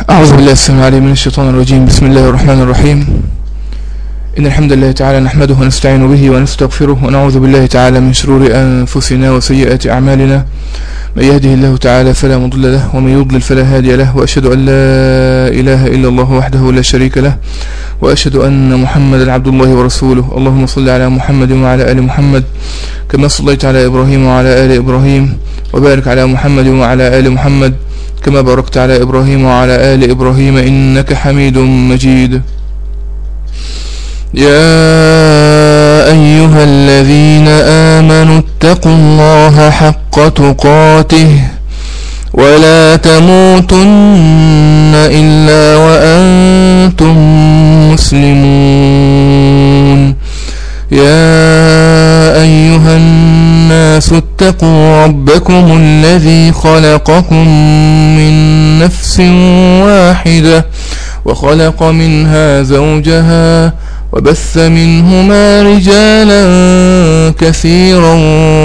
أعوذ بالله السميع العليم من الشيطان الرجيم بسم الله الرحمن الرحيم إن الحمد لله تعالى نحمده ونستعين به ونستغفره ونعوذ بالله تعالى من شرور أنفسنا وسيئات أعمالنا من يهده الله تعالى فلا مضل له ومن يضلل فلا هادي له وأشهد أن لا إله إلا الله وحده لا شريك له وأشهد أن محمدا عبد الله ورسوله اللهم صل على محمد وعلى آل محمد كما صليت على إبراهيم وعلى آل إبراهيم وبارك على محمد وعلى آل محمد كما باركت على إبراهيم وعلى آل إبراهيم إنك حميد مجيد يا أيها الذين آمنوا اتقوا الله حق تقاته ولا تموتن إلا وأنتم مسلمون يا أيها الناس اتقوا ربكم الذي خلقكم من نفس واحدة وخلق منها زوجها وبث منهما رجالا كثيرا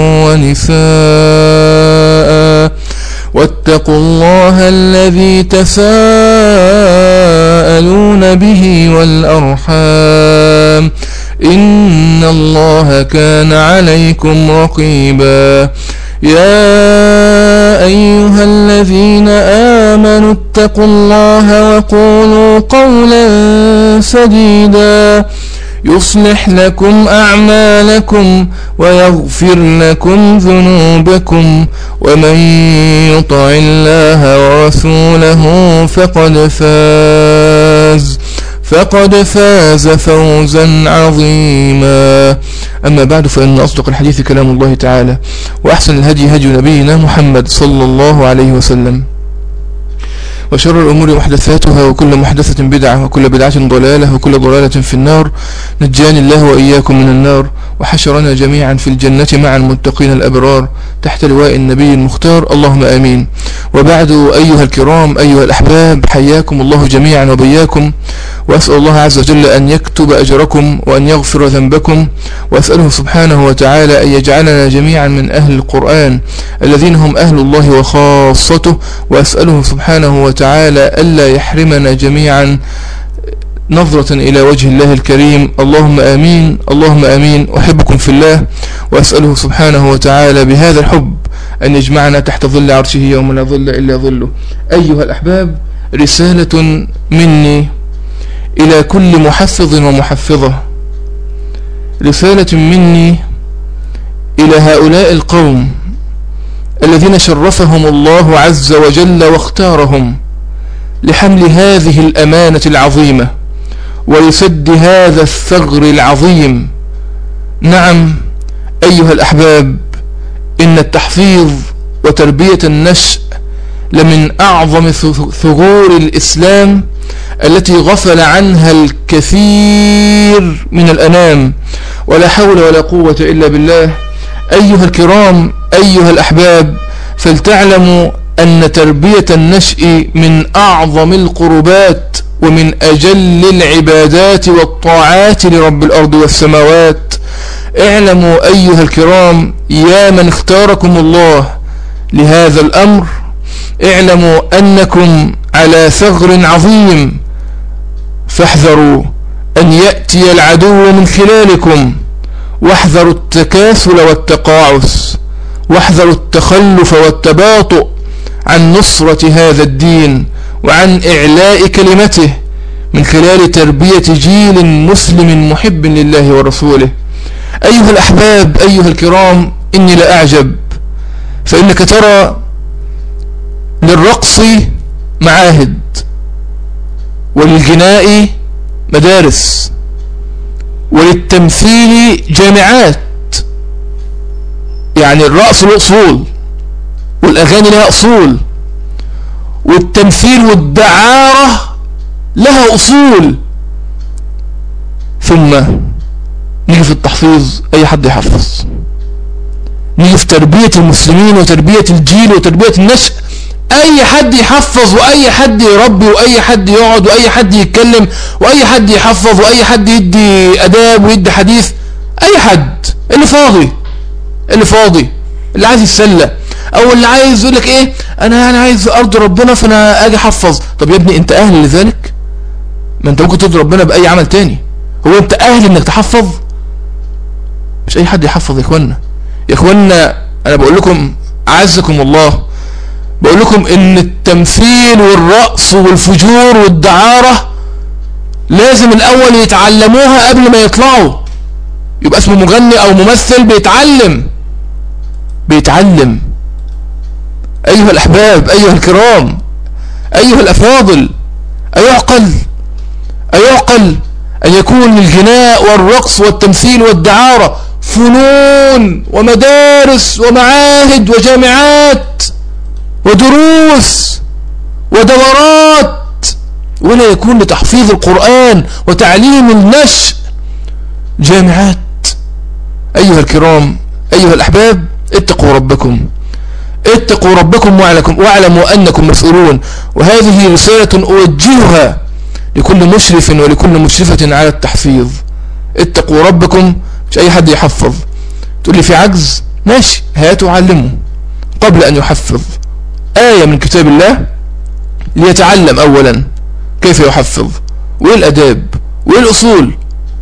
ونساء واتقوا الله الذي تساءلون به والأرحام إن الله كان عليكم رقيبا يا أيها الذين آمنوا اتقوا الله وقولوا قولا سديدا يصلح لكم أعمالكم ويغفر لكم ذنوبكم ومن يطع الله ورسوله فقد فاز فقد فاز فوزا عظيما أما بعد فإن أصدق الحديث كلام الله تعالى وأحسن الهدي هدي نبينا محمد صلى الله عليه وسلم وشر الأمور محدثاتها وكل محدثة بدعة وكل بدعة ضلالة وكل ضلالة في النار نجاني الله وإياكم من النار وحشرنا جميعا في الجنة مع المتقين الأبرار تحت لواء النبي المختار اللهم آمين وبعد أيها الكرام أيها الأحباب حياكم الله جميعا وبياكم وأسأل الله عز وجل أن يكتب أجركم وأن يغفر ذنبكم وأسأله سبحانه وتعالى أن يجعلنا جميعا من أهل القرآن الذين هم أهل الله وخاصته وأسأله سبحانه وتعالى ألا يحرمنا جميعا نظرة إلى وجه الله الكريم اللهم آمين اللهم آمين أحبكم في الله وأسأله سبحانه وتعالى بهذا الحب أن يجمعنا تحت ظل عرشه يوم لا ظل إلا ظله أيها الأحباب رسالة مني إلى كل محفظ ومحفظة رسالة مني إلى هؤلاء القوم الذين شرفهم الله عز وجل واختارهم لحمل هذه الأمانة العظيمة ولسد هذا الثغر العظيم نعم أيها الأحباب إن التحفيظ وتربية النشء لمن أعظم ثغور الإسلام التي غفل عنها الكثير من الأنام ولا حول ولا قوة إلا بالله أيها الكرام أيها الأحباب فلتعلموا أن تربية النشء من أعظم القربات ومن أجل العبادات والطاعات لرب الأرض والسماوات اعلموا أيها الكرام يا من اختاركم الله لهذا الأمر اعلموا أنكم على ثغر عظيم فاحذروا أن يأتي العدو من خلالكم واحذروا التكاسل والتقاعس واحذروا التخلف والتباطؤ عن نصرة هذا الدين وعن إعلاء كلمته من خلال تربية جيل مسلم محب لله ورسوله أيها الأحباب أيها الكرام إني لأعجب فإنك ترى للرقص معاهد وللجناء مدارس وللتمثيل جامعات يعني الرقص له أصول والأغاني لها أصول والتمثيل والدعارة لها أصول ثم نيجي في التحفيظ أي حد يحفظ نيجي في تربية المسلمين وتربية الجيل وتربية النشء أي حد يحفظ وأي حد يربي وأي حد يقعد وأي حد يتكلم وأي حد يحفظ وأي حد يدي أداب ويدي حديث أي حد اللي فاضي اللي فاضي اللي عايز يتسلى او اللي عايز يقول لك ايه انا يعني عايز ارض ربنا فانا اجي احفظ طب يا ابني انت اهل لذلك ما انت ممكن ترضي ربنا باي عمل تاني هو انت اهل انك تحفظ مش اي حد يحفظ يا اخوانا يا اخوانا انا بقول لكم اعزكم الله بقول لكم ان التمثيل والرقص والفجور والدعارة لازم الاول يتعلموها قبل ما يطلعوا يبقى اسمه مغني او ممثل بيتعلم بيتعلم ايها الاحباب ايها الكرام ايها الافاضل ايعقل ايعقل ان يكون الغناء والرقص والتمثيل والدعارة فنون ومدارس ومعاهد وجامعات ودروس ودورات ولا يكون لتحفيظ القرآن وتعليم النشء جامعات أيها الكرام أيها الأحباب اتقوا ربكم اتقوا ربكم واعلموا أنكم مسؤولون وهذه رسالة أوجهها لكل مشرف ولكل مشرفة على التحفيظ اتقوا ربكم مش أي حد يحفظ تقول لي في عجز ماشي هاتوا علمه قبل أن يحفظ آية من كتاب الله ليتعلم أولا كيف يحفظ وإيه الأداب وإيه الأصول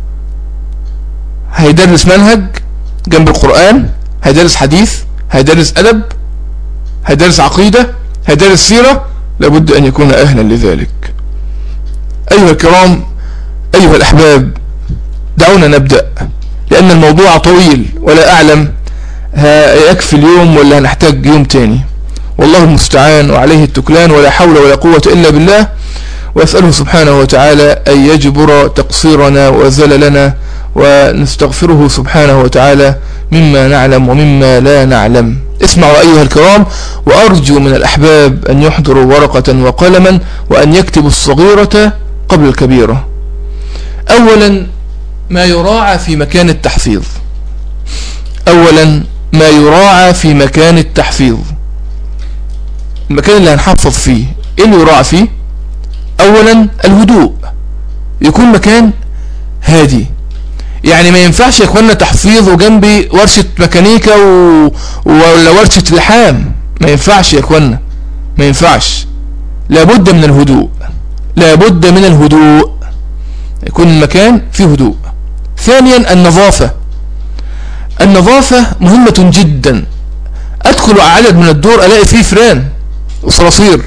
هيدرس منهج جنب القرآن هيدرس حديث هيدرس أدب هيدرس عقيدة هيدرس سيرة لابد أن يكون أهلا لذلك أيها الكرام أيها الأحباب دعونا نبدأ لأن الموضوع طويل ولا أعلم يكفي اليوم ولا هنحتاج يوم تاني والله المستعان وعليه التكلان ولا حول ولا قوة إلا بالله وأسأله سبحانه وتعالى أن يجبر تقصيرنا وزللنا ونستغفره سبحانه وتعالى مما نعلم ومما لا نعلم اسمعوا أيها الكرام وأرجو من الأحباب أن يحضروا ورقة وقلما وأن يكتبوا الصغيرة قبل الكبيرة أولا ما يراعى في مكان التحفيظ أولا ما يراعى في مكان التحفيظ المكان اللي هنحفظ فيه ايه اللي يراعى فيه اولا الهدوء يكون مكان هادي يعني ما ينفعش يا اخوانا تحفيظ وجنبي ورشة ميكانيكا و... ولا ورشة لحام ما ينفعش يا اخوانا ما ينفعش لابد من الهدوء لابد من الهدوء يكون المكان فيه هدوء ثانيا النظافة النظافة مهمة جدا ادخل عدد من الدور الاقي فيه فران وصراصير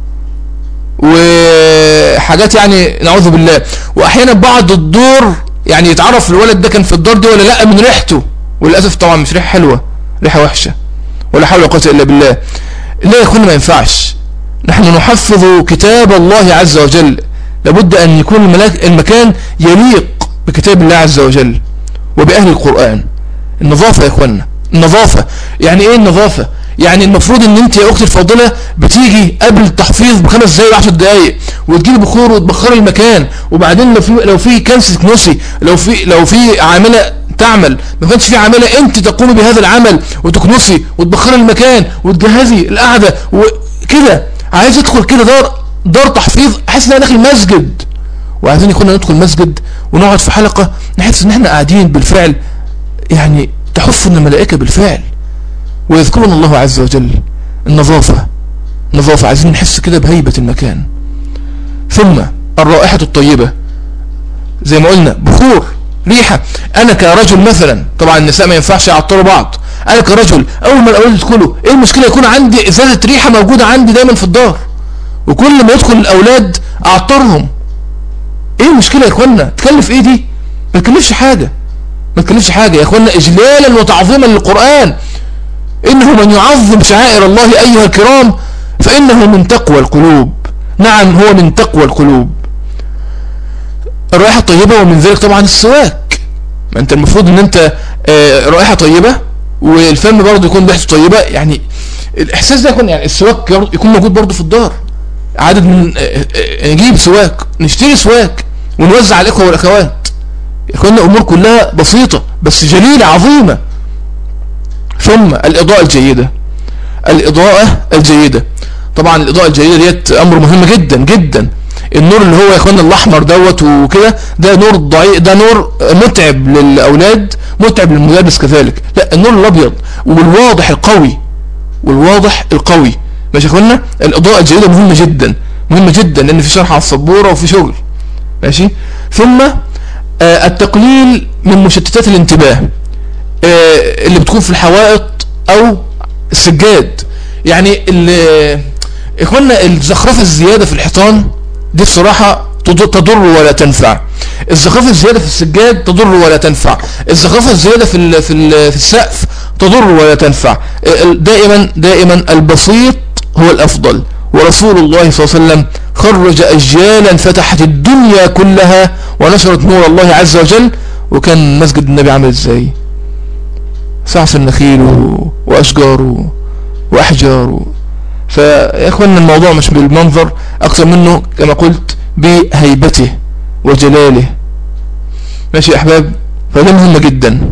وحاجات يعني نعوذ بالله واحيانا بعض الدور يعني يتعرف الولد ده كان في الدار دي ولا لا من ريحته وللاسف طبعا مش ريحه حلوه ريحه وحشه ولا حول ولا قوه الا بالله لا يا اخوانا ما ينفعش نحن نحفظ كتاب الله عز وجل لابد ان يكون الملاك المكان يليق بكتاب الله عز وجل وبأهل القرآن النظافة يا اخوانا النظافة يعني ايه النظافة يعني المفروض ان انت يا اختي الفاضله بتيجي قبل التحفيظ بخمس دقايق 10 دقايق وتجيبي بخور وتبخري المكان وبعدين لو في لو في كنس تكنسي لو في لو في عامله تعمل ما كانش في عامله انت تقومي بهذا العمل وتكنسي وتبخري المكان وتجهزي القعده وكده عايز ادخل كده دار دار تحفيظ احس ان انا داخل مسجد وعايزين يكون ندخل مسجد ونقعد في حلقه نحس ان احنا قاعدين بالفعل يعني تحفنا الملائكه بالفعل ويذكرنا الله عز وجل النظافة نظافة عايزين نحس كده بهيبة المكان ثم الرائحة الطيبة زي ما قلنا بخور ريحة انا كرجل مثلا طبعا النساء ما ينفعش يعطروا بعض انا كرجل اول ما الاولاد يدخلوا ايه المشكلة يكون عندي ازازة ريحة موجودة عندي دايما في الدار وكل ما يدخل الاولاد اعطرهم ايه المشكلة يا اخوانا تكلف ايه دي ما تكلفش حاجة ما تكلفش حاجة يا اخوانا اجلالا وتعظيما للقرآن إنه من يعظم شعائر الله أيها الكرام فإنه من تقوى القلوب نعم هو من تقوى القلوب الرائحة الطيبة ومن ذلك طبعا السواك ما أنت المفروض أن أنت آه، رائحة طيبة والفم برضه يكون ريحته طيبة يعني الإحساس ده يكون يعني السواك يكون موجود برضه في الدار عدد من آه، آه، نجيب سواك نشتري سواك ونوزع على الإخوة والأخوات يكون أمور كلها بسيطة بس جليلة عظيمة ثم الإضاءة الجيدة الإضاءة الجيدة طبعا الإضاءة الجيدة ديت أمر مهم جدا جدا النور اللي هو يا اخوانا الاحمر دوت وكده ده نور ضعيف ده نور متعب للاولاد متعب للمدرس كذلك لا النور الابيض والواضح القوي والواضح القوي ماشي يا اخوانا الاضاءه الجيده مهمه جدا مهمه جدا لان في شرح على السبوره وفي شغل ماشي ثم آه التقليل من مشتتات الانتباه آه اللي بتكون في الحوائط او السجاد يعني اخوانا الزخرفه الزياده في الحيطان دي بصراحه تضر ولا تنفع الزخرفه الزياده في السجاد تضر ولا تنفع الزخرفه الزياده في في في السقف تضر ولا تنفع دائما دائما البسيط هو الافضل ورسول الله صلى الله عليه وسلم خرج اجيالا فتحت الدنيا كلها ونشرت نور الله عز وجل وكان مسجد النبي عامل ازاي سعف النخيل واشجار واحجار فيا اخوانا الموضوع مش بالمنظر اكثر منه كما قلت بهيبته وجلاله ماشي يا احباب فده مهمة جدا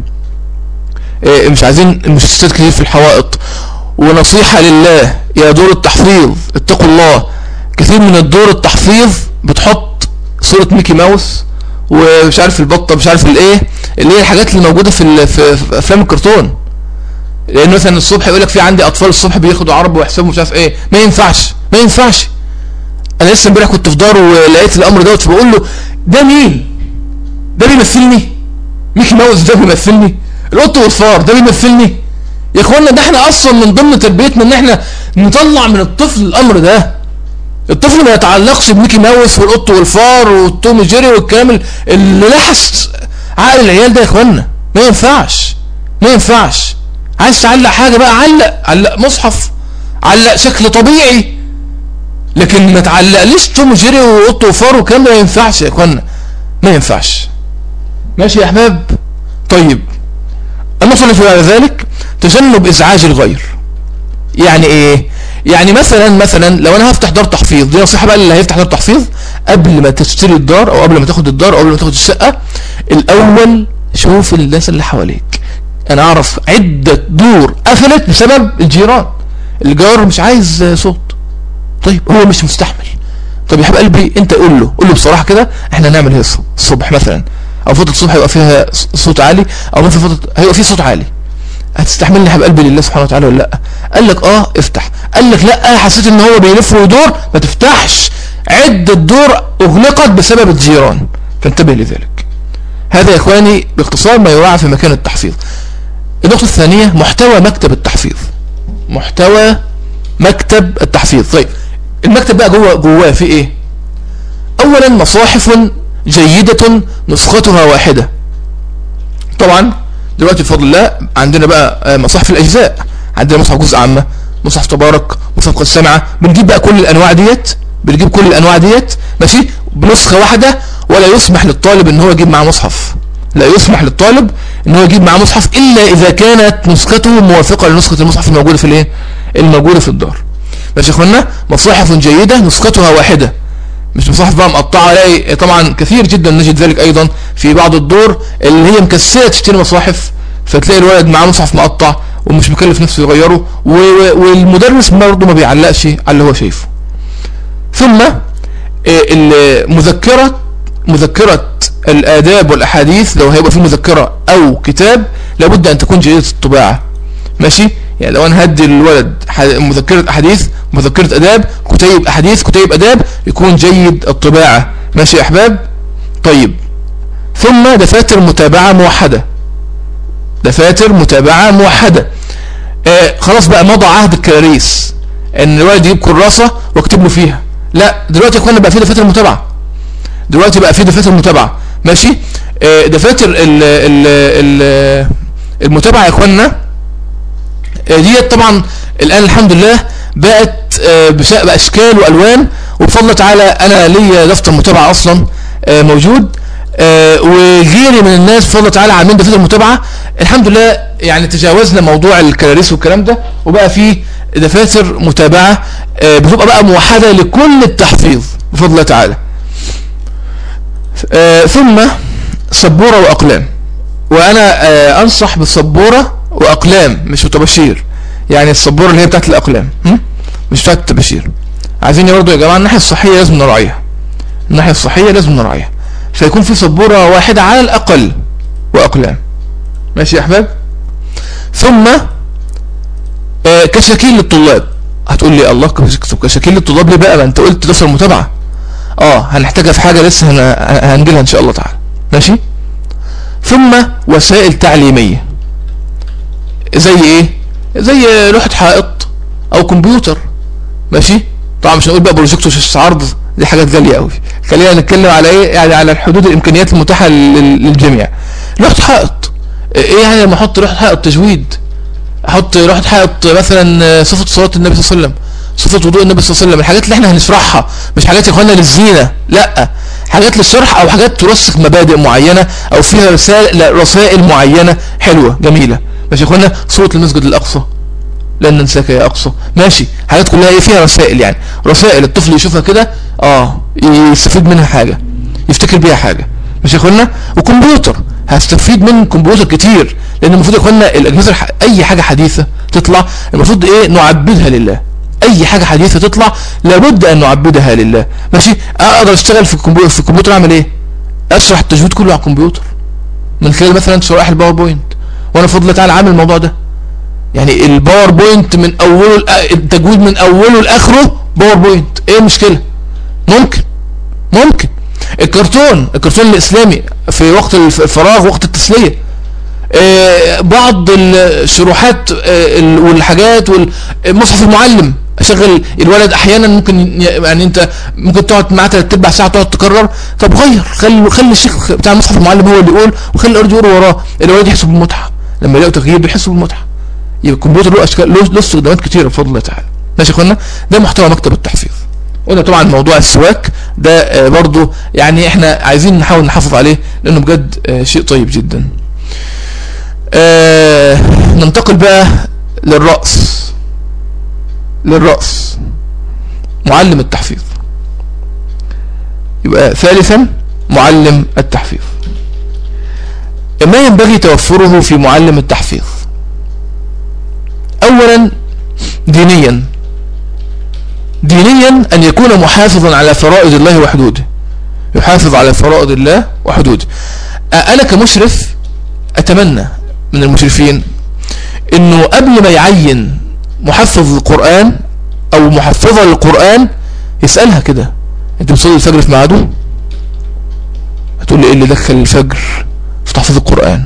إيه مش عايزين المشتتات كتير في الحوائط ونصيحة لله يا دور التحفيظ اتقوا الله كثير من الدور التحفيظ بتحط صورة ميكي ماوس ومش عارف البطة مش عارف الايه اللي هي الحاجات اللي موجودة في, في, في افلام الكرتون لان مثلا الصبح يقول لك في عندي اطفال الصبح بياخدوا عرب ويحسبوا مش عارف ايه ما ينفعش ما ينفعش انا لسه امبارح كنت في دار ولقيت الامر دوت فبقول له ده مين ده بيمثلني ميكي ماوس ده بيمثلني القط والفار ده بيمثلني يا اخوانا ده احنا اصلا من ضمن تربيتنا ان احنا نطلع من الطفل الامر ده الطفل ما يتعلقش بميكي ماوس والقط والفار والتوم جيري والكلام اللي لحس عقل العيال ده يا اخوانا ما ينفعش ما ينفعش عايز تعلق حاجة بقى علق علق مصحف علق شكل طبيعي لكن ما تعلقليش توم جيري وقط وفار وكلام ما ينفعش يا اخوانا ما ينفعش ماشي يا احباب طيب النقطة اللي بعد ذلك تجنب ازعاج الغير يعني ايه يعني مثلا مثلا لو انا هفتح دار تحفيظ دي نصيحة بقى اللي هيفتح دار تحفيظ قبل ما تشتري الدار او قبل ما تاخد الدار او قبل ما تاخد الشقة الاول شوف الناس اللي حواليك انا اعرف عدة دور قفلت بسبب الجيران الجار مش عايز صوت طيب هو مش مستحمل طب يا حبيب قلبي انت قول له قول له بصراحة كده احنا نعمل ايه الصبح مثلا او فترة الصبح هيبقى فيها صوت عالي او في فترة هيبقى فيه صوت عالي هتستحملني يا حبيب قلبي لله سبحانه وتعالى ولا لا قال لك اه افتح قال لك لا حسيت ان هو بيلف ويدور ما تفتحش عدة دور اغلقت بسبب الجيران فانتبه لذلك هذا يا اخواني باختصار ما يراعى في مكان التحفيظ النقطة الثانية محتوى مكتب التحفيظ محتوى مكتب التحفيظ طيب المكتب بقى جوه جواه في ايه اولا مصاحف جيدة نسختها واحدة طبعا دلوقتي بفضل الله عندنا بقى مصاحف الاجزاء عندنا مصحف جزء عامة مصحف تبارك مصحف قد سمعة بنجيب بقى كل الانواع ديت بنجيب كل الانواع ديت ماشي بنسخة واحدة ولا يسمح للطالب ان هو يجيب معاه مصحف لا يسمح للطالب ان هو يجيب معاه مصحف الا اذا كانت نسخته موافقة لنسخة المصحف الموجودة في الايه الموجودة في الدار ماشي يا اخوانا مصاحف جيدة نسختها واحدة مش مصاحف بقى مقطعة الاقي طبعا كثير جدا نجد ذلك ايضا في بعض الدور اللي هي مكسرة تشتري مصاحف فتلاقي الولد معاه مصحف مقطع ومش مكلف نفسه يغيره والمدرس برضه ما بيعلقش على اللي هو شايفه ثم المذكرة مذكرة الآداب والأحاديث لو هيبقى في مذكرة أو كتاب لابد أن تكون جيدة الطباعة ماشي يعني لو أنا هدي الولد مذكرة أحاديث مذكرة أداب كتيب أحاديث كتيب أداب يكون جيد الطباعة ماشي يا أحباب طيب ثم دفاتر متابعة موحدة دفاتر متابعة موحدة آه خلاص بقى مضى عهد الكراريس ان الولد يجيب كراسة واكتب له فيها لا دلوقتي يا اخوانا بقى في دفاتر متابعة دلوقتي بقى في دفاتر متابعة ماشي آه دفاتر ال ال ال المتابعة يا اخوانا آه ديت طبعا الان الحمد لله بقت آه باشكال والوان وبفضل تعالى انا ليا دفتر متابعة اصلا آه موجود آه وغيري من الناس بفضل تعالى عاملين دفاتر متابعة الحمد لله يعني تجاوزنا موضوع الكراريس والكلام ده وبقى في دفاتر متابعة آه بتبقى بقى موحدة لكل التحفيظ بفضل الله تعالى آه ثم سبورة وأقلام وأنا آه أنصح بالسبورة وأقلام مش بتبشير يعني السبورة اللي هي بتاعت الأقلام مش بتاعت التبشير عايزين برضه يا جماعة الناحية الصحية لازم نراعيها الناحية الصحية لازم نراعيها فيكون في سبورة واحدة على الأقل وأقلام ماشي يا أحباب ثم آه كشاكيل للطلاب هتقول لي الله كشاكيل للطلاب ليه بقى ما انت قلت دفتر متابعه اه هنحتاجها في حاجه لسه هنجيلها ان شاء الله تعالى ماشي ثم وسائل تعليميه زي ايه زي لوحه حائط او كمبيوتر ماشي طبعا مش هنقول بقى بروجيكتور شاشه عرض دي حاجات غاليه قوي خلينا نتكلم على ايه يعني على الحدود الامكانيات المتاحه للجميع لوحه حائط ايه يعني لما احط لوحه حائط تجويد احط لوحه حائط مثلا صفه صلاه النبي صلى الله عليه وسلم صفه وضوء النبي صلى الله عليه وسلم الحاجات اللي احنا هنشرحها مش حاجات يا اخوانا للزينه لا حاجات للشرح او حاجات ترسخ مبادئ معينه او فيها رسائل رسائل معينه حلوه جميله ماشي يا اخوانا صوره المسجد الاقصى لن ننساك يا اقصى ماشي حاجات كلها ايه فيها رسائل يعني رسائل الطفل يشوفها كده اه يستفيد منها حاجه يفتكر بيها حاجه ماشي يا اخوانا وكمبيوتر هستفيد من كمبيوتر كتير لان المفروض يا اخوانا الاجهزه الح... اي حاجه حديثه تطلع المفروض ايه نعبدها لله اي حاجه حديثه تطلع لابد ان نعبدها لله ماشي اقدر اشتغل في الكمبيوتر في الكمبيوتر اعمل ايه اشرح التجويد كله على الكمبيوتر من خلال مثلا شرائح الباوربوينت وانا فضل تعالى عامل الموضوع ده يعني الباوربوينت من اوله التجويد من اوله لاخره باوربوينت ايه المشكله ممكن ممكن الكرتون الكرتون الاسلامي في وقت الفراغ وقت التسليه آه بعض الشروحات آه والحاجات والمصحف المعلم اشغل الولد احيانا ممكن يعني انت ممكن تقعد معاه ثلاث ارباع ساعه تقعد تكرر طب غير خلي خلي الشيخ بتاع المصحف المعلم هو اللي يقول وخلي الولد يقول وراه الولد يحس بالمتعه لما يلاقوا تغيير بيحسوا بالمتعه يبقى الكمبيوتر له اشكال له استخدامات كتيره بفضل الله تعالى ماشي يا اخوانا ده محتوى مكتب التحفيظ قلنا طبعا موضوع السواك ده برضو يعني احنا عايزين نحاول نحافظ عليه لانه بجد شيء طيب جدا اه ننتقل بقى للرأس للرأس معلم التحفيظ يبقى ثالثا معلم التحفيظ ما ينبغي توفره في معلم التحفيظ اولا دينيا دينيا ان يكون محافظا على فرائض الله وحدوده يحافظ على فرائض الله وحدوده انا كمشرف اتمنى من المشرفين انه قبل ما يعين محفظ القرآن او محفظة للقرآن يسألها كده انت بتصلي الفجر في ميعاده هتقول لي ايه اللي دخل الفجر في تحفيظ القرآن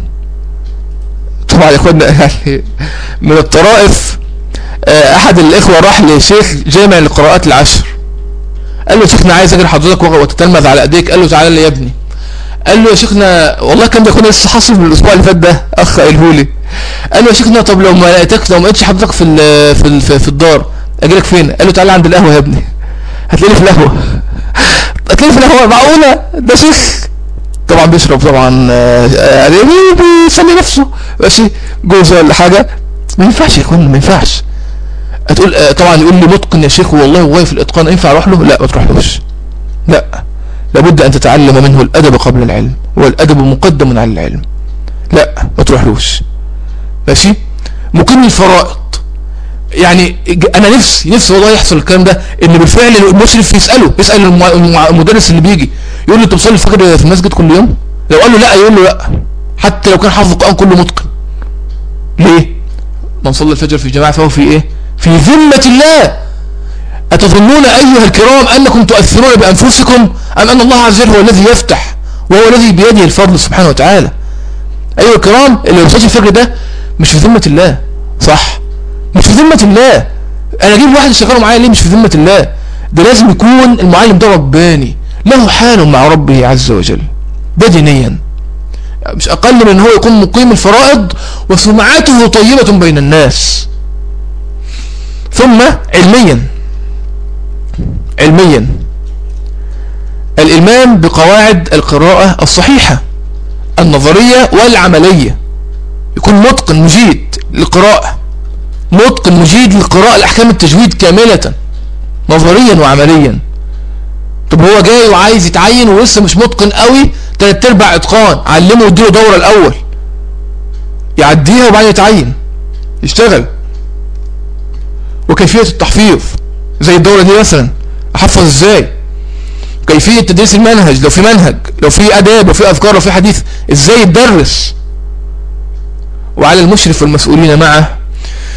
طبعا يا اخوانا يعني من الطرائف احد الاخوة راح لشيخ جامع القراءات العشر قال له يا شيخنا عايز اجري حضرتك وتتلمذ على ايديك قال له تعالى لي يا ابني قال له يا شيخنا والله كان ده كنا لسه حاصل من الاسبوع اللي فات ده اخ قاله لي قال له يا شيخنا طب لو ما لقيتك لو ما لقيتش حضرتك في ال في ال في الدار اجي لك فين قال له تعالى عند القهوه يا ابني هتلاقيني في القهوه هتلاقيني في القهوه معقوله ده شيخ طبعا بيشرب طبعا يعني بيسلي نفسه ماشي جوز ولا حاجه ما ينفعش يا اخوانا ما ينفعش هتقول طبعا يقول لي متقن يا شيخ والله والله في الاتقان ينفع اروح له لا ما تروحلوش لا لابد ان تتعلم منه الادب قبل العلم والادب مقدم على العلم لا ما تروحلوش ماشي مقيم الفرائض يعني انا نفسي نفسي والله يحصل الكلام ده ان بالفعل المشرف يساله يسال المدرس اللي بيجي يقول له انت بتصلي الفجر في المسجد كل يوم لو قال له لا يقول له لا حتى لو كان حافظ القران كله متقن ليه من صلى الفجر في جماعه فهو في ايه في ذمه الله أتظنون أيها الكرام أنكم تؤثرون بأنفسكم أم أن الله عز وجل هو الذي يفتح وهو الذي بيده الفضل سبحانه وتعالى أيها الكرام اللي بيصلي الفجر ده مش في ذمة الله صح مش في ذمة الله أنا أجيب واحد يشغله معايا ليه مش في ذمة الله ده لازم يكون المعلم ده رباني له حال مع ربه عز وجل ده دينيا مش أقل من أن هو يكون مقيم الفرائض وسمعته طيبة بين الناس ثم علميا علميا الإلمام بقواعد القراءة الصحيحة النظرية والعملية يكون متقن مجيد للقراءة متقن مجيد للقراءة الأحكام التجويد كاملة نظريا وعمليا طب هو جاي وعايز يتعين ولسه مش متقن قوي تلات ارباع اتقان علمه واديله دورة الاول يعديها وبعدين يتعين يشتغل وكيفية التحفيظ زي الدورة دي مثلا احفظ ازاي كيفية تدريس المنهج لو في منهج لو في اداب لو في اذكار لو في حديث ازاي يتدرس وعلى المشرف والمسؤولين معه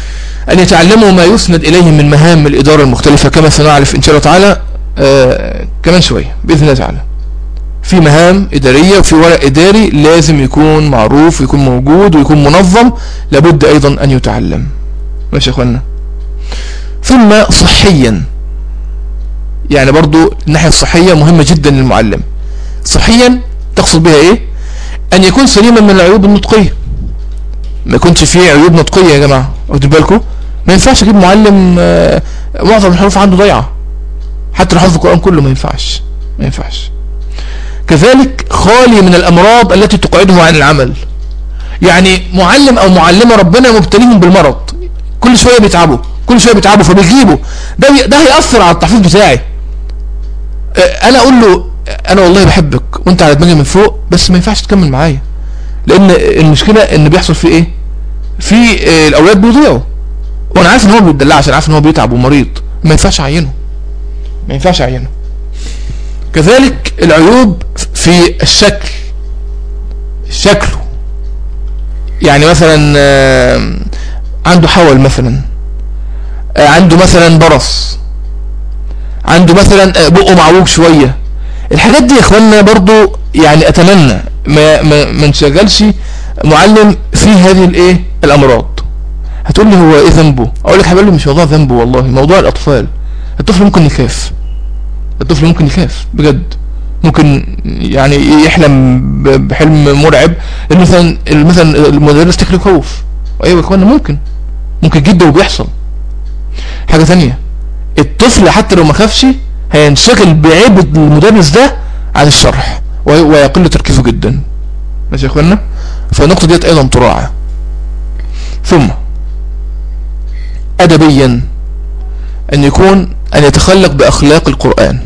أن يتعلموا ما يسند إليهم من مهام الإدارة المختلفة كما سنعرف إن شاء الله تعالى آه كمان شوية بإذن الله تعالى في مهام إدارية وفي ورق إداري لازم يكون معروف ويكون موجود ويكون منظم لابد أيضا أن يتعلم ماشي يا أخوانا ثم صحيا يعني برضو الناحية الصحية مهمة جدا للمعلم صحيا تقصد بها ايه ان يكون سليما من العيوب النطقية ما يكونش فيه عيوب نطقية يا جماعة واخدين بالكم ما ينفعش اجيب معلم آه، معظم الحروف عنده ضيعة حتى لو حفظ القرآن كله ما ينفعش ما ينفعش كذلك خالي من الامراض التي تقعده عن العمل يعني معلم او معلمة ربنا مبتليهم بالمرض كل شوية بيتعبوا كل شوية بيتعبوا فبيجيبوا ده ده هيأثر على التحفيظ بتاعي آه، انا اقول له انا والله بحبك وانت على دماغي من فوق بس ما ينفعش تكمل معايا لان المشكلة ان بيحصل في ايه في آه، الاولاد بيضيعوا وانا عارف ان هو بيدلع عشان عارف ان هو بيتعب ومريض ما ينفعش اعينه ما ينفعش اعينه كذلك العيوب في الشكل شكله يعني مثلا آه، عنده حول مثلا آه، عنده مثلا برص عنده مثلا بقه معوج شوية الحاجات دي يا اخوانا برضو يعني اتمنى ما ما, ما نشغلش معلم في هذه الايه الامراض هتقول لي هو ايه ذنبه اقول لك حبيبي مش موضوع ذنبه والله موضوع الاطفال الطفل ممكن يخاف الطفل ممكن يخاف بجد ممكن يعني يحلم بحلم مرعب ان مثلا مثلا المدرس تكله خوف ايوه يا اخوانا ممكن ممكن جدا وبيحصل حاجة ثانية الطفل حتى لو ما خافش هينشغل بعيب المدرس ده عن الشرح ويقل تركيزه جدا ماشي يا اخوانا فالنقطة ديت ايضا تراعى ثم ادبيا ان يكون ان يتخلق باخلاق القرآن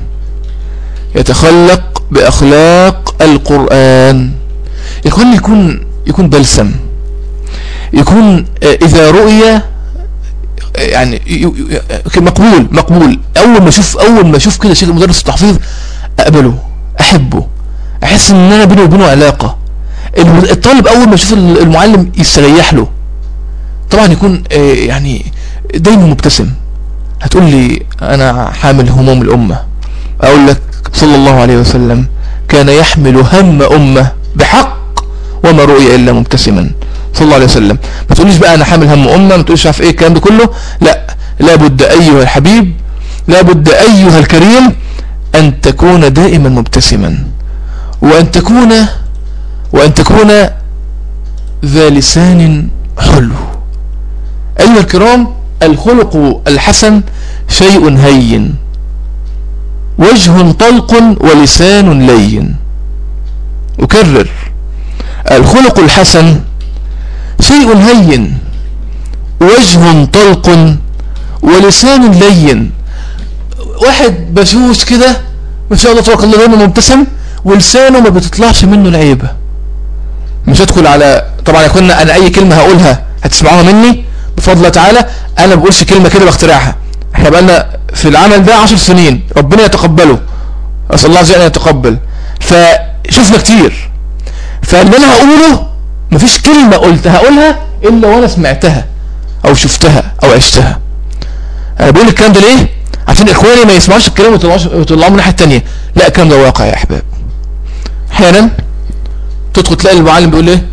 يتخلق باخلاق القرآن يكون يكون يكون بلسم يكون اذا رؤية يعني مقبول مقبول اول ما اشوف اول ما اشوف كده شيخ مدرس التحفيظ اقبله احبه احس ان انا بيني وبينه علاقة الطالب اول ما يشوف المعلم يستريح له طبعا يكون آه، يعني دايما مبتسم هتقول لي انا حامل هموم الامة اقول لك صلى الله عليه وسلم كان يحمل هم امه بحق وما رؤي الا مبتسما صلى الله عليه وسلم ما تقوليش بقى انا حامل هم امه ما تقوليش عارف ايه الكلام ده كله لا لابد ايها الحبيب لابد ايها الكريم ان تكون دائما مبتسما وان تكون وان تكون ذا لسان حلو ايها الكرام الخلق الحسن شيء هين وجه طلق ولسان لين أكرر الخلق الحسن شيء هين وجه طلق ولسان لين واحد بشوش كده ما شاء الله تبارك الله دايما مبتسم ولسانه ما بتطلعش منه العيبة مش هدخل على طبعا كنا انا اي كلمة هقولها هتسمعوها مني بفضل الله تعالى انا ما بقولش كلمة كده باختراعها احنا بقالنا في العمل ده عشر سنين ربنا يتقبله اسال الله عز وجل ان يتقبل فشفنا كتير فاللي انا هقوله مفيش كلمة قلت هقولها الا وانا سمعتها او شفتها او عشتها انا بقول الكلام ده ليه عشان اخواني ما يسمعوش الكلام ويطلعوا من الناحيه الثانيه لا الكلام ده واقع يا احباب احيانا تدخل تلاقي المعلم بيقول ايه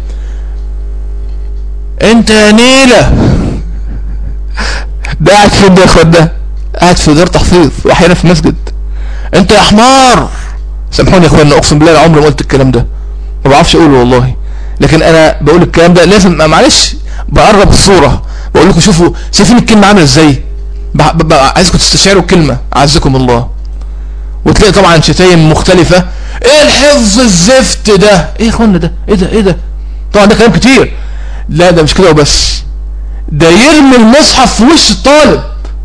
انت يا نيله ده قاعد فين ده يا اخوان ده قاعد في دار تحفيظ واحيانا في مسجد انت يا حمار سامحوني يا اخوانا اقسم بالله عمري ما قلت الكلام ده ما بعرفش اقوله والله لكن انا بقول الكلام ده لازم معلش بقرب الصورة بقول لكم شوفوا شايفين الكلمة عاملة ازاي عايزكم تستشعروا الكلمة عزكم الله وتلاقي طبعا شتايم مختلفة ايه الحفظ الزفت ده ايه يا اخوانا ده ايه ده ايه ده طبعا ده كلام كتير لا ده مش كده وبس ده يرمي المصحف في وش الطالب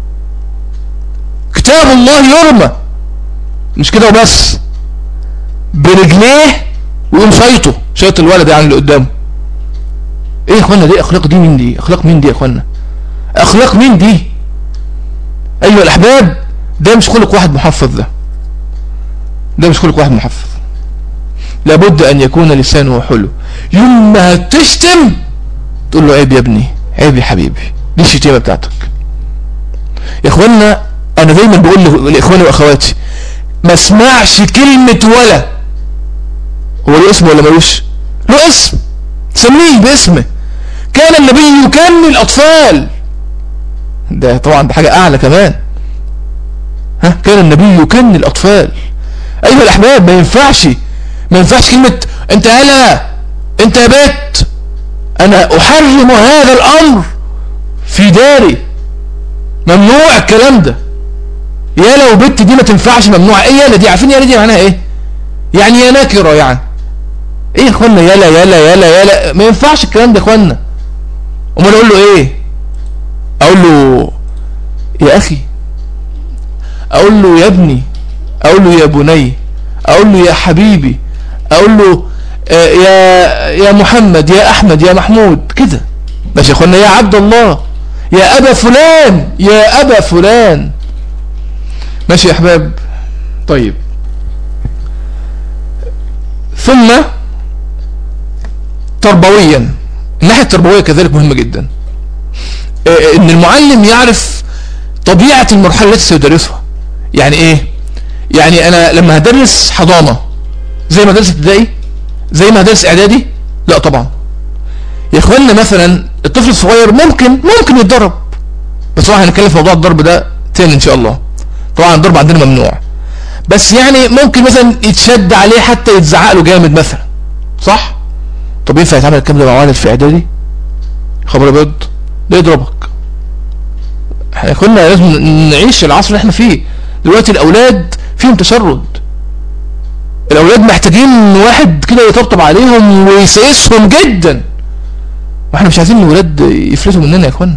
كتاب الله يرمى مش كده وبس برجليه ويقوم شايطه شايط الولد يعني اللي قدامه ايه يا اخوانا دي اخلاق دي مين دي اخلاق مين دي يا اخوانا اخلاق مين دي ايها الاحباب ده مش خلق واحد محفظ ده ده مش خلق واحد محفظ لابد ان يكون لسانه حلو يوم ما تشتم تقول له عيب يا ابني عيب يا حبيبي دي الشتيمة بتاعتك يا اخوانا انا دايما بقول لاخواني واخواتي ما اسمعش كلمة ولا هو له اسم ولا ملوش له اسم سميه باسمه كان النبي يكني الاطفال ده طبعا ده حاجة اعلى كمان ها كان النبي يكني الاطفال ايها الاحباب ما ينفعش ما ينفعش كلمة انت هلا انت يا بيت انا احرم هذا الامر في داري ممنوع الكلام ده يا لو بنت دي ما تنفعش ممنوع ايه يالا دي عارفين يالا دي معناها ايه يعني يا نكره يعني ايه يا اخوانا يالا يالا يالا يالا ما ينفعش الكلام ده يا اخوانا امال اقول له ايه اقول له يا اخي اقول له يا ابني اقول له يا بني اقول له يا حبيبي اقول له آه، يا يا محمد يا احمد يا محمود كده ماشي يا اخوانا يا عبد الله يا ابا فلان يا ابا فلان ماشي يا احباب طيب ثم تربويا الناحية التربوية كذلك مهمة جدا آه، ان المعلم يعرف طبيعة المرحلة التي سيدرسها يعني ايه يعني انا لما هدرس حضانة زي ما درس ابتدائي زي ما هدرس اعدادي لا طبعا يا اخوانا مثلا الطفل الصغير ممكن ممكن يتضرب بس طبعا هنتكلم في موضوع الضرب ده تاني ان شاء الله طبعا الضرب عندنا ممنوع بس يعني ممكن مثلا يتشد عليه حتى يتزعق له جامد مثلا صح طب ينفع يتعمل الكلام ده مع ولد في اعدادي خبر ابيض ليه يضربك احنا كنا لازم نعيش العصر اللي احنا فيه دلوقتي الاولاد فيهم تشرد الاولاد محتاجين واحد كده يطبطب عليهم ويسيسهم جدا واحنا مش عايزين الولاد يفلتوا مننا يا اخوانا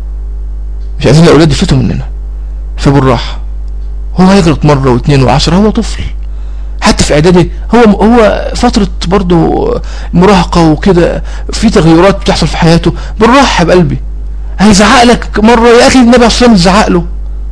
مش عايزين الاولاد يفلتوا مننا فبالراحه هو هيغلط مرة واثنين وعشرة هو طفل حتى في اعدادي هو هو فترة برضه مراهقة وكده في تغيرات بتحصل في حياته بالراحة بقلبي هيزعق لك مرة يا اخي النبي عليه الصلاة والسلام زعق له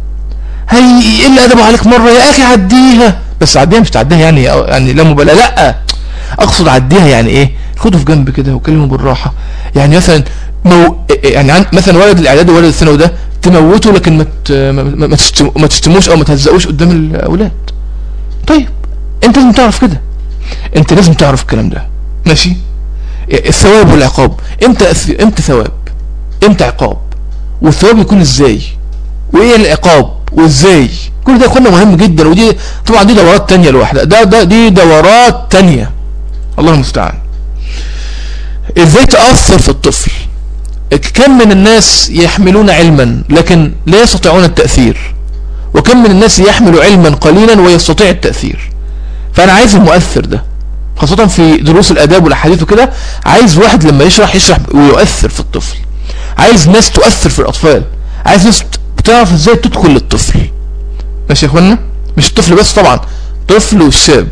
هيقل ادبه عليك مرة يا اخي عديها بس عديها مش تعديها يعني يعني لا مبالاة لا اقصد عديها يعني ايه خده في جنب كده وكلمه بالراحة يعني مثلا مو يعني مثلا ولد الاعداد وولد الثانوي ده تموته لكن ما ما تشتموش او ما تهزقوش قدام الاولاد طيب انت لازم تعرف كده انت لازم تعرف الكلام ده ماشي الثواب والعقاب امتى امتى ثواب امتى عقاب والثواب يكون ازاي وايه العقاب وازاي كل ده كنا مهم جدا ودي طبعا دي دورات تانية لوحدها ده ده دي دورات تانية الله المستعان ازاي تأثر في الطفل كم من الناس يحملون علما لكن لا يستطيعون التأثير وكم من الناس يحمل علما قليلا ويستطيع التأثير فأنا عايز المؤثر ده خاصة في دروس الأداب والأحاديث وكده عايز واحد لما يشرح يشرح ويؤثر في الطفل عايز ناس تؤثر في الأطفال عايز ناس بتعرف ازاي تدخل للطفل ماشي يا اخوانا مش الطفل بس طبعا طفل والشاب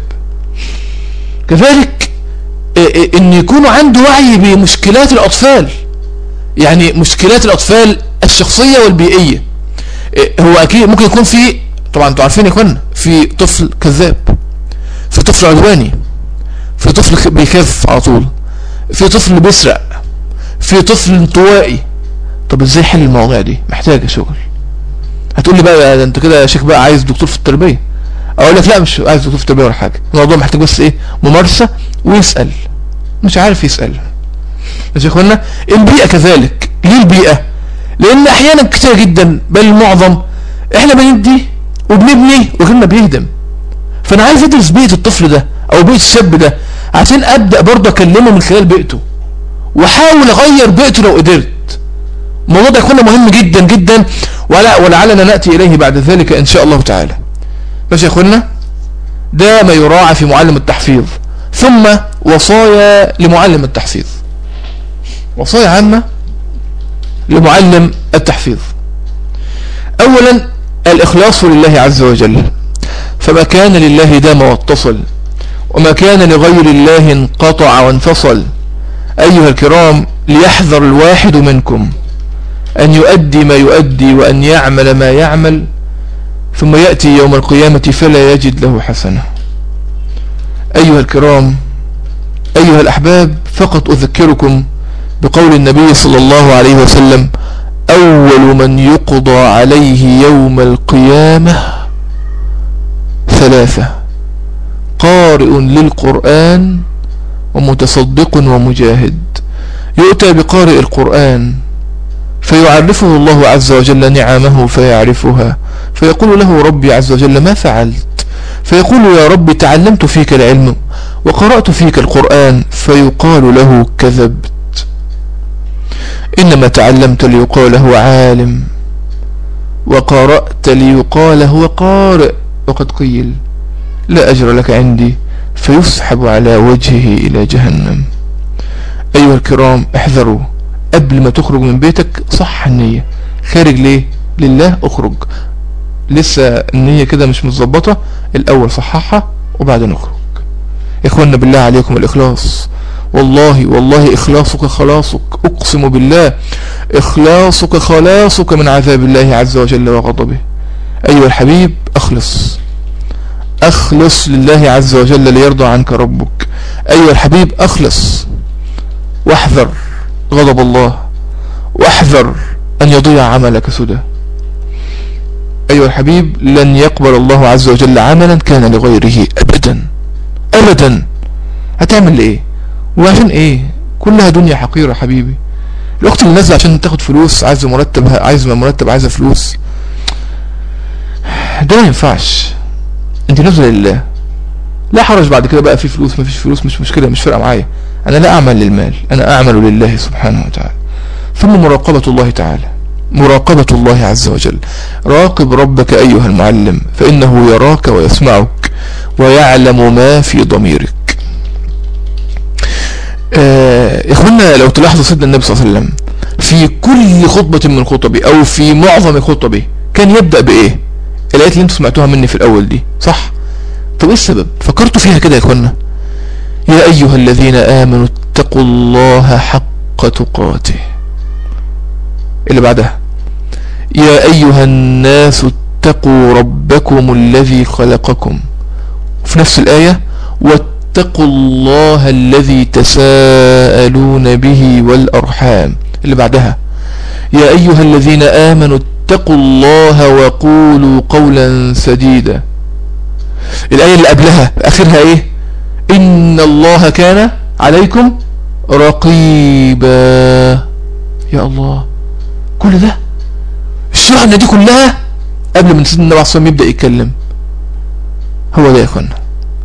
كذلك ان يكونوا عنده وعي بمشكلات الأطفال يعني مشكلات الأطفال الشخصية والبيئية إيه، هو أكيد ممكن يكون في طبعا انتوا عارفين يا اخوانا في طفل كذاب في طفل عدواني في طفل بيخاف على طول في طفل بيسرق في طفل انطوائي طب ازاي حل المواضيع دي محتاجة شغل هتقول لي بقى انت كده يا شيخ بقى عايز دكتور في التربية اقول لك لا مش عايز دكتور في التربية ولا حاجة الموضوع محتاج بس ايه ممارسة ويسأل مش عارف يسأل ماشي يا اخوانا البيئة كذلك ليه البيئة لان احيانا كتير جدا بل المعظم احنا بندي وبنبني وغيرنا بيهدم فانا عايز ادرس بيئة الطفل ده او بيئة الشاب ده عشان ابدأ برضه اكلمه من خلال بيئته واحاول اغير بيئته لو قدرت الموضوع ده يكون مهم جدا جدا ولا ولعلنا نأتي اليه بعد ذلك ان شاء الله تعالى ماشي يا اخوانا ده ما يراعى في معلم التحفيظ ثم وصايا لمعلم التحفيظ وصايا عامة لمعلم التحفيظ اولا الاخلاص لله عز وجل فما كان لله دام واتصل وما كان لغير الله انقطع وانفصل ايها الكرام ليحذر الواحد منكم ان يؤدي ما يؤدي وان يعمل ما يعمل ثم يأتي يوم القيامة فلا يجد له حسنة أيها الكرام أيها الأحباب فقط أذكركم بقول النبي صلى الله عليه وسلم أول من يقضى عليه يوم القيامة ثلاثة قارئ للقرآن ومتصدق ومجاهد يؤتى بقارئ القرآن فيعرفه الله عز وجل نعمه فيعرفها فيقول له ربي عز وجل ما فعلت فيقول يا رب تعلمت فيك العلم وقرأت فيك القرآن فيقال له كذبت إنما تعلمت ليقال هو عالم وقرأت ليقال هو قارئ وقد قيل لا أجر لك عندي فيسحب على وجهه إلى جهنم أيها الكرام احذروا قبل ما تخرج من بيتك صح النية خارج ليه لله اخرج لسه النية كده مش متظبطة الاول صححها وبعدين اخرج اخوانا بالله عليكم الاخلاص والله والله اخلاصك خلاصك اقسم بالله اخلاصك خلاصك من عذاب الله عز وجل وغضبه ايها الحبيب اخلص اخلص لله عز وجل ليرضى عنك ربك ايها الحبيب اخلص واحذر غضب الله واحذر ان يضيع عملك سدى ايها الحبيب لن يقبل الله عز وجل عملا كان لغيره ابدا ابدا هتعمل ايه وعشان ايه كلها دنيا حقيرة حبيبي الاخت اللي نازله عشان تاخد فلوس عايزه مرتب عايزه مرتب عايزه فلوس ده ما ينفعش انت نازله لله لا حرج بعد كده بقى في فلوس ما فيش فلوس مش مشكله مش فارقه معايا انا لا اعمل للمال انا اعمل لله سبحانه وتعالى ثم مراقبه الله تعالى مراقبة الله عز وجل راقب ربك أيها المعلم فإنه يراك ويسمعك ويعلم ما في ضميرك آه إخوانا لو تلاحظوا سيدنا النبي صلى الله عليه وسلم في كل خطبة من خطبه أو في معظم خطبه كان يبدأ بإيه الآيات اللي انتم سمعتوها مني في الأول دي صح طب إيه السبب فكرتوا فيها كده يا إخوانا يا أيها الذين آمنوا اتقوا الله حق تقاته اللي بعدها يا أيها الناس اتقوا ربكم الذي خلقكم في نفس الآية واتقوا الله الذي تساءلون به والأرحام اللي بعدها يا أيها الذين آمنوا اتقوا الله وقولوا قولا سديدا الآية اللي قبلها آخرها إيه إن الله كان عليكم رقيبا يا الله كل ده الشحنة دي كلها قبل ما سيدنا النبي عليه الصلاة يبدأ يتكلم هو ده يا اخوانا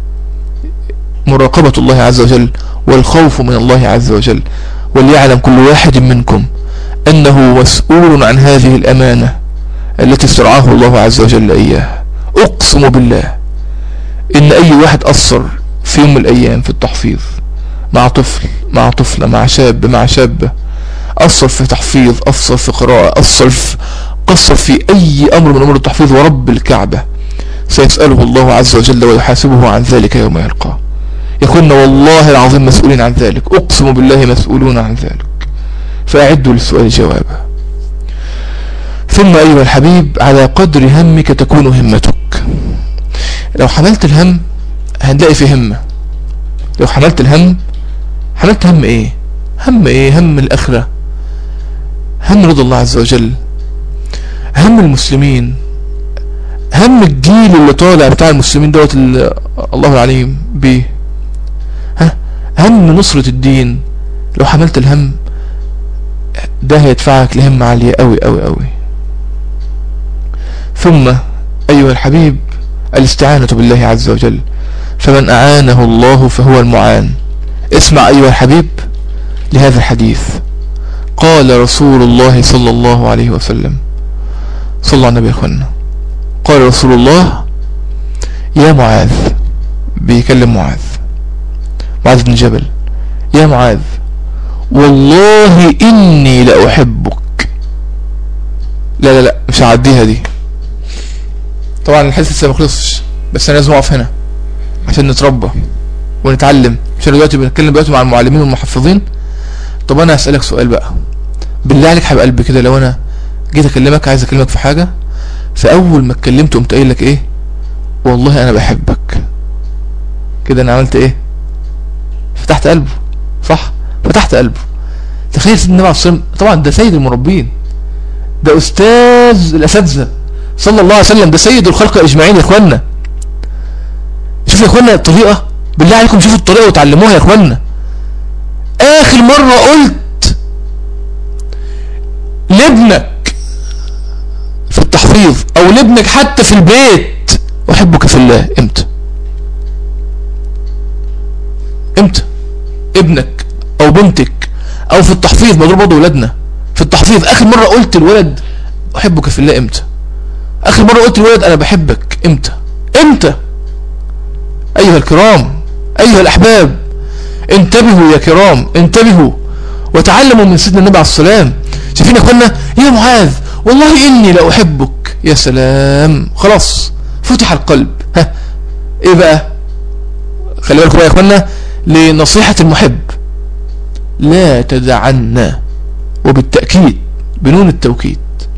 مراقبة الله عز وجل والخوف من الله عز وجل وليعلم كل واحد منكم أنه مسؤول عن هذه الأمانة التي استرعاه الله عز وجل إياها أقسم بالله إن أي واحد أثر في يوم من الأيام في التحفيظ مع طفل مع طفلة مع شاب مع شابة أثر في تحفيظ أثر في قراءة أثر في قصر في أي أمر من أمور التحفيظ ورب الكعبة سيسأله الله عز وجل ويحاسبه عن ذلك يوم يلقاه يكون والله العظيم مسؤولين عن ذلك أقسم بالله مسؤولون عن ذلك فأعدوا للسؤال جوابا ثم أيها الحبيب على قدر همك تكون همتك لو حملت الهم هنلاقي في همة لو حملت الهم حملت هم ايه هم ايه هم الاخرة هم رضا الله عز وجل هم المسلمين هم الجيل اللي طالع بتاع المسلمين دوت الله العليم بيه ها هم نصرة الدين لو حملت الهم ده هيدفعك لهم عالية قوي قوي قوي ثم أيها الحبيب الاستعانة بالله عز وجل فمن أعانه الله فهو المعان اسمع أيها الحبيب لهذا الحديث قال رسول الله صلى الله عليه وسلم صلى على النبي أخوانا قال رسول الله يا معاذ بيكلم معاذ معاذ بن جبل يا معاذ والله إني لأحبك لا لا لا مش هعديها دي طبعا الحديث لسه ما خلصش بس انا لازم اقف هنا عشان نتربى ونتعلم عشان دلوقتي بنتكلم دلوقتي مع المعلمين والمحفظين طب انا هسألك سؤال بقى بالله عليك حبيب قلبي كده لو انا جيت اكلمك عايز اكلمك في حاجة فاول ما اتكلمت قمت قايل لك ايه والله انا بحبك كده انا عملت ايه فتحت قلبه صح فتحت قلبه تخيل سيدنا النبي عليه الصلاه طبعا ده سيد المربين ده أستاذ الأساتذة صلى الله عليه وسلم ده سيد الخلق أجمعين يا إخوانا شوف يا إخوانا الطريقة بالله عليكم شوفوا الطريقة وتعلموها يا إخوانا آخر مرة قلت لابنك في التحفيظ أو لابنك حتى في البيت أحبك في الله إمتى إمتى ابنك أو بنتك أو في التحفيظ ما دول برضه ولادنا في التحفيظ آخر مرة قلت الولد أحبك في الله إمتى آخر مرة قلت الولد أنا بحبك إمتى إمتى أيها الكرام أيها الأحباب انتبهوا يا كرام انتبهوا وتعلموا من سيدنا النبي عليه السلام شايفين يا اخوانا يا معاذ والله إني لأحبك يا سلام خلاص فتح القلب ها ايه بقى خلي بالكم يا اخوانا لنصيحة المحب لا تدعنا وبالتأكيد بنون التوكيد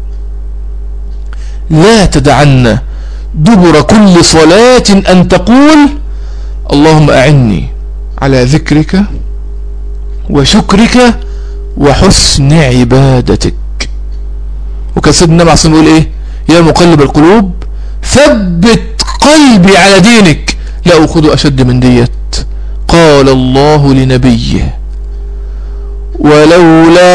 لا تدعنا دبر كل صلاة أن تقول اللهم أعني على ذكرك وشكرك وحسن عبادتك وكان سيدنا النبي عليه يقول ايه يا مقلب القلوب ثبت قلبي على دينك لا أخذ أشد من ديت قال الله لنبيه ولولا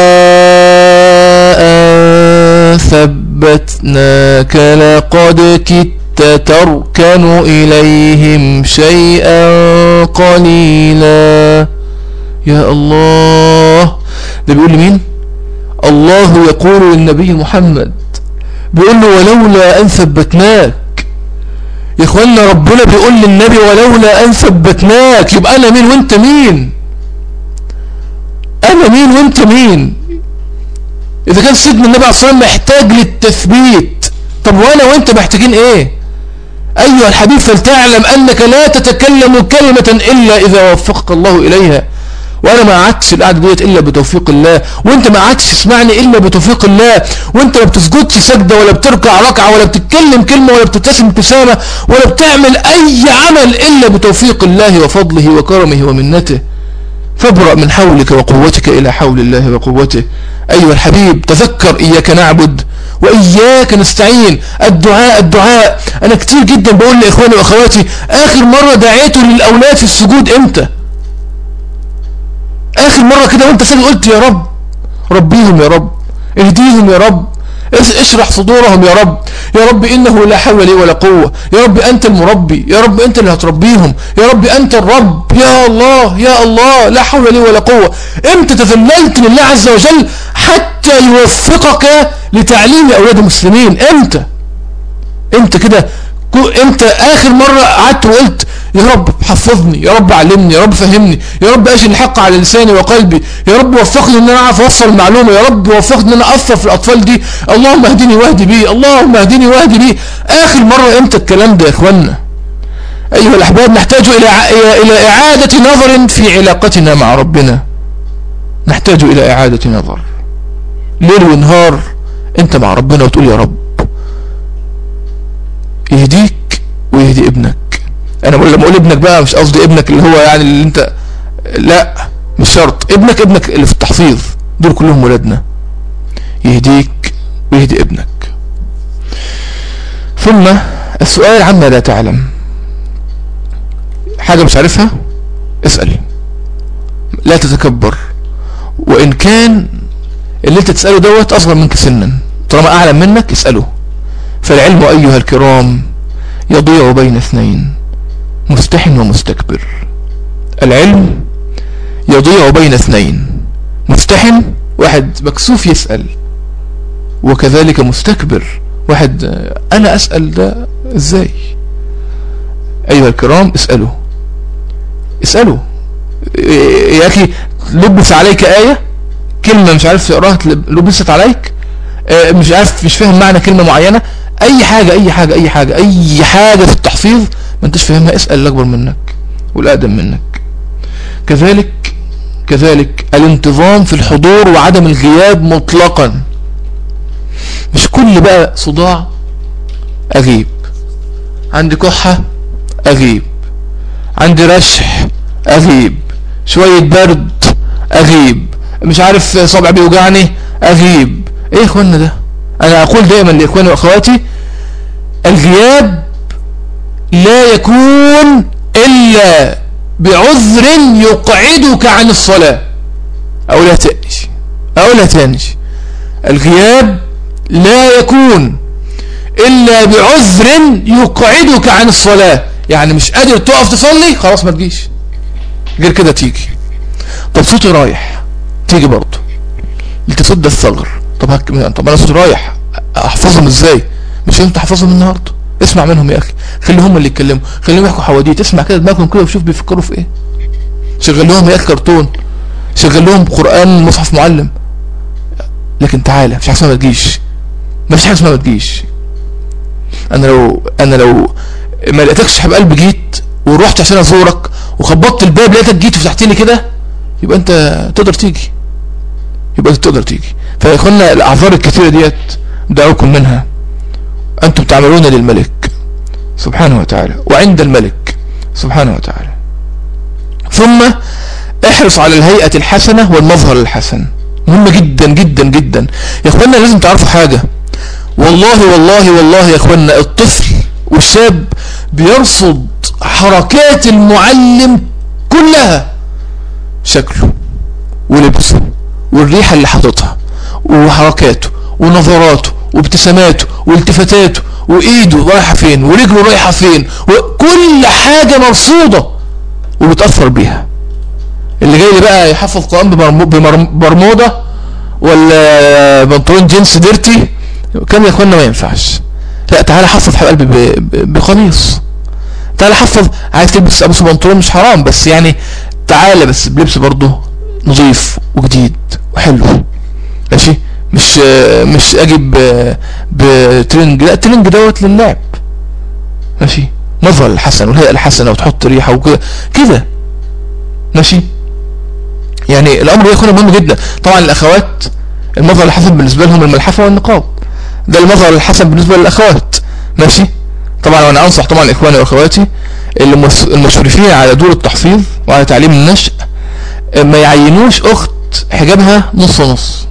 أن ثبتناك لقد كدت تركن إليهم شيئا قليلا يا الله ده بيقول لمين الله يقول للنبي محمد بيقول له ولولا أن ثبتناك يا اخوانا ربنا بيقول للنبي ولولا أن ثبتناك يبقى أنا مين وانت مين انا مين وانت مين اذا كان سيدنا النبي عليه الصلاة والسلام محتاج للتثبيت طب وانا وانت محتاجين ايه ايها الحبيب فلتعلم انك لا تتكلم كلمة الا اذا وفقك الله اليها وانا ما قعدتش القعده ديت الا بتوفيق الله وانت ما قعدتش تسمعني الا بتوفيق الله وانت ما بتسجدش سجده ولا بتركع ركعه ولا بتتكلم كلمه ولا بتبتسم ابتسامه ولا بتعمل اي عمل الا بتوفيق الله وفضله وكرمه ومنته فابرأ من حولك وقوتك إلى حول الله وقوته أيها الحبيب تذكر إياك نعبد وإياك نستعين الدعاء الدعاء أنا كتير جدا بقول لإخواني وأخواتي آخر مرة دعيته للأولاد في السجود إمتى آخر مرة كده وانت سجد قلت يا رب ربيهم يا رب اهديهم يا رب اشرح صدورهم يا رب يا رب إنه لا حول لي ولا قوة يا رب أنت المربي يا رب أنت اللي هتربيهم يا رب أنت الرب يا الله يا الله لا حول لي ولا قوة امتى تذللت لله عز وجل حتى يوفقك لتعليم أولاد المسلمين امتى امتى كده امتى آخر مرة قعدت وقلت يا رب حفظني يا رب علمني يا رب فهمني يا رب اجل الحق على لساني وقلبي يا رب وفقني ان انا اعرف اوصل المعلومه يا رب وفقني ان انا اثر في الاطفال دي اللهم اهدني واهدي بي اللهم اهدني واهدي بي اخر مره امتى الكلام ده يا اخوانا ايها الاحباب نحتاج الى الى اعاده نظر في علاقتنا مع ربنا نحتاج الى اعاده نظر ليل ونهار انت مع ربنا وتقول يا رب يهديك ويهدي ابنك انا بقول لما اقول ابنك بقى مش قصدي ابنك اللي هو يعني اللي انت لا مش شرط ابنك ابنك اللي في التحفيظ دول كلهم ولادنا يهديك ويهدي ابنك ثم السؤال عما لا تعلم حاجة مش عارفها اسأل لا تتكبر وإن كان اللي انت تسأله دوت أصغر منك سنا طالما أعلم منك اسأله فالعلم أيها الكرام يضيع بين اثنين مستحن ومستكبر العلم يضيع بين اثنين مستحن واحد مكسوف يسأل وكذلك مستكبر واحد انا اسأل ده ازاي ايها الكرام اسألوا اسألوا يا اخي لبس عليك آية كلمة مش عارف تقراها لبست عليك آه، مش عارف مش فاهم معنى كلمة معينة اي حاجة اي حاجة اي حاجة اي حاجة في التحفيظ ما انتش فاهمها اسأل الاكبر منك والاقدم منك كذلك كذلك الانتظام في الحضور وعدم الغياب مطلقا مش كل بقى صداع اغيب عندي كحة اغيب عندي رشح اغيب شوية برد اغيب مش عارف صبع بيوجعني اغيب ايه يا اخوانا ده انا اقول دائما لاخواني واخواتي الغياب لا يكون الا بعذر يقعدك عن الصلاة اقولها تاني اقولها تاني الغياب لا يكون الا بعذر يقعدك عن الصلاة يعني مش قادر تقف تصلي خلاص ما تجيش غير كده تيجي طب صوتي رايح تيجي برضه لتسد الثغر طب هك... طب انا صوتي رايح احفظهم ازاي مش انت احفظهم النهارده اسمع منهم يا اخي خلي هم اللي يتكلموا خليهم يحكوا حواديت اسمع كده دماغهم كده وشوف بيفكروا في ايه شغل لهم يا اخي كرتون شغل لهم قران مصحف معلم لكن تعالى مش حاجه اسمها ما تجيش مفيش حاجه اسمها ما تجيش انا لو انا لو ما لقيتكش حب قلب جيت ورحت عشان ازورك وخبطت الباب لقيتك جيت وفتحت لي كده يبقى انت تقدر تيجي يبقى انت تقدر تيجي فيا اخوانا الاعذار الكثيره ديت دعوكم منها انتم تعملون للملك سبحانه وتعالى وعند الملك سبحانه وتعالى ثم احرص على الهيئة الحسنة والمظهر الحسن مهمة جدا جدا جدا يا اخوانا لازم تعرفوا حاجة والله والله والله يا اخوانا الطفل والشاب بيرصد حركات المعلم كلها شكله ولبسه والريحة اللي حاططها وحركاته ونظراته وابتساماته والتفاتاته وايده رايحة فين ورجله رايحة فين وكل حاجة مرصودة وبتأثر بيها اللي جاي لي بقى يحفظ قرآن ببرموده ولا بنطلون جينز ديرتي كان يا اخوانا ما ينفعش لا تعالى حفظ حبيب قلبي بقميص تعالى حفظ عايز تلبس ابو بنطلون مش حرام بس يعني تعالى بس بلبس برضه نظيف وجديد وحلو ماشي مش مش اجيب بترنج لا الترنج دوت للعب ماشي مظهر الحسن والهيئه الحسنه وتحط ريحه وكده كده ماشي يعني الامر ده يكون مهم جدا طبعا الاخوات المظهر الحسن بالنسبه لهم الملحفه والنقاب ده المظهر الحسن بالنسبه للاخوات ماشي طبعا وانا انصح طبعا اخواني واخواتي المشرفين على دور التحفيظ وعلى تعليم النشء ما يعينوش اخت حجابها نص نص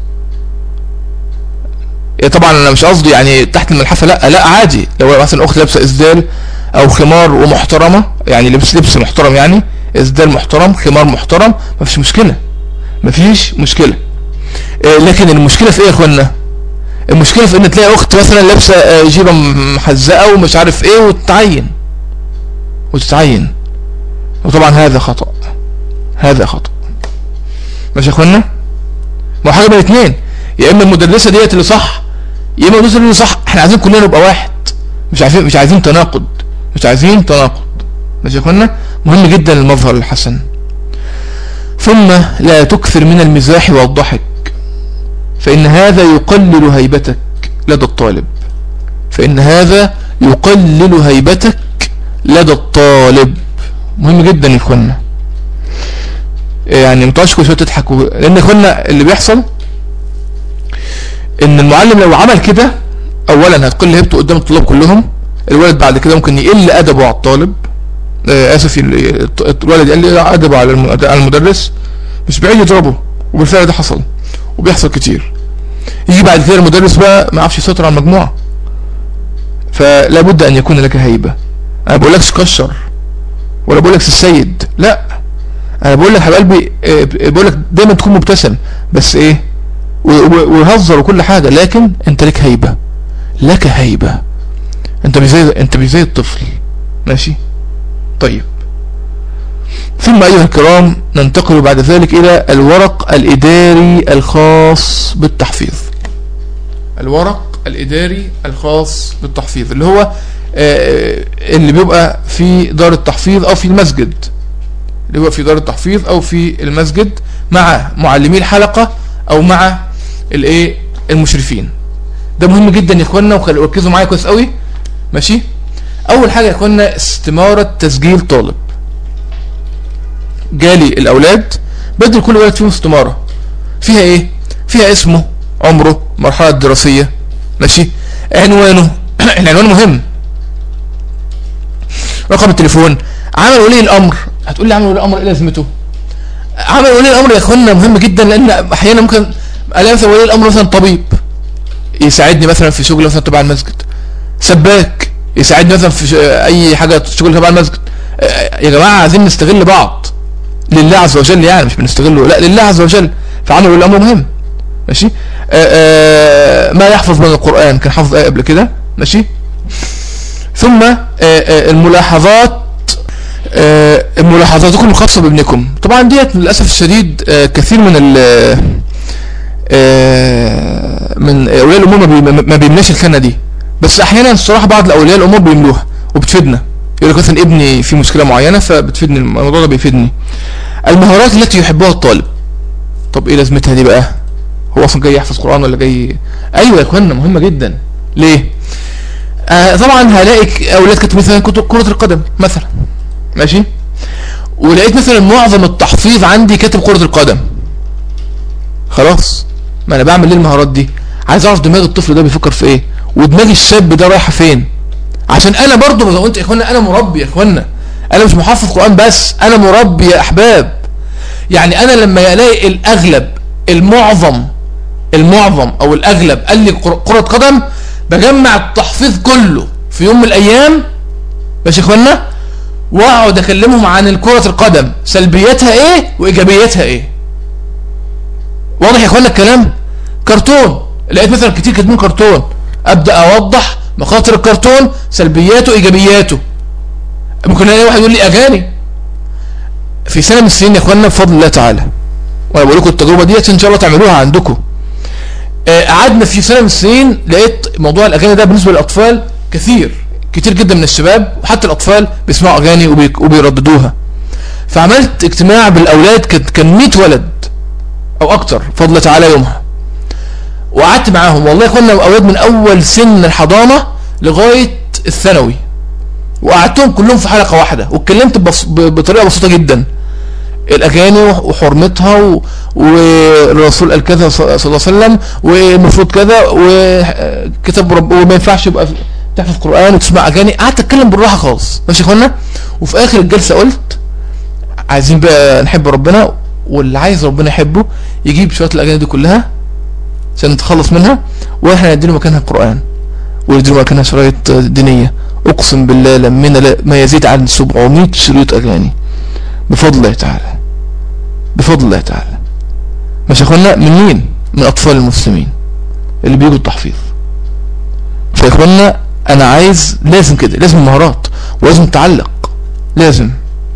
طبعا انا مش قصدي يعني تحت الملحفه لا لا عادي لو مثلا اخت لابسه اسدال او خمار ومحترمه يعني لبس لبس محترم يعني اسدال محترم خمار محترم ما فيش مشكله ما فيش مشكله آه، لكن المشكله في ايه يا اخوانا المشكله في ان تلاقي اخت مثلا لابسه آه، جيبه محزقه ومش عارف ايه وتتعين وتتعين وطبعا هذا خطا هذا خطا ماشي يا اخوانا ما حاجه بين الاثنين يا اما المدرسه ديت اللي صح يا اما المدرسه اللي صح احنا عايزين كلنا نبقى واحد مش عايزين مش عايزين تناقض مش عايزين تناقض ماشي يا اخوانا مهم جدا المظهر الحسن ثم لا تكثر من المزاح والضحك فإن هذا يقلل هيبتك لدى الطالب فإن هذا يقلل هيبتك لدى الطالب مهم جدا يا اخوانا يعني متعش كل شويه تضحكوا لان اخوانا اللي بيحصل ان المعلم لو عمل كده اولا هتقل هيبته قدام الطلاب كلهم الولد بعد كده ممكن يقل ادبه على الطالب آه، اسف الولد يقل ادبه على المدرس مش بعيد يضربه وبالفعل ده حصل وبيحصل كتير يجي بعد كده المدرس بقى ما عرفش يسيطر على المجموعه فلا بد ان يكون لك هيبه انا بقول لكش كشر ولا بقول لك السيد لا انا بقول لك حبيب قلبي آه، بقول لك دايما تكون مبتسم بس ايه ويهزر وكل حاجه لكن انت لك هيبه لك هيبه انت مش زي انت مش زي الطفل ماشي طيب ثم أيها الكرام ننتقل بعد ذلك إلى الورق الإداري الخاص بالتحفيظ الورق الإداري الخاص بالتحفيظ اللي هو آه، اللي بيبقى في دار التحفيظ أو في المسجد اللي هو في دار التحفيظ أو في المسجد مع معلمي الحلقة أو مع الايه المشرفين ده مهم جدا يا اخوانا وركزوا معايا كويس قوي ماشي اول حاجه يا اخوانا استماره تسجيل طالب جالي الاولاد بدل كل ولد فيهم استماره فيها ايه فيها اسمه عمره مرحله دراسيه ماشي عنوانه العنوان مهم رقم التليفون عمل ولي الامر هتقول لي عمل ولي الامر ايه لازمته عمل ولي الامر يا اخوانا مهم جدا لان احيانا ممكن الاقي مثلا ولي الامر مثلا طبيب يساعدني مثلا في شغل مثلا تبع المسجد سباك يساعدني مثلا في اي حاجه شغل تبع المسجد آه، يا جماعه عايزين نستغل بعض لله عز وجل يعني مش بنستغله لا لله عز وجل فعمل الامر مهم ماشي آآ آه، آآ ما يحفظ من القرآن كان حافظ آية قبل كده ماشي ثم آآ الملاحظات ملاحظاتكم الخاصة بابنكم طبعا ديت للأسف الشديد كثير من ال من أولياء الأمور ما بيملاش الخانة دي بس أحيانا الصراحة بعض الأولياء الأمور بيملوها وبتفيدنا يقول لك مثلا ابني في مشكلة معينة فبتفيدني الموضوع ده بيفيدني المهارات التي يحبها الطالب طب ايه لازمتها دي بقى هو اصلا جاي يحفظ قرآن ولا جاي ايوه يا اخوانا مهمة جدا ليه آه طبعا هلاقي اولاد كانت مثلا كرة القدم مثلا ماشي ولقيت مثلا معظم التحفيظ عندي كاتب كرة القدم خلاص ما انا بعمل ليه المهارات دي عايز اعرف دماغ الطفل ده بيفكر في ايه ودماغ الشاب ده رايحه فين عشان انا برضو زي ما قلت يا اخوانا انا مربي يا اخوانا انا مش محفظ قرآن بس انا مربي يا احباب يعني انا لما الاقي الاغلب المعظم المعظم او الاغلب قال لي كرة قدم بجمع التحفيظ كله في يوم من الايام ماشي يا اخوانا واقعد اكلمهم عن كرة القدم سلبياتها ايه وايجابياتها ايه واضح يا اخوانا الكلام كرتون لقيت مثلا كتير كاتبين كرتون ابدا اوضح مخاطر الكرتون سلبياته ايجابياته ممكن الاقي واحد يقول لي اغاني في سنه من السنين يا اخوانا بفضل الله تعالى وانا بقول لكم التجربه ديت ان شاء الله تعملوها عندكم آه، قعدنا في سنه من السنين لقيت موضوع الاغاني ده بالنسبه للاطفال كثير كتير جدا من الشباب وحتى الاطفال بيسمعوا اغاني وبيرددوها فعملت اجتماع بالاولاد كان 100 ولد او اكتر فضل تعالى يومها وقعدت معاهم والله كنا اولاد من اول سن الحضانة لغاية الثانوي وقعدتهم كلهم في حلقة واحدة واتكلمت بطريقة بسيطة جدا الاغاني وحرمتها والرسول قال كذا صلى الله عليه وسلم والمفروض كذا وكتاب رب وما ينفعش يبقى تحفظ قرآن وتسمع اغاني قعدت اتكلم بالراحة خالص ماشي يا اخوانا وفي اخر الجلسة قلت عايزين بقى نحب ربنا واللي عايز ربنا يحبه يجيب شوية الاغاني دي كلها عشان نتخلص منها واحنا نديله مكانها القرآن ونديله مكانها شرايط دينية اقسم بالله لمنا ما يزيد عن 700 شريط اغاني بفضل الله تعالى بفضل الله تعالى مش اخوانا من مين من اطفال المسلمين اللي بيجوا التحفيظ فاخوانا انا عايز لازم كده لازم مهارات ولازم تعلق لازم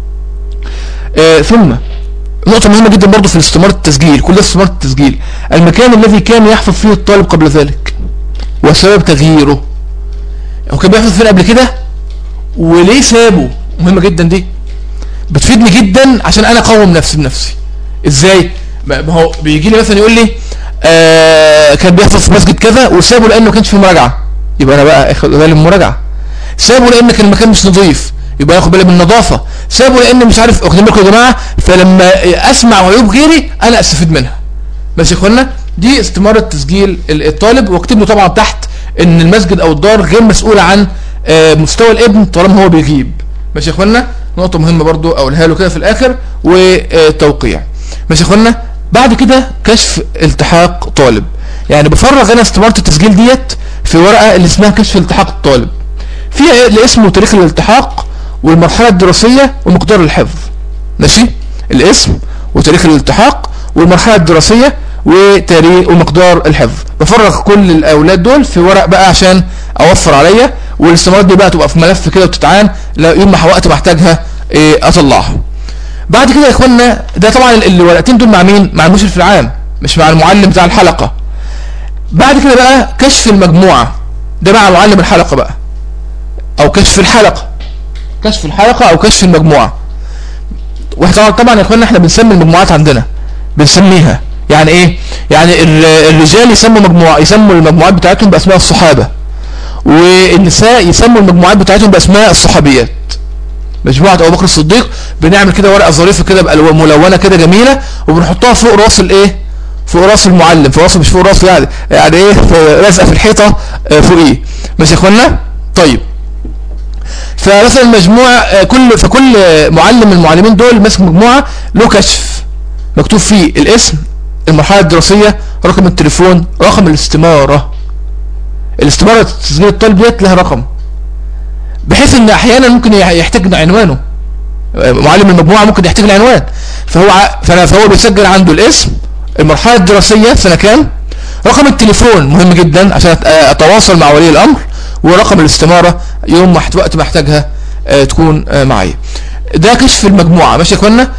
آه ثم نقطة مهمة جدا برضو في استمارة التسجيل كل ده استمارة التسجيل المكان الذي كان يحفظ فيه الطالب قبل ذلك وسبب تغييره هو كان بيحفظ فين قبل كده وليه سابه مهمة جدا دي بتفيدني جدا عشان انا اقوم نفسي بنفسي ازاي ما هو بيجي لي مثلا يقول لي آه كان بيحفظ في مسجد كذا وسابه لانه ما كانش في مراجعه يبقى انا بقى اخد بالي من المراجعه سابه لان كان المكان مش نظيف يبقى ياخد بالي من النظافه سابه لان مش عارف واخدين بالكم يا جماعه فلما اسمع عيوب غيري انا استفيد منها ماشي يا اخوانا دي استماره تسجيل الطالب واكتب له طبعا تحت ان المسجد او الدار غير مسؤول عن آه، مستوى الابن طالما هو بيغيب ماشي يا اخوانا نقطه مهمه برضو اقولها له كده في الاخر وتوقيع ماشي يا اخوانا بعد كده كشف التحاق طالب يعني بفرغ انا استماره التسجيل ديت في ورقه اللي اسمها كشف التحاق الطالب فيها اللي اسمه تاريخ الالتحاق والمرحلة الدراسية ومقدار الحفظ ماشي الاسم وتاريخ الالتحاق والمرحلة الدراسية وتاريخ ومقدار الحفظ بفرغ كل الاولاد دول في ورق بقى عشان اوفر عليا والاستمارات دي بقى تبقى في ملف كده وتتعان يوم ما وقت محتاجها إيه اطلعها بعد كده يا اخوانا ده طبعا الورقتين دول مع مين مع المشرف العام مش مع المعلم بتاع الحلقة بعد كده بقى كشف المجموعة ده مع معلم الحلقة بقى او كشف الحلقة كشف الحلقة او كشف المجموعة واحنا طبعا يا اخوانا احنا بنسمي المجموعات عندنا بنسميها يعني ايه يعني الرجال يسموا مجموعة يسموا المجموعات بتاعتهم باسماء الصحابة والنساء يسموا المجموعات بتاعتهم باسماء الصحابيات مجموعة ابو بكر الصديق بنعمل كده ورقة ظريفة كده بألوان ملونة كده جميلة وبنحطها فوق راس الايه فوق راس المعلم فوق راس مش فوق راسه يعني يعني ايه لازقه في الحيطة آه، فوقيه ماشي يا اخوانا طيب فمثلا مجموعة آه، كل فكل معلم من المعلمين دول ماسك مجموعة له كشف مكتوب فيه الاسم المرحلة الدراسية رقم التليفون رقم الاستمارة الاستمارة تسجيل الطالب ديت لها رقم بحيث ان احيانا ممكن يحتاج عنوانه معلم المجموعة ممكن يحتاج العنوان فهو فهو بيسجل عنده الاسم المرحلة الدراسية سنة كام رقم التليفون مهم جدا عشان اتواصل مع ولي الامر ورقم الاستمارة يوم وقت ما احتاجها آه، تكون آه، معي ده كشف المجموعة ماشي يا اخوانا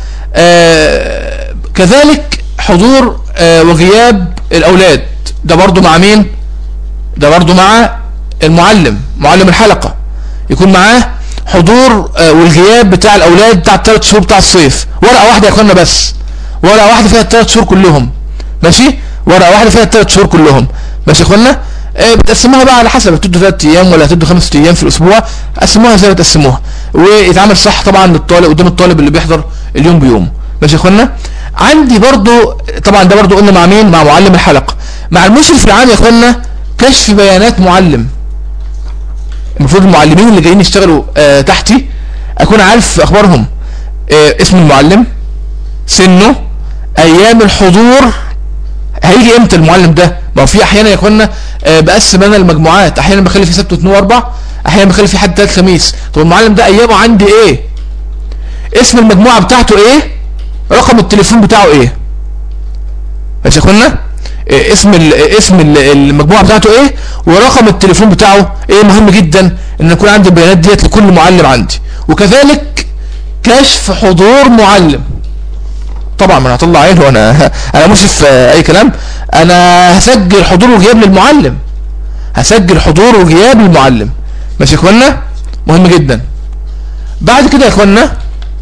آه، كذلك حضور وغياب الاولاد ده برضو مع مين ده برضو مع المعلم معلم الحلقة يكون معاه حضور والغياب بتاع الاولاد بتاع الثلاث شهور بتاع الصيف ورقة واحدة يا اخوانا بس ورقة واحدة فيها الثلاث شهور كلهم ماشي ورقة واحدة فيها الثلاث شهور كلهم ماشي يا اخوانا آه، بتقسموها بقى على حسب هتدوا ثلاث ايام ولا هتدوا خمس ايام في الاسبوع قسموها زي ما تقسموها ويتعامل صح طبعا للطالب قدام الطالب اللي بيحضر اليوم بيوم ماشي يا اخوانا عندي برضو طبعا ده برضو قلنا مع مين مع معلم الحلقه مع المشرف العام يا اخوانا كشف بيانات معلم المفروض المعلمين اللي جايين يشتغلوا آه تحتي اكون عارف اخبارهم آه اسم المعلم سنه ايام الحضور هيجي امتى المعلم ده ما هو في احيانا يا اخوانا آه، بقسم انا المجموعات احيانا بخلي في سبت واثنين واربع احيانا بخلي في حد ثلاث خميس طب المعلم ده ايامه عندي ايه اسم المجموعه بتاعته ايه رقم التليفون بتاعه ايه ماشي يا اخوانا آه، اسم اسم المجموعه بتاعته ايه ورقم التليفون بتاعه ايه مهم جدا ان يكون عندي البيانات ديت لكل معلم عندي وكذلك كشف حضور معلم طبعا ما انا هطلع عينه وانا انا مش في اي كلام انا هسجل حضور وغياب للمعلم هسجل حضور وغياب للمعلم ماشي يا اخوانا مهم جدا بعد كده يا اخوانا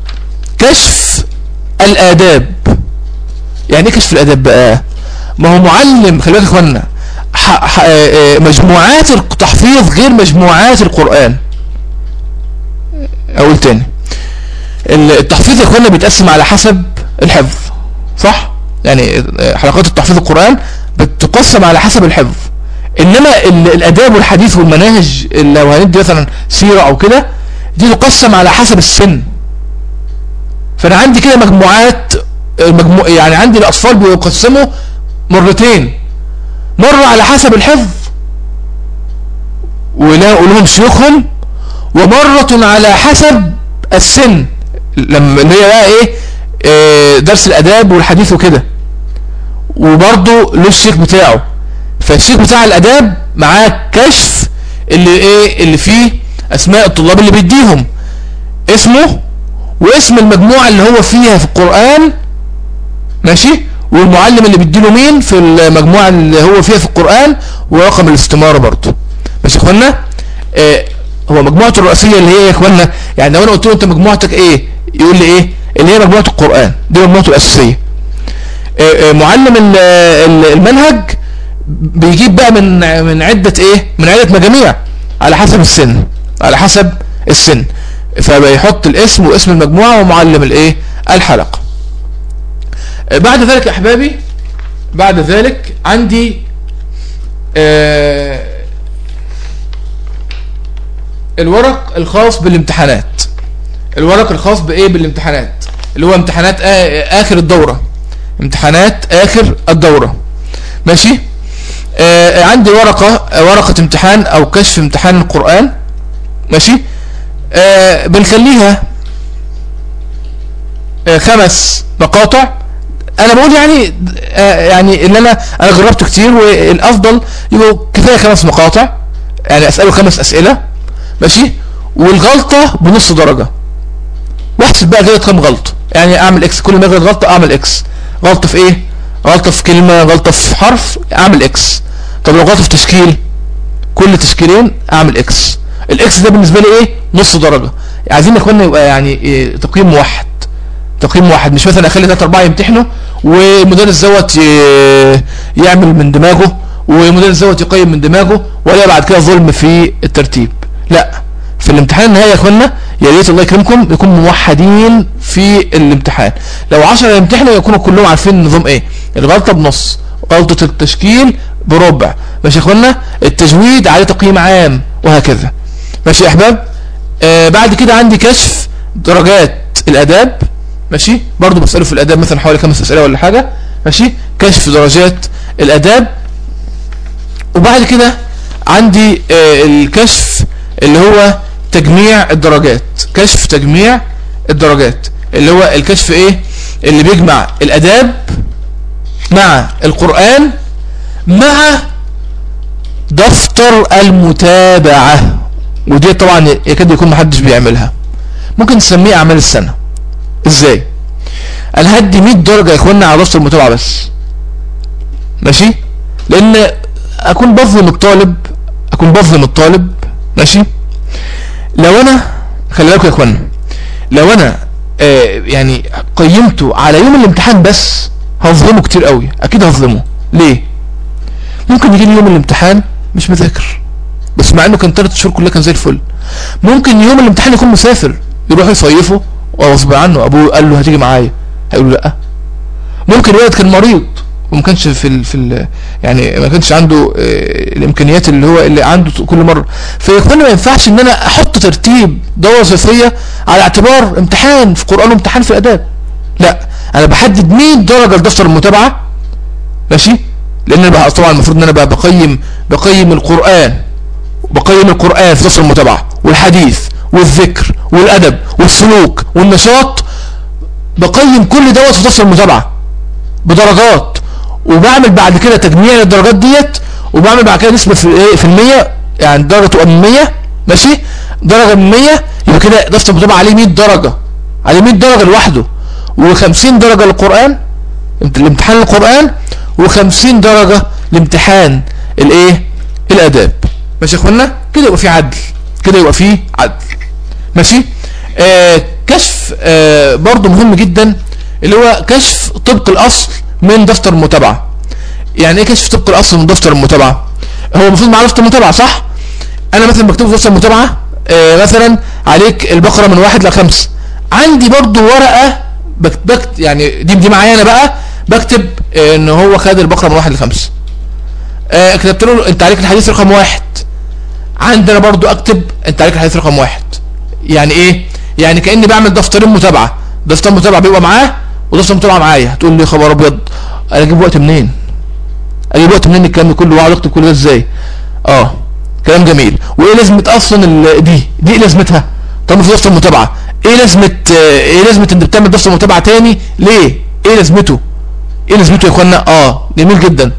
كشف الاداب يعني ايه كشف الاداب بقى ما هو معلم خلي بالك يا اخوانا آه، مجموعات التحفيظ غير مجموعات القرآن اقول تاني التحفيظ يا اخوانا بيتقسم على حسب الحفظ صح يعني حلقات التحفيظ القرآن بتقسم على حسب الحفظ انما الاداب والحديث والمناهج لو هندي مثلا سيرة او كده دي تقسم على حسب السن فانا عندي كده مجموعات مجموع يعني عندي الاطفال بيقسموا مرتين مرة على حسب الحفظ ولهم شيوخهم ومرة على حسب السن لما اللي هي بقى ايه آه، درس الاداب والحديث وكده وبرضه له الشيخ بتاعه فالشيخ بتاع الاداب معاه كشف اللي ايه اللي فيه اسماء الطلاب اللي بيديهم اسمه واسم المجموعة اللي هو فيها في القرآن ماشي والمعلم اللي بيديله مين في المجموعة اللي هو فيها في القرآن ورقم الاستمارة برضه ماشي يا اخوانا اه هو مجموعته الرئيسية اللي هي يا اخوانا يعني لو انا قلت له انت مجموعتك ايه يقول لي ايه اللي هي مجموعة القرآن دي مجموعته الأساسية آه، آه، معلم المنهج بيجيب بقى من من عدة ايه من عدة مجاميع على حسب السن على حسب السن فبيحط الاسم واسم المجموعة ومعلم الايه الحلقة آه، بعد ذلك يا احبابي بعد ذلك عندي الورق الخاص بالامتحانات الورق الخاص بايه بالامتحانات اللي هو امتحانات اخر الدورة امتحانات اخر الدورة ماشي آه عندي ورقة ورقة امتحان او كشف امتحان القرآن ماشي آه بنخليها آه خمس مقاطع انا بقول يعني آه يعني اللي انا انا جربته كتير والافضل يبقوا كفاية خمس مقاطع يعني اسأله خمس اسئلة ماشي والغلطة بنص درجة واحسب بقى غلط كام غلطة يعني اعمل اكس كل ما اغلط غلطة اعمل اكس غلطة في ايه غلطة في كلمة غلطة في حرف اعمل اكس طب لو غلطة في تشكيل كل تشكيلين اعمل اكس الاكس ده بالنسبة لي ايه نص درجة عايزين يا اخوانا يبقى يعني إيه تقييم موحد تقييم موحد مش مثلا اخلي 3 4 يمتحنوا والمدرس دوت يعمل من دماغه والمدرس دوت يقيم من دماغه ولا بعد كده ظلم في الترتيب لا في الامتحان النهائي يا اخوانا يا ريت الله يكرمكم يكون موحدين في الامتحان لو 10 يمتحنوا يكونوا كلهم عارفين النظام ايه الغلطة بنص غلطة التشكيل بربع ماشي يا اخوانا التجويد عليه تقييم عام وهكذا ماشي يا احباب آه بعد كده عندي كشف درجات الاداب ماشي برضو بسأله في الاداب مثلا حوالي خمس اسئله ولا حاجة ماشي كشف درجات الاداب وبعد كده عندي آه، الكشف اللي هو تجميع الدرجات كشف تجميع الدرجات اللي هو الكشف ايه اللي بيجمع الاداب مع القرآن مع دفتر المتابعة ودي طبعا يكاد يكون محدش بيعملها ممكن تسميه اعمال السنة ازاي انا هدي 100 درجة يا اخوانا على دفتر المتابعة بس ماشي لان اكون بظلم الطالب اكون بظلم الطالب ماشي لو انا خلي بالكم يا اخوانا لو انا آه يعني قيمته على يوم الامتحان بس هظلمه كتير قوي اكيد هظلمه ليه ممكن يجي لي يوم الامتحان مش مذاكر بس مع انه كان ثلاث شهور كلها كان زي الفل ممكن يوم الامتحان يكون مسافر يروح يصيفه وغصب عنه ابوه قال له هتيجي معايا هيقول له لا ممكن الولد كان مريض وما كانش في ال في ال يعني ما كانش عنده آه، الامكانيات اللي هو اللي عنده كل مره فيكون ما ينفعش ان انا احط ترتيب دوره وظيفيه على اعتبار امتحان في قران وامتحان في الاداب لا انا بحدد 100 درجه لدفتر المتابعه ماشي لان انا بقى طبعا المفروض ان انا بقى بقيم بقيم القران بقيم القران في دفتر المتابعه والحديث والذكر والادب والسلوك والنشاط بقيم كل دوت في دفتر المتابعه بدرجات وبعمل بعد كده تجميع للدرجات ديت وبعمل بعد كده نسبة في ايه في المية يعني درجة تبقى من 100 ماشي درجة من 100 يبقى كده دفتر المتابعة عليه 100 درجة عليه 100 درجة لوحده و50 درجة للقرآن الامتحان القرآن و50 درجة لامتحان الايه الاداب ماشي يا اخوانا كده يبقى في عدل كده يبقى في عدل ماشي آه كشف آه برضو مهم جدا اللي هو كشف طبق الاصل من دفتر المتابعة يعني ايه كشف طبق الاصل من دفتر المتابعة هو المفروض معاه دفتر المتابعة صح انا مثلا بكتبه في دفتر المتابعة آه مثلا عليك البقرة من واحد لخمس عندي برضو ورقة بكت بكت يعني دي دي معايا انا بقى بكتب آه ان هو خد البقرة من واحد لخمس آه كتبت له انت عليك الحديث رقم واحد عندنا برضو اكتب انت عليك الحديث رقم واحد يعني ايه يعني كأني بعمل دفترين متابعة دفتر متابعة بيبقى معاه ودفتر متابعة معايا هتقول لي خبر ابيض انا اجيب وقت منين اجيب وقت منين الكلام ده كله واقعد اكتب كل ده ازاي اه كلام جميل وايه لازمه اصلا ال- دي دي ايه لازمتها طب في دفتر متابعه ايه لازمه آه، ايه لازمه انت بتعمل دفتر متابعه تاني ليه ايه لازمته ايه لازمته يا اخوانا اه جميل جدا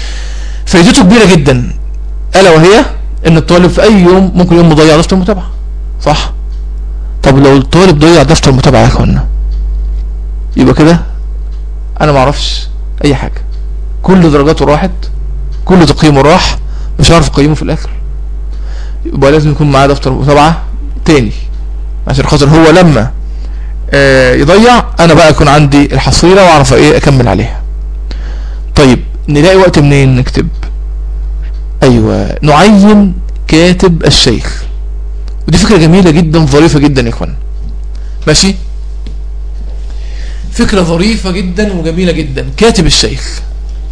فايدته كبيره جدا الا وهي ان الطالب في اي يوم ممكن يوم مضيع دفتر متابعه صح طب لو الطالب ضيع دفتر متابعه يا اخوانا يبقى كده انا ما اعرفش اي حاجه كل درجاته راحت كل تقييمه راح مش عارف اقيمه في الاخر يبقى لازم يكون معاه دفتر متابعه تاني عشان خاطر هو لما آه يضيع انا بقى يكون عندي الحصيله واعرف ايه اكمل عليها طيب نلاقي وقت منين نكتب ايوه نعين كاتب الشيخ ودي فكره جميله جدا ظريفه جدا يا اخوانا ماشي فكرة ظريفة جدا وجميلة جدا كاتب الشيخ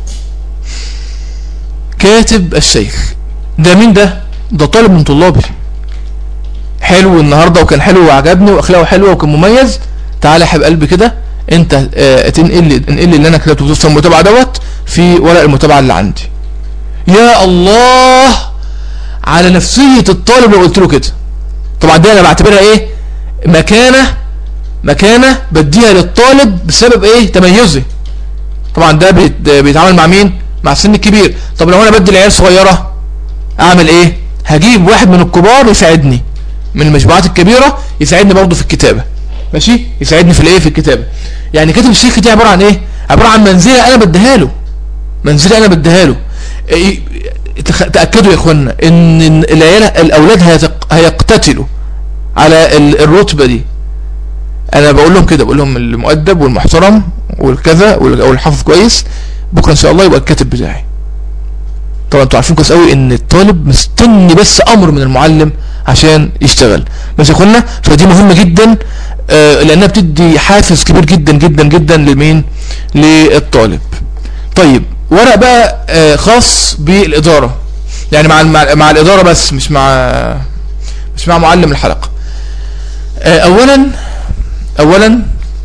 كاتب الشيخ ده مين ده ده طالب من طلابي حلو النهاردة وكان حلو وعجبني واخلاقه حلوة وكان مميز تعالى يا حبيب قلبي كده انت اه تنقل لي انقل لي اللي انا كتبته في دفتر المتابعة دوت في ورق المتابعة اللي عندي يا الله على نفسية الطالب لو قلت له كده طبعا دي انا بعتبرها ايه مكانة مكانة بديها للطالب بسبب ايه تميزه طبعا ده بيت بيتعامل مع مين مع السن الكبير طب لو انا بدي العيال صغيرة اعمل ايه هجيب واحد من الكبار يساعدني من المجموعات الكبيرة يساعدني برضه في الكتابة ماشي يساعدني في الايه في الكتابة يعني كاتب الشيخ دي عبارة عن ايه عبارة عن منزلة انا بديها له منزلة انا بديها له إيه تخ- تأكدوا يا اخوانا ان إن العيال الاولاد هيتق- هيقتتلوا على ال- الرتبة دي انا بقول لهم كده بقول لهم المؤدب والمحترم والكذا وال- والحافظ كويس بكره ان شاء الله يبقى الكاتب بتاعي طبعا انتوا عارفين كويس قوي ان الطالب مستني بس امر من المعلم عشان يشتغل بس يا اخوانا فدي مهمه جدا آه، لانها بتدي حافز كبير جدا جدا جدا لمين للطالب طيب ورق بقى آه، خاص بالاداره يعني مع مع, مع الاداره بس مش مع مش مع معلم الحلقه آه، اولا اولا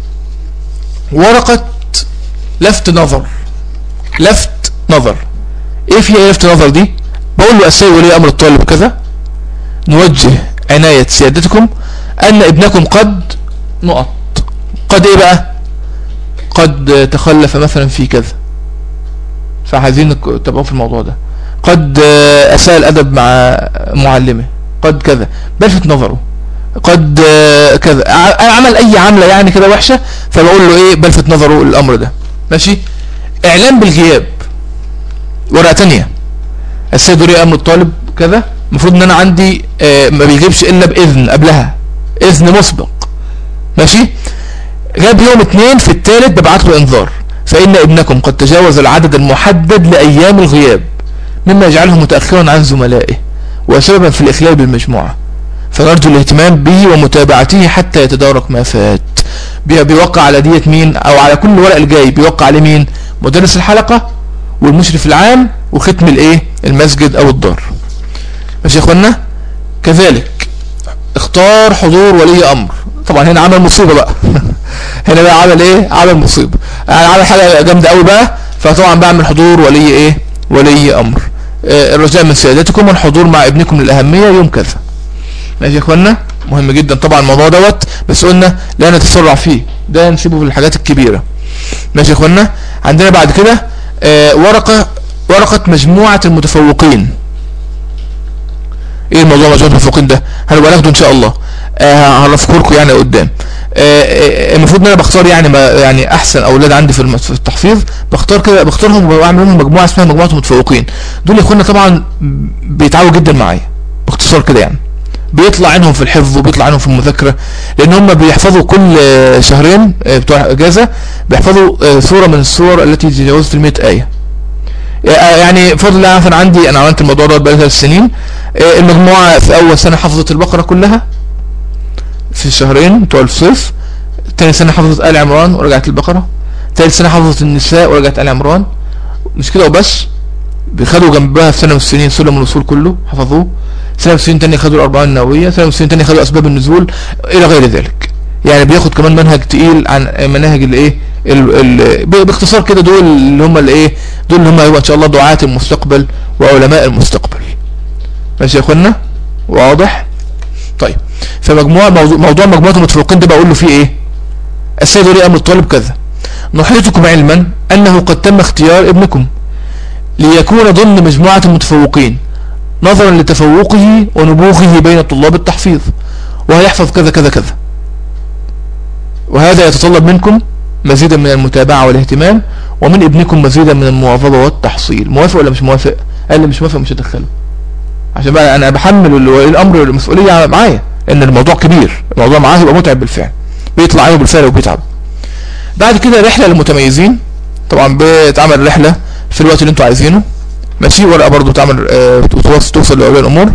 ورقة لفت نظر لفت نظر ايه فيها ايه لفت نظر دي بقول له السيد ولي امر الطالب كذا نوجه عناية سيادتكم ان ابنكم قد نقط قد ايه بقى قد تخلف مثلا في كذا فعايزين تبقوا في الموضوع ده قد اساء الادب مع معلمه قد كذا بلفت نظره قد كذا عمل اي عملة يعني كده وحشة فبقول له ايه بلفت نظره الامر ده ماشي اعلام بالغياب ورقة تانية السيد ولي امر الطالب كذا المفروض ان انا عندي آه ما بيجيبش الا باذن قبلها اذن مسبق ماشي غاب يوم اتنين في التالت ببعت له انذار فان ابنكم قد تجاوز العدد المحدد لايام الغياب مما يجعله متأخرا عن زملائه وسببا في الاخلال بالمجموعة فنرجو الاهتمام به ومتابعته حتى يتدارك ما فات بيوقع على ديت مين او على كل ورق الجاي بيوقع عليه مين مدرس الحلقة والمشرف العام وختم الايه المسجد او الدار ماشي يا اخوانا كذلك اختار حضور ولي امر طبعا هنا عمل مصيبة بقى هنا بقى عمل ايه عمل مصيبة يعني عمل حاجة جامدة قوي بقى فطبعا بعمل حضور ولي ايه ولي امر اه الرجاء من سيادتكم الحضور مع ابنكم للاهمية يوم كذا ماشي يا اخوانا مهم جدا طبعا الموضوع دوت بس قلنا لا نتسرع فيه ده نسيبه في الحاجات الكبيرة ماشي يا اخوانا عندنا بعد كده اه ورقة ورقة مجموعة المتفوقين ايه الموضوع مجموعة المتفوقين ده هنبقى ناخده ان شاء الله آه هعرفه لكم يعني قدام آه المفروض ان انا بختار يعني ما يعني احسن اولاد عندي في التحفيظ بختار كده بختارهم وبعمل لهم مجموعه اسمها مجموعه المتفوقين دول يا اخوانا طبعا بيتعاونوا جدا معايا باختصار كده يعني بيطلع عنهم في الحفظ وبيطلع عنهم في المذاكره لان هم بيحفظوا كل شهرين بتوع اجازه بيحفظوا سوره من السور التي تجاوزت ال 100 ايه يعني فضل الله مثلا عندي انا عملت الموضوع ده بقالي ثلاث سنين المجموعه في اول سنه حفظت البقره كلها في الشهرين بتوع الصيف تاني سنه حفظت ال عمران ورجعت البقره ثالث سنه حفظت النساء ورجعت ال عمران مش كده وبس بيخدوا جنبها في سنه من السنين سلم الوصول كله حفظوه سنه من السنين تانية خدوا الاربعين النوويه سنه من السنين تانية خدوا اسباب النزول الى غير ذلك يعني بياخد كمان منهج تقيل عن مناهج الايه باختصار كده دول اللي هم الايه دول اللي هم هيبقى ان شاء الله دعاة المستقبل وعلماء المستقبل ماشي يا اخوانا واضح طيب فمجموعة موضوع, موضوع مجموعة المتفوقين ده بقول له فيه ايه السيد ولي امر الطالب كذا نحيطكم علما انه قد تم اختيار ابنكم ليكون ضمن مجموعة المتفوقين نظرا لتفوقه ونبوغه بين طلاب التحفيظ وهيحفظ كذا كذا كذا وهذا يتطلب منكم مزيدا من المتابعة والاهتمام ومن ابنكم مزيدا من المواظبة والتحصيل موافق ولا مش موافق قال لي مش موافق مش هدخله عشان بقى انا بحمل الامر المسؤولية معايا ان الموضوع كبير الموضوع معاه يبقى متعب بالفعل بيطلع عينه بالفعل وبيتعب بعد كده رحلة للمتميزين طبعا بتعمل رحلة في الوقت اللي انتوا عايزينه ماشي ورقة برضو تعمل اه توصل لأولياء الامور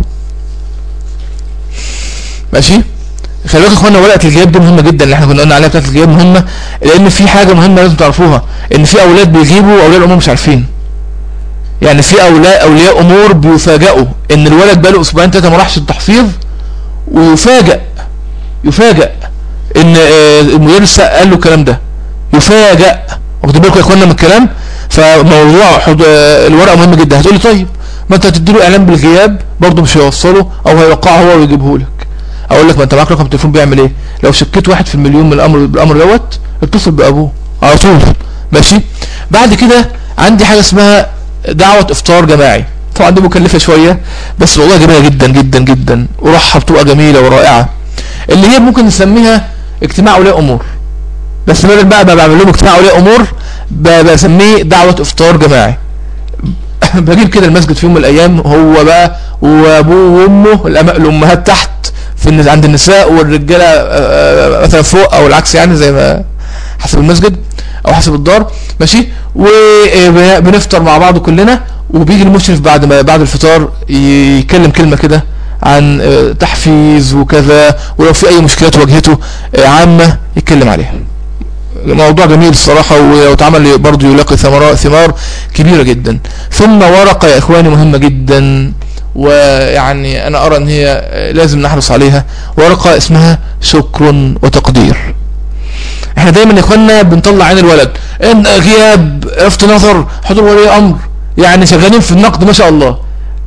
ماشي خلي بالك يا اخوانا ورقه الجياب دي مهمه جدا اللي احنا كنا قلنا عليها بتاعه الجياب مهمه لان في حاجه مهمه لازم تعرفوها ان في اولاد بيجيبوا اولياء الامور مش عارفين يعني في اولياء اولياء امور بيفاجئوا ان الولد بقاله اسبوعين ثلاثه ما راحش التحفيظ ويفاجئ يفاجئ ان المدرس قال له الكلام ده يفاجئ واخدين بالكم يا اخوانا من الكلام فموضوع الورقه مهم جدا هتقولي طيب ما انت هتدي له اعلان بالغياب برضه مش هيوصله او هيوقعه هو ويجيبه لك اقول لك ما انت معاك رقم تليفون بيعمل ايه لو شكيت واحد في المليون من الامر بالامر دوت اتصل بابوه على طول ماشي بعد كده عندي حاجه اسمها دعوه افطار جماعي طبعا دي مكلفه شويه بس والله جميله جدا جدا جدا وروحها بتبقى جميله ورائعه اللي هي ممكن نسميها اجتماع اولياء امور بس بدل بقى ما بعمل لهم اجتماع اولياء امور بسميه دعوه افطار جماعي بجيب كده المسجد في يوم من الايام هو بقى وابوه وامه الامهات تحت في عند النساء والرجاله مثلا فوق او العكس يعني زي ما حسب المسجد او حسب الدار ماشي وبنفطر مع بعض كلنا وبيجي المشرف بعد ما بعد الفطار يتكلم كلمه كده عن تحفيز وكذا ولو في اي مشكلات واجهته عامه يتكلم عليها موضوع جميل الصراحة ولو اتعمل برضه يلاقي ثمار ثمار كبيرة جدا ثم ورقة يا اخواني مهمة جدا ويعني انا ارى ان هي لازم نحرص عليها ورقة اسمها شكر وتقدير احنا دايما يا اخوانا بنطلع عين الولد ان غياب رفض نظر حضور ولي امر يعني شغالين في النقد ما شاء الله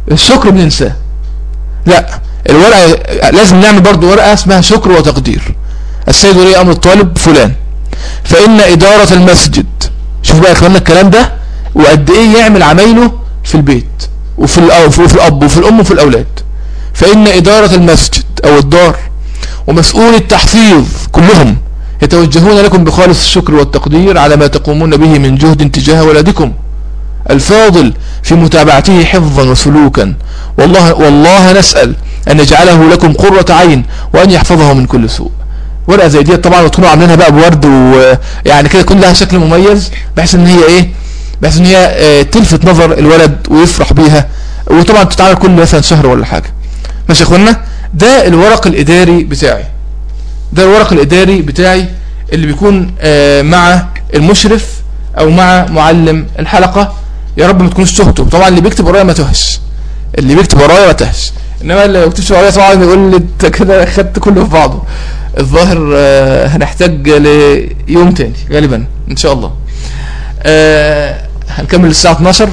الشكر بننساه لا الورقة لازم نعمل برضو ورقة اسمها شكر وتقدير السيد ولي امر الطالب فلان فان ادارة المسجد شوف بقى اخوانا الكلام ده وقد ايه يعمل عمايله في البيت وفي الاب وفي الاب وفي الام وفي الاولاد فان ادارة المسجد او الدار ومسؤول التحفيظ كلهم يتوجهون لكم بخالص الشكر والتقدير على ما تقومون به من جهد تجاه ولدكم الفاضل في متابعته حفظا وسلوكا والله, والله نسأل أن يجعله لكم قرة عين وأن يحفظه من كل سوء ورقة زي دي طبعا وتكونوا عاملينها بقى بورد ويعني كده يكون لها شكل مميز بحيث ان هي ايه بحيث ان هي آه، تلفت نظر الولد ويفرح بيها وطبعا تتعمل كل مثلا شهر ولا حاجة ماشي يا اخوانا ده الورق الاداري بتاعي ده الورق الاداري بتاعي اللي بيكون آه، مع المشرف او مع معلم الحلقة يا رب ما تكونش تهتم طبعا اللي بيكتب ورايا ما تهش اللي بيكتب ورايا ما تهش انما اللي ما بيكتبش ورايا طبعا يقول لي انت كده خدت كله في بعضه الظاهر آه، هنحتاج ليوم تاني غالبا ان شاء الله آه، هنكمل الساعة 12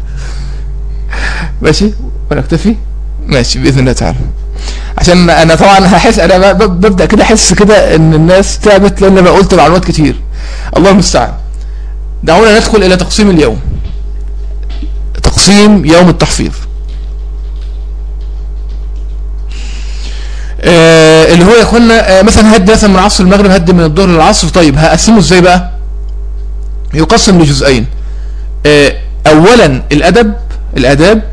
ماشي ونكتفي ماشي بإذن الله تعالى عشان انا طبعا هحس انا ببدأ كده احس كده ان الناس تعبت لان انا قلت معلومات كتير الله المستعان دعونا ندخل الى تقسيم اليوم تقسيم يوم التحفيظ آه اللي هو يا اخوانا آه مثلا هد مثلا من عصر المغرب هد من الظهر للعصر طيب هقسمه ازاي بقى يقسم لجزئين آه اولا الادب الاداب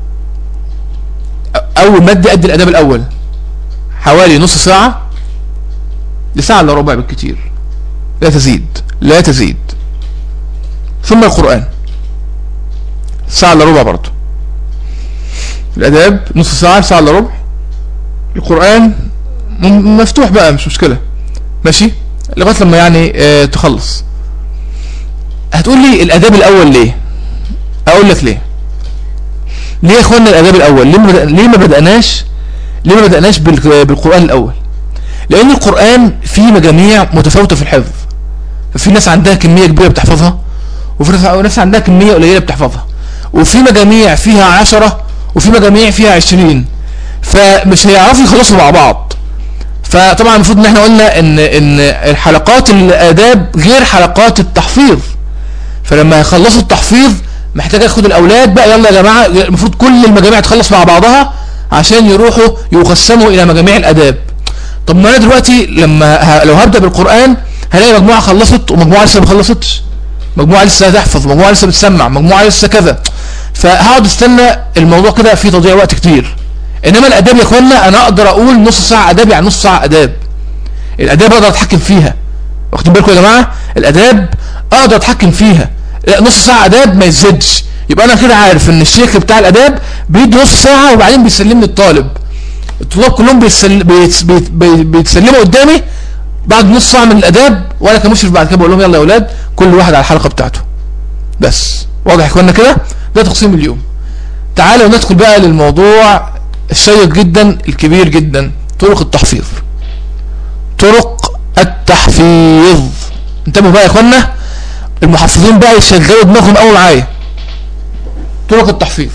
اول مادة قد الاداب الاول حوالي نص ساعة لساعة الا ربع بالكتير لا تزيد لا تزيد ثم القرآن ساعة الا ربع برضه الاداب نص ساعة ساعة الا ربع القرآن مفتوح بقى مش مشكلة ماشي لغاية لما يعني اه تخلص هتقول لي الاداب الاول ليه اقول لك ليه ليه يا اخوانا الاداب الاول ليه ما ليه ما بدأناش ليه ما بدأناش بالقرآن الاول لان القرآن فيه مجاميع متفاوتة في الحفظ ففي ناس عندها كمية كبيرة بتحفظها وفي ناس عندها كمية قليلة بتحفظها وفي مجاميع فيها عشرة وفي مجاميع فيها عشرين فمش هيعرفوا يخلصوا مع بعض فطبعا المفروض ان احنا قلنا ان ان الحلقات الاداب غير حلقات التحفيظ فلما يخلصوا التحفيظ محتاج ياخد الاولاد بقى يلا يا جماعه المفروض كل المجاميع تخلص مع بعضها عشان يروحوا يقسموا الى مجاميع الاداب طب ما انا دلوقتي لما لو هبدا بالقران هلاقي مجموعه خلصت ومجموعه لسه ما خلصتش مجموعه لسه هتحفظ مجموعه لسه بتسمع مجموعه لسه كذا فهقعد استنى الموضوع كده فيه تضييع وقت كتير انما الاداب يا اخوانا انا اقدر اقول نص ساعه اداب يعني نص ساعه اداب الاداب اقدر اتحكم فيها واخدين بالكم يا جماعه الاداب اقدر اتحكم فيها نص ساعه اداب ما يزيدش يبقى انا كده عارف ان الشيخ بتاع الاداب بيدي نص ساعه وبعدين بيسلمني الطالب الطلاب كلهم بيتسل... بيت... بيت... بيتسلموا قدامي بعد نص ساعه من الاداب وانا كمشرف بعد كده بقول لهم يلا يا اولاد كل واحد على الحلقه بتاعته بس واضح يا اخوانا كده ده تقسيم اليوم تعالوا ندخل بقى للموضوع الشيق جدا الكبير جدا طرق التحفيظ طرق التحفيظ انتبهوا بقى يا اخوانا المحفظين بقى يشغلوا دماغهم قوي معايا طرق التحفيظ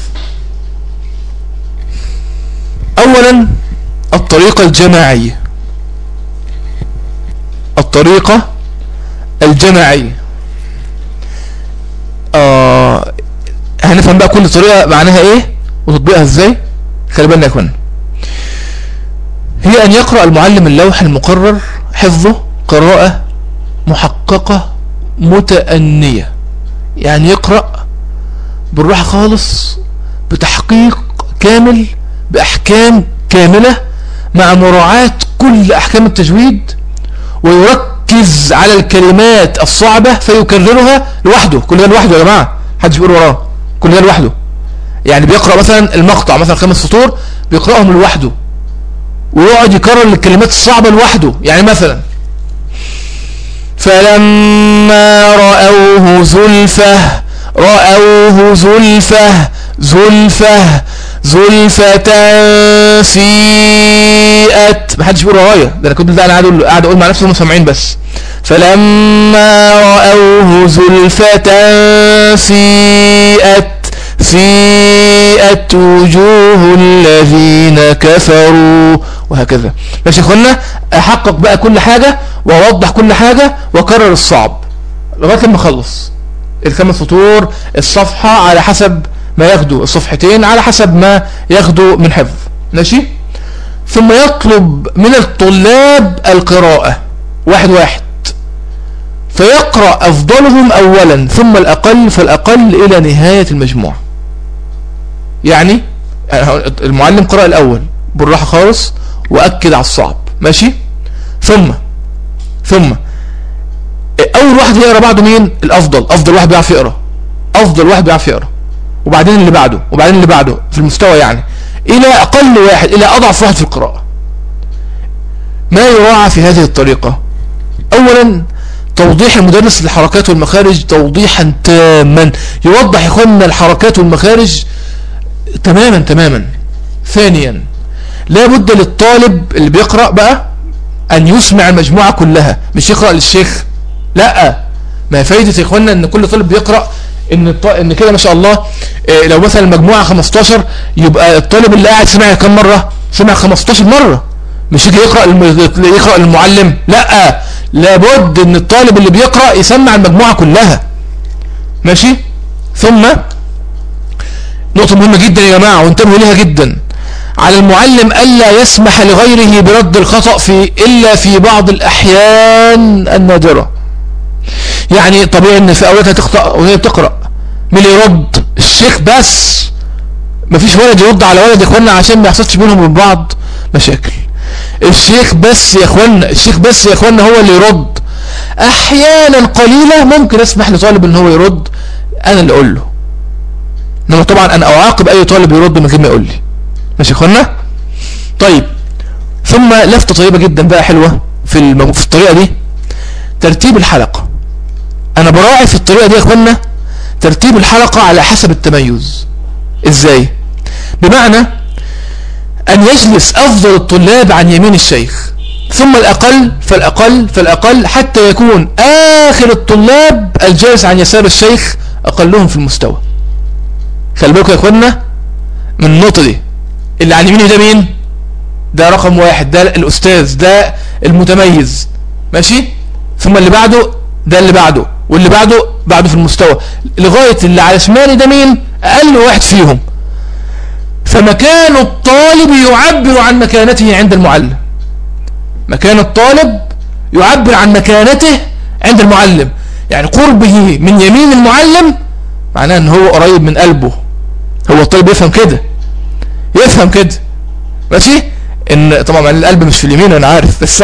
اولا الطريقة الجماعية الطريقة الجماعية آه هنفهم بقى كل طريقة معناها ايه وتطبيقها ازاي خلي بالنا يا اخوانا هي ان يقرأ المعلم اللوح المقرر حفظه قراءة محققة متأنية يعني يقرأ بالراحة خالص بتحقيق كامل بأحكام كاملة مع مراعاة كل أحكام التجويد ويركز على الكلمات الصعبة فيكررها لوحده كل ده لوحده يا جماعة حدش بيقول وراه كل ده لوحده يعني بيقرأ مثلا المقطع مثلا خمس سطور بيقرأهم لوحده ويقعد يكرر الكلمات الصعبة لوحده يعني مثلا فلما رأوه زلفة رأوه زلفة زلفة زلفة سيئت ما حدش بيقول رواية ده انا كنت ده انا قاعد اقول قاعد اقول مع نفسي هم سامعين بس فلما رأوه زلفة سيئت سيئت سيئت وجوه الذين كفروا وهكذا ماشي يا اخوانا احقق بقى كل حاجة واوضح كل حاجة واكرر الصعب لغاية لما اخلص الخمس سطور الصفحة على حسب ما ياخدوا الصفحتين على حسب ما ياخدوا من حفظ ماشي ثم يطلب من الطلاب القراءة واحد واحد فيقرأ أفضلهم أولا ثم الأقل فالأقل إلى نهاية المجموعة يعني المعلم قرأ الأول بالراحة خالص وأكد على الصعب ماشي ثم ثم أول واحد يقرأ بعده مين الأفضل أفضل واحد بيعرف يقرأ أفضل واحد بيعرف يقرأ وبعدين اللي بعده وبعدين اللي بعده في المستوى يعني إلى أقل واحد إلى أضعف واحد في القراءة ما يراعى في هذه الطريقة أولا توضيح المدرس للحركات والمخارج توضيحا تاما يوضح يا الحركات والمخارج تماما تماما ثانيا لا بد للطالب اللي بيقرأ بقى أن يسمع المجموعة كلها مش يقرأ للشيخ لا ما فايدة يا اخوانا ان كل طالب بيقرأ ان الط... ان كده ما شاء الله إيه لو مثلا المجموعة 15 يبقى الطالب اللي قاعد سمع كم مرة سمع 15 مرة مش يجي يقرأ الم... يقرأ المعلم لا لابد ان الطالب اللي بيقرأ يسمع المجموعة كلها ماشي ثم نقطة مهمة جدا يا جماعة وانتبهوا ليها جدا على المعلم ألا يسمح لغيره برد الخطأ في إلا في بعض الأحيان النادرة يعني طبيعي ان في أولادها تخطأ وهي بتقرأ مين يرد الشيخ بس مفيش ولد يرد على ولد يا اخوانا عشان ما يحصلش بينهم وبين بعض مشاكل الشيخ بس يا اخوانا الشيخ بس يا اخوانا هو اللي يرد احيانا قليلة ممكن اسمح لطالب ان هو يرد انا اللي اقول له انما طبعا انا اعاقب اي طالب يرد من غير ما يقول لي ماشي يا اخوانا طيب ثم لفتة طيبة جدا بقى حلوة في, المو... في الطريقة دي ترتيب الحلقة انا براعي في الطريقة دي يا اخوانا ترتيب الحلقة على حسب التميز ازاي بمعنى أن يجلس أفضل الطلاب عن يمين الشيخ ثم الأقل فالأقل فالأقل حتى يكون آخر الطلاب الجالس عن يسار الشيخ أقلهم في المستوى خلي بالكم يا إخوانا من النقطة دي اللي عن يمينه ده مين ده رقم واحد ده الأستاذ ده المتميز ماشي ثم اللي بعده ده اللي بعده واللي بعده بعده في المستوى لغاية اللي على شمالي ده مين أقل واحد فيهم فمكان الطالب يعبر عن مكانته عند المعلم مكان الطالب يعبر عن مكانته عند المعلم يعني قربه من يمين المعلم معناه ان هو قريب من قلبه هو الطالب يفهم كده يفهم كده ماشي ان طبعا القلب مش في اليمين انا عارف بس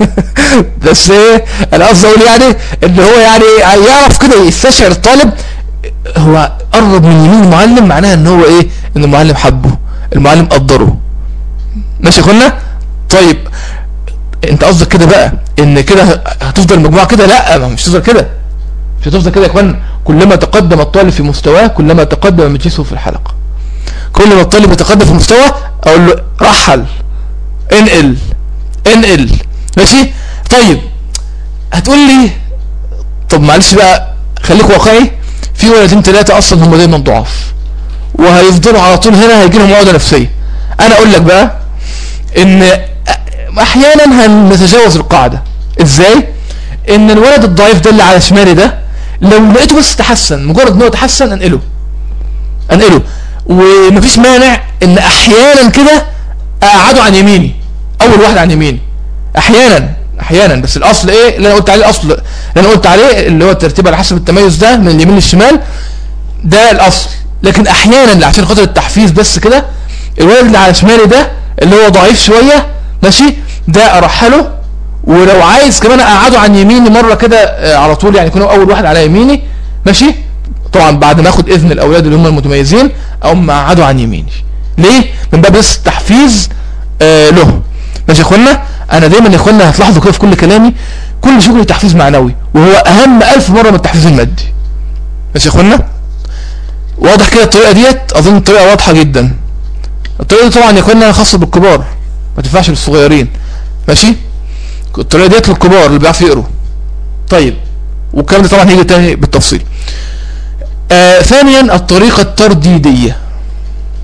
بس ايه انا قصدي اقول يعني ان هو يعني يعرف كده يستشعر الطالب هو قرب من يمين المعلم معناها ان هو ايه ان المعلم حبه المعلم قدره ماشي يا اخوانا طيب انت قصدك كده بقى ان كده هتفضل المجموعه كده لا مش هتفضل كده مش هتفضل كده يا اخوانا كلما تقدم الطالب في مستواه كلما تقدم مجلسه في الحلقه كل ما الطالب يتقدم في مستواه اقول له رحل انقل انقل ماشي طيب هتقول لي طب معلش بقى خليك واقعي في ولدين ثلاثة اصلا هم دايما ضعاف وهيفضلوا على طول هنا هيجي لهم عقده نفسيه انا اقول لك بقى ان احيانا هنتجاوز القاعده ازاي ان الولد الضعيف ده اللي على شمالي ده لو لقيته بس تحسن مجرد ان هو تحسن انقله انقله ومفيش مانع ان احيانا كده اقعده عن يميني اول واحد عن يميني احيانا احيانا بس الاصل ايه اللي انا قلت عليه الاصل اللي انا قلت عليه اللي هو الترتيب على حسب التميز ده من اليمين للشمال ده الاصل لكن احيانا عشان خاطر التحفيز بس كده الولد اللي على شمالي ده اللي هو ضعيف شوية ماشي ده ارحله ولو عايز كمان اقعده عن يميني مرة كده آه، على طول يعني يكون اول واحد على يميني ماشي طبعا بعد ما اخد اذن الاولاد اللي هم المتميزين اقوم اقعده عن يميني ليه من باب بس التحفيز آه له ماشي يا اخوانا انا دايما يا اخوانا هتلاحظوا كده في كل كلامي كل شغلي تحفيز معنوي وهو اهم الف مرة من التحفيز المادي ماشي يا اخوانا واضح كده الطريقة ديت اظن الطريقة واضحة جدا الطريقة دي طبعا يكون خاصة بالكبار ما تنفعش للصغيرين ماشي الطريقة ديت للكبار اللي بيعرفوا يقروا طيب والكلام ده طبعا هيجي تاني بالتفصيل آه ثانيا الطريقة الترديدية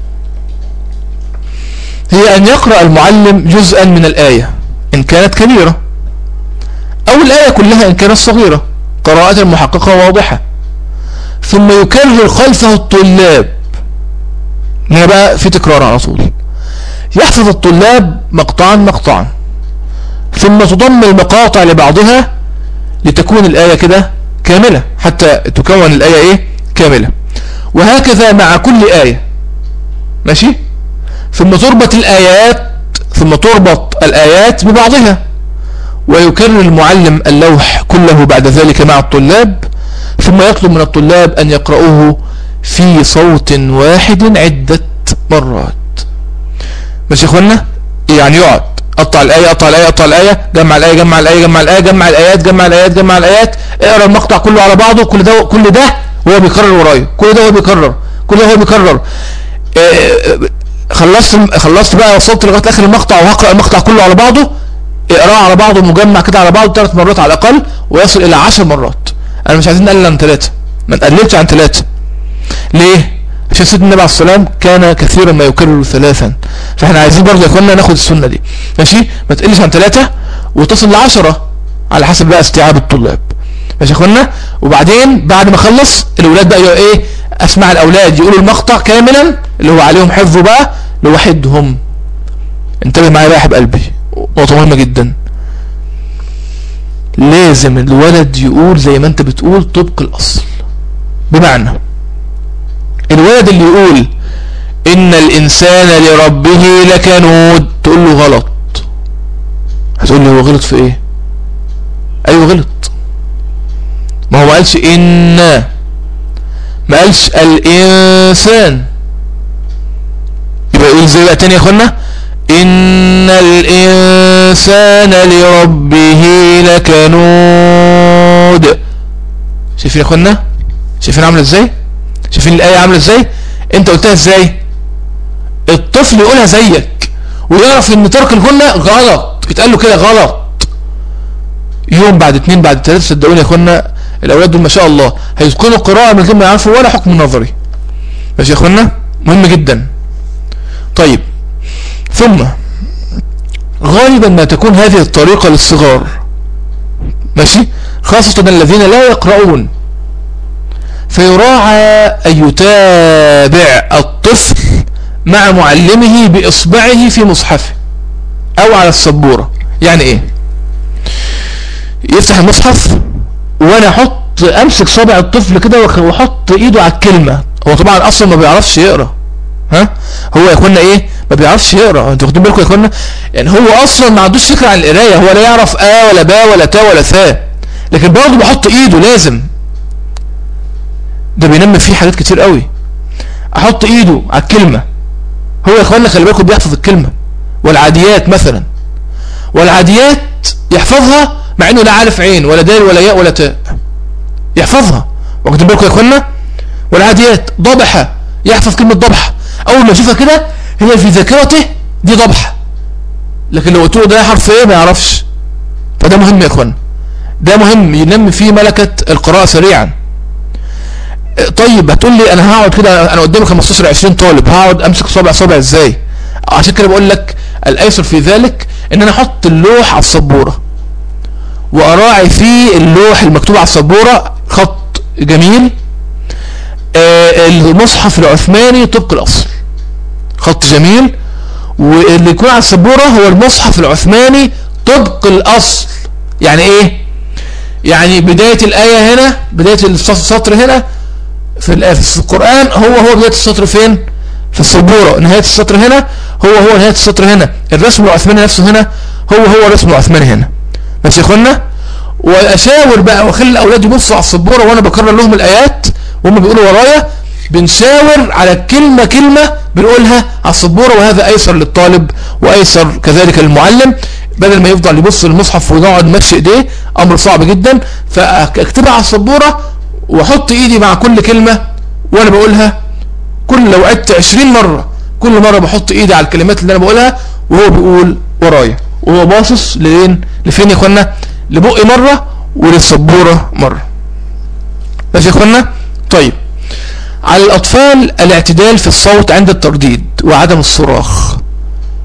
هي أن يقرأ المعلم جزءا من الآية إن كانت كبيرة أو الآية كلها إن كانت صغيرة قراءة محققة واضحة ثم يكرر خلفه الطلاب هنا بقى في تكرار على طول يحفظ الطلاب مقطعا مقطعا ثم تضم المقاطع لبعضها لتكون الآية كده كاملة حتى تكون الآية إيه كاملة وهكذا مع كل آية ماشي ثم تربط الآيات ثم تربط الآيات ببعضها ويكرر المعلم اللوح كله بعد ذلك مع الطلاب ثم يطلب من الطلاب أن يقرأوه في صوت واحد عدة مرات ماشي يا اخوانا يعني يقعد قطع الآية قطع الآية قطع الآية جمع الآية جمع الآية جمع الآية جمع الآيات جمع الآيات جمع الآيات اقرا المقطع كله على بعضه كل ده كل ده هو بيكرر ورايا كل ده هو بيكرر كل ده هو بيكرر آه، خلصت خلصت بقى وصلت لغايه اخر المقطع وهقرا المقطع كله على بعضه اقراه على بعضه مجمع كده على بعضه ثلاث مرات على الاقل ويصل الى عشر مرات انا مش عايزين نقلل عن ثلاثه ما نقللش عن ثلاثه ليه عشان سيدنا النبي عليه السلام كان كثيرا ما يكرر ثلاثا فاحنا عايزين برضه يا اخوانا ناخد السنه دي ماشي ما تقلش عن ثلاثه وتصل لعشرة على حسب بقى استيعاب الطلاب ماشي يا اخوانا وبعدين بعد ما اخلص الاولاد بقى ايه اسمع الاولاد يقولوا المقطع كاملا اللي هو عليهم حفظه بقى لوحدهم انتبه معايا بقى يا حبيب قلبي نقطه مهمه جدا لازم الولد يقول زي ما انت بتقول طبق الاصل بمعنى الولد اللي يقول ان الانسان لربه لكنود تقول له غلط هتقول لي هو غلط في ايه ايوه غلط ما هو قالش ان ما قالش الانسان يبقى يقول زي بقى تاني يا اخوانا ان الانسان لربه لكنود شايفين يا اخوانا شايفين عامله ازاي شايفين الآية عاملة ازاي انت قلتها ازاي الطفل يقولها زيك ويعرف ان ترك الجنة غلط يتقال له كده غلط يوم بعد اتنين بعد تلاتة صدقوني يا اخوانا الاولاد دول ما شاء الله هيتقنوا القراءة من غير ما يعرفوا ولا حكم نظري ماشي يا اخوانا مهم جدا طيب ثم غالبا ما تكون هذه الطريقة للصغار ماشي خاصة الذين لا يقرؤون فيراعى أن يتابع الطفل مع معلمه بإصبعه في مصحفه أو على السبورة يعني إيه يفتح المصحف وأنا أحط أمسك صابع الطفل كده وأحط إيده على الكلمة هو طبعا أصلا ما بيعرفش يقرأ ها هو يا اخوانا ايه ما بيعرفش يقرا انتوا واخدين بالكم يا اخوانا يعني هو اصلا ما عندوش فكره عن القرايه هو لا يعرف ا ولا با ولا تا ولا ثا لكن برضه بحط ايده لازم ده بينمي فيه حاجات كتير قوي احط ايده على الكلمة هو يا اخوانا خلي بالكم بيحفظ الكلمة والعاديات مثلا والعاديات يحفظها مع انه لا عارف عين ولا دال ولا ياء ولا تاء يحفظها واخدين بالكم يا اخوانا والعاديات ضبحة يحفظ كلمة ضبحة اول ما يشوفها كده هي في ذاكرته دي ضبحة لكن لو قلت له ده حرف ايه ما يعرفش فده مهم يا اخوانا ده مهم ينمي فيه ملكة القراءة سريعا طيب هتقول لي انا هقعد كده انا قدامي 15 20 طالب هقعد امسك صابع صابع ازاي عشان كده بقول لك الايسر في ذلك ان انا احط اللوح على السبوره واراعي فيه اللوح المكتوب على السبوره خط جميل آه المصحف العثماني طبق الاصل خط جميل واللي يكون على السبوره هو المصحف العثماني طبق الاصل يعني ايه يعني بداية الآية هنا بداية السطر هنا في في القرآن هو هو بداية السطر فين في السبورة نهاية السطر هنا هو هو نهاية السطر هنا الرسم العثماني نفسه هنا هو هو الرسم العثماني هنا ماشي يا اخوانا واشاور بقى واخلي الاولاد يبصوا على السبورة وانا بكرر لهم الايات وهم بيقولوا ورايا بنشاور على كلمة كلمة بنقولها على السبورة وهذا ايسر للطالب وايسر كذلك للمعلم بدل ما يفضل يبص للمصحف ويقعد مشي ايديه امر صعب جدا فاكتبها على السبورة واحط ايدي مع كل كلمة وانا بقولها كل لو عدت 20 مرة كل مرة بحط ايدي على الكلمات اللي انا بقولها وهو بيقول ورايا وهو باصص لين لفين يا اخوانا لبقي مرة وللسبورة مرة ماشي يا اخوانا طيب على الاطفال الاعتدال في الصوت عند الترديد وعدم الصراخ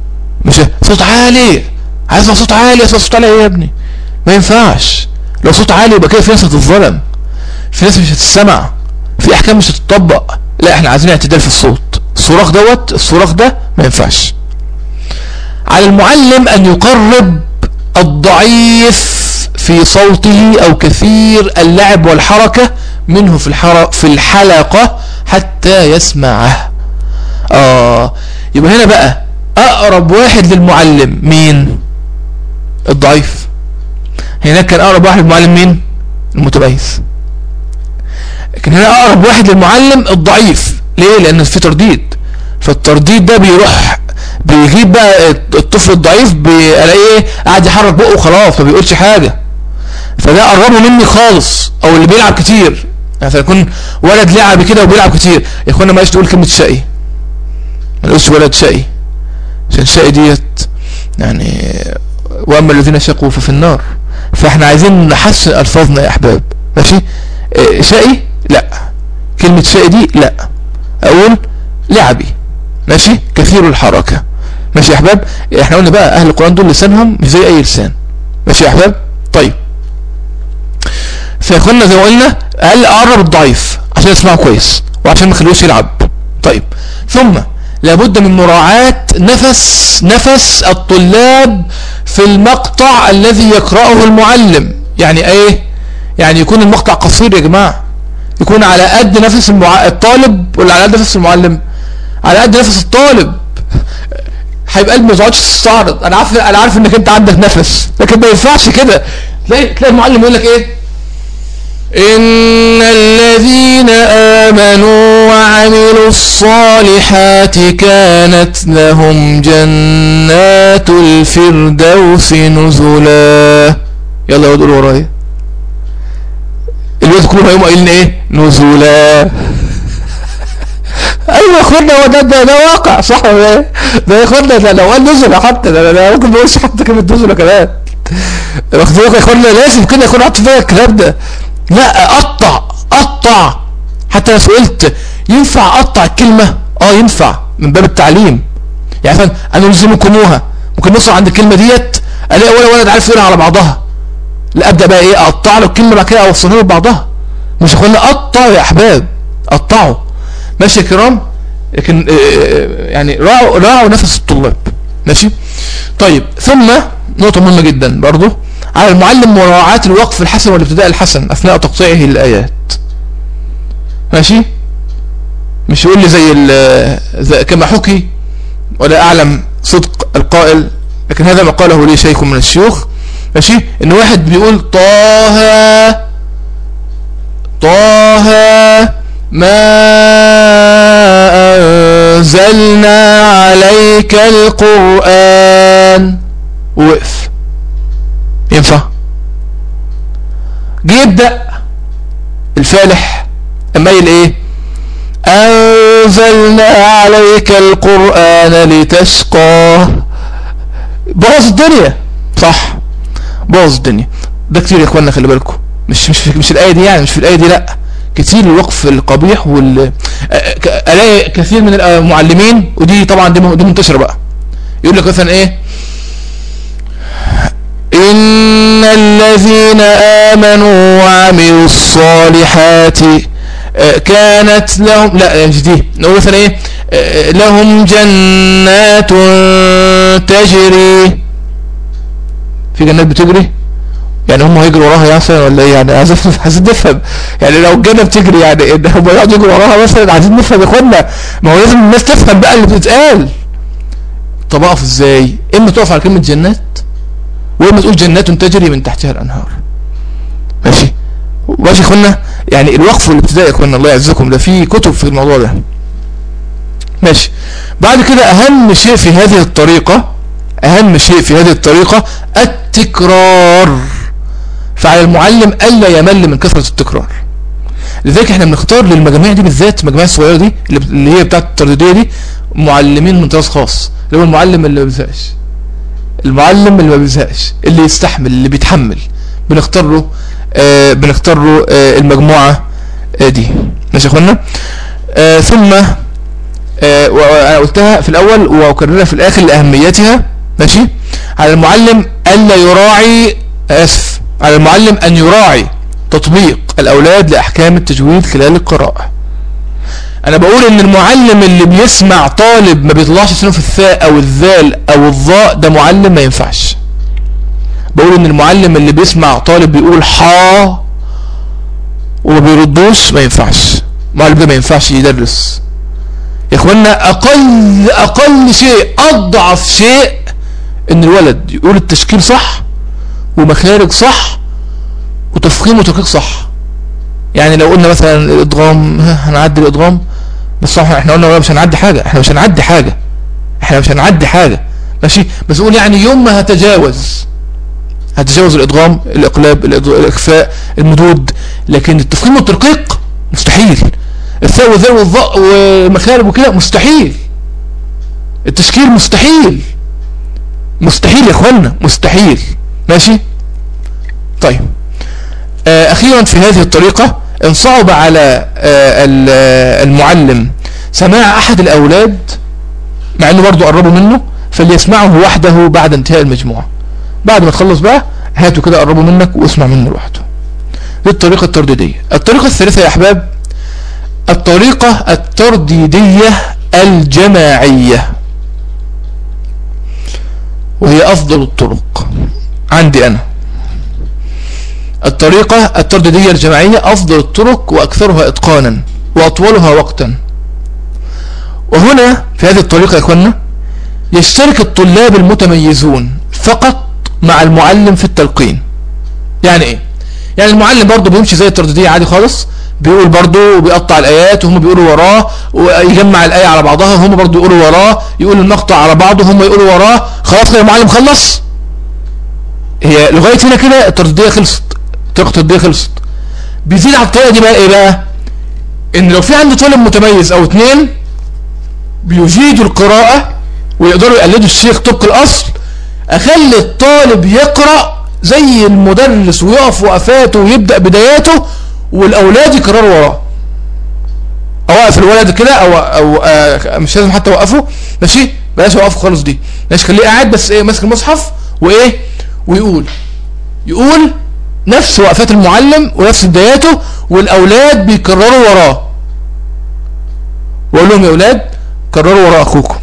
مش صوت عالي عايز صوت عالي اسمع صوت عالي ايه يا ابني ما ينفعش لو صوت عالي يبقى كده في ناس هتتظلم في ناس مش هتسمع في احكام مش هتطبق لا احنا عايزين اعتدال في الصوت الصراخ دوت الصراخ ده ما ينفعش على المعلم ان يقرب الضعيف في صوته او كثير اللعب والحركة منه في, في الحلقة حتى يسمعه اه يبقى هنا بقى اقرب واحد للمعلم مين الضعيف هناك كان اقرب واحد للمعلم مين المتميز لكن هنا اقرب واحد للمعلم الضعيف ليه لان في ترديد فالترديد ده بيروح بيجيب بقى الطفل الضعيف بيلاقيه قاعد يحرك بقه وخلاص ما بيقولش حاجه فده قربه مني خالص او اللي بيلعب كتير يعني فيكون ولد لعب كده وبيلعب كتير يا اخوانا ما تقول كلمه شقي ما نقولش ولد شقي عشان شقي ديت يعني واما الذين شقوا ففي النار فاحنا عايزين نحسن الفاظنا يا احباب ماشي إيه، شقي لا كلمة شقي دي لا اقول لعبي ماشي كثير الحركة ماشي يا احباب احنا قلنا بقى اهل القرآن دول لسانهم مش زي اي لسان ماشي يا احباب طيب فياخدنا زي ما قلنا اقل اقرب الضعيف عشان يسمعه كويس وعشان ما يخلوش يلعب طيب ثم لابد من مراعاة نفس نفس الطلاب في المقطع الذي يقرأه المعلم يعني ايه يعني يكون المقطع قصير يا جماعة يكون على قد نفس المع... الطالب ولا على قد نفس المعلم على قد نفس الطالب هيبقى قلبي ما تقعدش تستعرض انا عارف انا عارف انك انت عندك نفس لكن ما ينفعش كده تلاقي تلاقي المعلم يقول لك ايه إن الذين آمنوا وعملوا الصالحات كانت لهم جنات الفردوس نزلا يلا يقول ورايا الوقت كلهم هيقوموا قايلين ايه نزلا ايوه يا اخوانا هو ده, ده, ده واقع صح ولا ايه ده يا اخوانا ده لو قال نزل حتى ده, ده ممكن ما يقولش حتى كلمه نزل كمان واخد بالك يا اخوانا لازم كده يكون حاطط فيها الكلام ده لا قطع قطع حتى انا سئلت ينفع اقطع الكلمه اه ينفع من باب التعليم يعني مثلا انا الزمكموها ممكن نوصل عند الكلمه ديت الاقي ولا ولد عارف يقولها على بعضها لا ابدا بقى ايه اقطع له الكلمه بعد كده اوصلها له ببعضها مش اخوانا قطعوا يا احباب قطعوا ماشي يا كرام لكن آه، آه، يعني راعوا راعوا نفس الطلاب ماشي طيب ثم نقطه مهمه جدا برضو على المعلم مراعاة الوقف الحسن والابتداء الحسن اثناء تقطيعه الايات ماشي مش يقول لي زي, كما حكي ولا اعلم صدق القائل لكن هذا ما قاله لي شيخ من الشيوخ ماشي ان واحد بيقول طه طه ما أنزلنا عليك القرآن وقف ينفع جه يبدأ الفالح اما قايل ايه أنزلنا عليك القرآن لتشقى بوظ الدنيا صح بوظ الدنيا ده كتير يا اخوانا خلي بالكم مش مش مش الايه دي يعني مش في الايه دي لا كتير الوقف القبيح وال الاقي كثير من المعلمين ودي طبعا دي دي منتشره بقى يقول لك مثلا ايه ان الذين امنوا وعملوا الصالحات كانت لهم لا مش دي نقول مثلا ايه لهم جنات تجري في جنات بتجري يعني هم هيجروا وراها مثلا ولا ايه يعني عايزين عايزين نفهم يعني لو الجنه بتجري يعني هم يقعدوا يجروا وراها مثلا عايزين نفهم يا اخوانا ما هو لازم الناس تفهم بقى اللي بتتقال طب اقف ازاي اما تقف على كلمه جنات واما تقول جنات تجري من تحتها الانهار ماشي ماشي يا اخوانا يعني الوقف والابتداء يا اخوانا الله يعزكم ده في كتب في الموضوع ده ماشي بعد كده اهم شيء في هذه الطريقة اهم شيء في هذه الطريقة التكرار فعلى المعلم الا يمل من كثرة التكرار لذلك احنا بنختار للمجاميع دي بالذات المجاميع الصغيره دي اللي هي بتاعت التردديه دي معلمين من طراز خاص اللي هو المعلم اللي ما بيزهقش المعلم اللي ما بيزهقش اللي يستحمل اللي بيتحمل بنختار له آه بنختار له آه المجموعه آه دي ماشي يا اخوانا آه ثم آه وانا قلتها في الاول واكررها في الاخر لاهميتها ماشي على المعلم الا يراعي اسف على المعلم ان يراعي تطبيق الاولاد لاحكام التجويد خلال القراءة انا بقول ان المعلم اللي بيسمع طالب ما بيطلعش سنه في الثاء او الذال او الظاء ده معلم ما ينفعش بقول ان المعلم اللي بيسمع طالب بيقول حا وما بيردوش ما ينفعش المعلم ده ما ينفعش يدرس يا اخوانا اقل اقل شيء اضعف شيء ان الولد يقول التشكيل صح ومخارج صح وتفخيم وتدقيق صح يعني لو قلنا مثلا الادغام هنعدي الادغام بس صح احنا قلنا مش هنعدي حاجة احنا مش هنعدي حاجة احنا مش هنعدي حاجة ماشي بس قول يعني يوم ما هتجاوز هتجاوز الادغام الاقلاب الاخفاء المدود لكن التفخيم والترقيق مستحيل الثاء والذال والظاء والمخارج وكده مستحيل التشكيل مستحيل مستحيل يا اخوانا مستحيل ماشي طيب آه اخيرا في هذه الطريقة ان صعب على آه المعلم سماع احد الاولاد مع انه برضو قربوا منه فليسمعه وحده بعد انتهاء المجموعة بعد ما تخلص بقى هاته كده قربوا منك واسمع منه لوحده دي الطريقة الترديدية الطريقة الثالثة يا احباب الطريقة الترديدية الجماعية وهي افضل الطرق عندي انا الطريقة الترديدية الجماعية افضل الطرق واكثرها اتقانا واطولها وقتا وهنا في هذه الطريقة يا اخوانا يشترك الطلاب المتميزون فقط مع المعلم في التلقين يعني ايه يعني المعلم برضه بيمشي زي الترددية عادي خالص بيقول برضه وبيقطع الايات وهم بيقولوا وراه ويجمع الايه على بعضها وهم برضه يقولوا وراه يقول المقطع على بعضه هم يقولوا وراه خلاص كده المعلم خلص هي لغايه هنا كده الترددية خلصت طريقه الترددية خلصت بيزيد على الطريقه دي بقى ايه بقى ان لو في عندي طالب متميز او اتنين بيجيدوا القراءه ويقدروا يقلدوا الشيخ طبق الاصل اخلي الطالب يقرأ زي المدرس ويقف وقفاته ويبدأ بداياته والاولاد يكرروا وراه اوقف الولد كده او او آه مش لازم حتى اوقفه ماشي بلاش اوقفه خالص دي ماشي خليه قاعد بس ايه ماسك المصحف وايه ويقول يقول نفس وقفات المعلم ونفس بداياته والاولاد بيكرروا وراه واقول لهم يا اولاد كرروا ورا اخوكم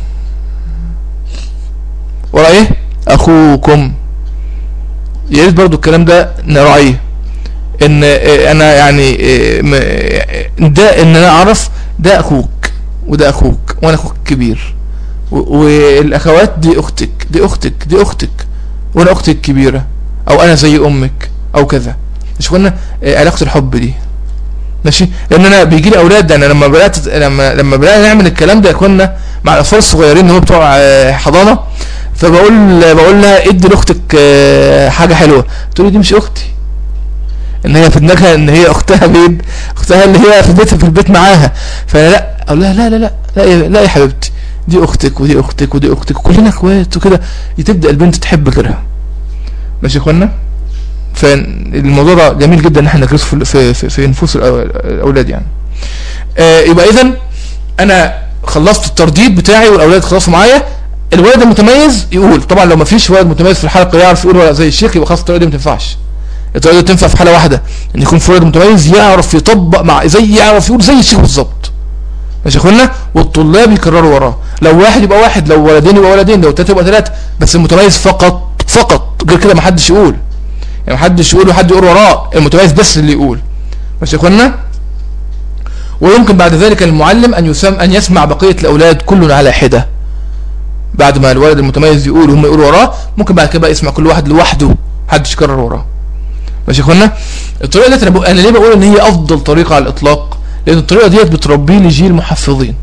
ورا ايه اخوكم يا ريت برضو الكلام ده نراعيه ان انا يعني ده ان انا اعرف ده اخوك وده اخوك وانا اخوك كبير والاخوات دي اختك دي اختك دي اختك وانا اختك كبيرة او انا زي امك او كذا مش قلنا علاقة الحب دي ماشي لان انا بيجي لي اولاد يعني لما بدات لما لما بدانا نعمل الكلام ده كنا مع الاطفال الصغيرين اللي هو بتوع حضانه فبقول بقول لها ادي لاختك حاجه حلوه تقول لي دي مش اختي ان هي في دماغها ان هي اختها بين اختها اللي هي في بيتها في البيت معاها فانا لا اقول لها لا لا لا لا يا, لا يا حبيبتي دي اختك ودي اختك ودي اختك كلنا اخوات وكده تبدا البنت تحب غيرها ماشي يا اخوانا فالموضوع ده جميل جدا ان احنا ندرسه في في في, في نفوس الاولاد يعني آه يبقى اذا انا خلصت الترديد بتاعي والاولاد خلصوا معايا الولد المتميز يقول طبعا لو ما فيش ولد متميز في الحلقه يعرف يقول ولا زي الشيخ يبقى خلاص الطريقه دي ما تنفعش الطريقه دي تنفع في حاله واحده ان يكون في ولد متميز يعرف يطبق مع زي يعرف يقول زي الشيخ بالظبط ماشي يا اخوانا والطلاب يكرروا وراه لو واحد يبقى واحد لو ولدين يبقى ولدين لو ثلاثه يبقى ثلاثه بس المتميز فقط فقط غير كده ما حدش يقول يعني ما حدش يقول وحد يقول وراه المتميز بس اللي يقول ماشي يا اخوانا ويمكن بعد ذلك المعلم ان يسم ان يسمع بقيه الاولاد كل على حده بعد ما الولد المتميز يقول وهم يقولوا وراه ممكن بعد كده يسمع كل واحد لوحده محدش يكرر وراه ماشي يا اخوانا الطريقه ديت انا, بقول انا ليه بقول ان هي افضل طريقه على الاطلاق لان الطريقه ديت بتربي لي جيل محفظين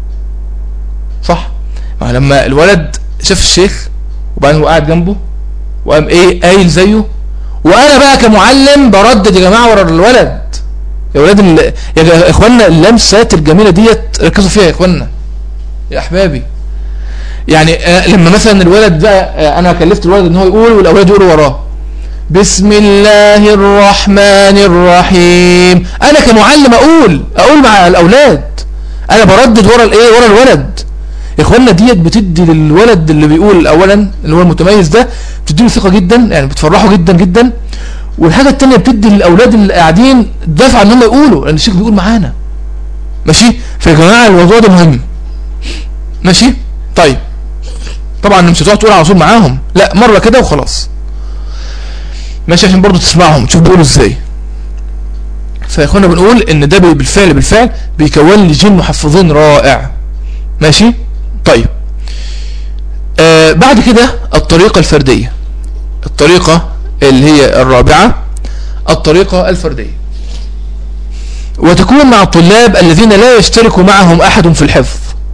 صح ما لما الولد شاف الشيخ وبعدين هو قاعد جنبه وقام ايه قايل زيه وانا بقى كمعلم بردد يا جماعه ورا الولد يا ولاد ال... يا اخوانا اللمسات الجميله ديت ركزوا فيها يا اخوانا يا احبابي يعني لما مثلا الولد بقى انا كلفت الولد ان هو يقول والاولاد يقولوا وراه بسم الله الرحمن الرحيم انا كمعلم اقول اقول مع الاولاد انا بردد ورا الايه ورا الولد يا اخوانا ديت بتدي للولد اللي بيقول اولا اللي هو المتميز ده بتدي له ثقه جدا يعني بتفرحه جدا جدا والحاجه الثانيه بتدي للاولاد اللي قاعدين دفعه ان هم يقولوا لان الشيخ بيقول معانا ماشي فيا جماعه الموضوع ده مهم ماشي طيب طبعا مش هتقعد تقول على طول معاهم لا مره كده وخلاص ماشي عشان برضو تسمعهم تشوف بيقولوا ازاي فيا اخوانا بنقول ان ده بي- بالفعل بالفعل بيكون لي جيل محفظين رائع ماشي طيب آه بعد كده الطريقة الفردية الطريقة اللي هي الرابعة الطريقة الفردية وتكون مع الطلاب الذين لا يشترك معهم أحد في الحفظ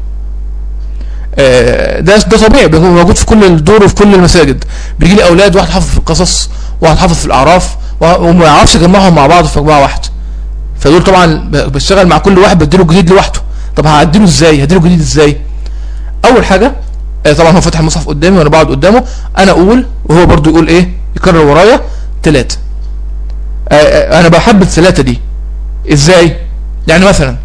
آه، ده ده طبيعي بيكون موجود في كل الدور وفي كل المساجد بيجي لي اولاد واحد حافظ في القصص واحد حافظ في الاعراف وه- وما يعرفش يجمعهم مع بعض في مجموعه واحده فدول طبعا ب- بشتغل مع كل واحد بديله جديد لوحده طب هعدله ازاي هديله جديد ازاي اول حاجه آه، طبعا هو فاتح المصحف قدامي وانا بقعد قدامه انا اقول وهو برضو يقول ايه يكرر ورايا ثلاثه انا بحب الثلاثه دي ازاي يعني مثلا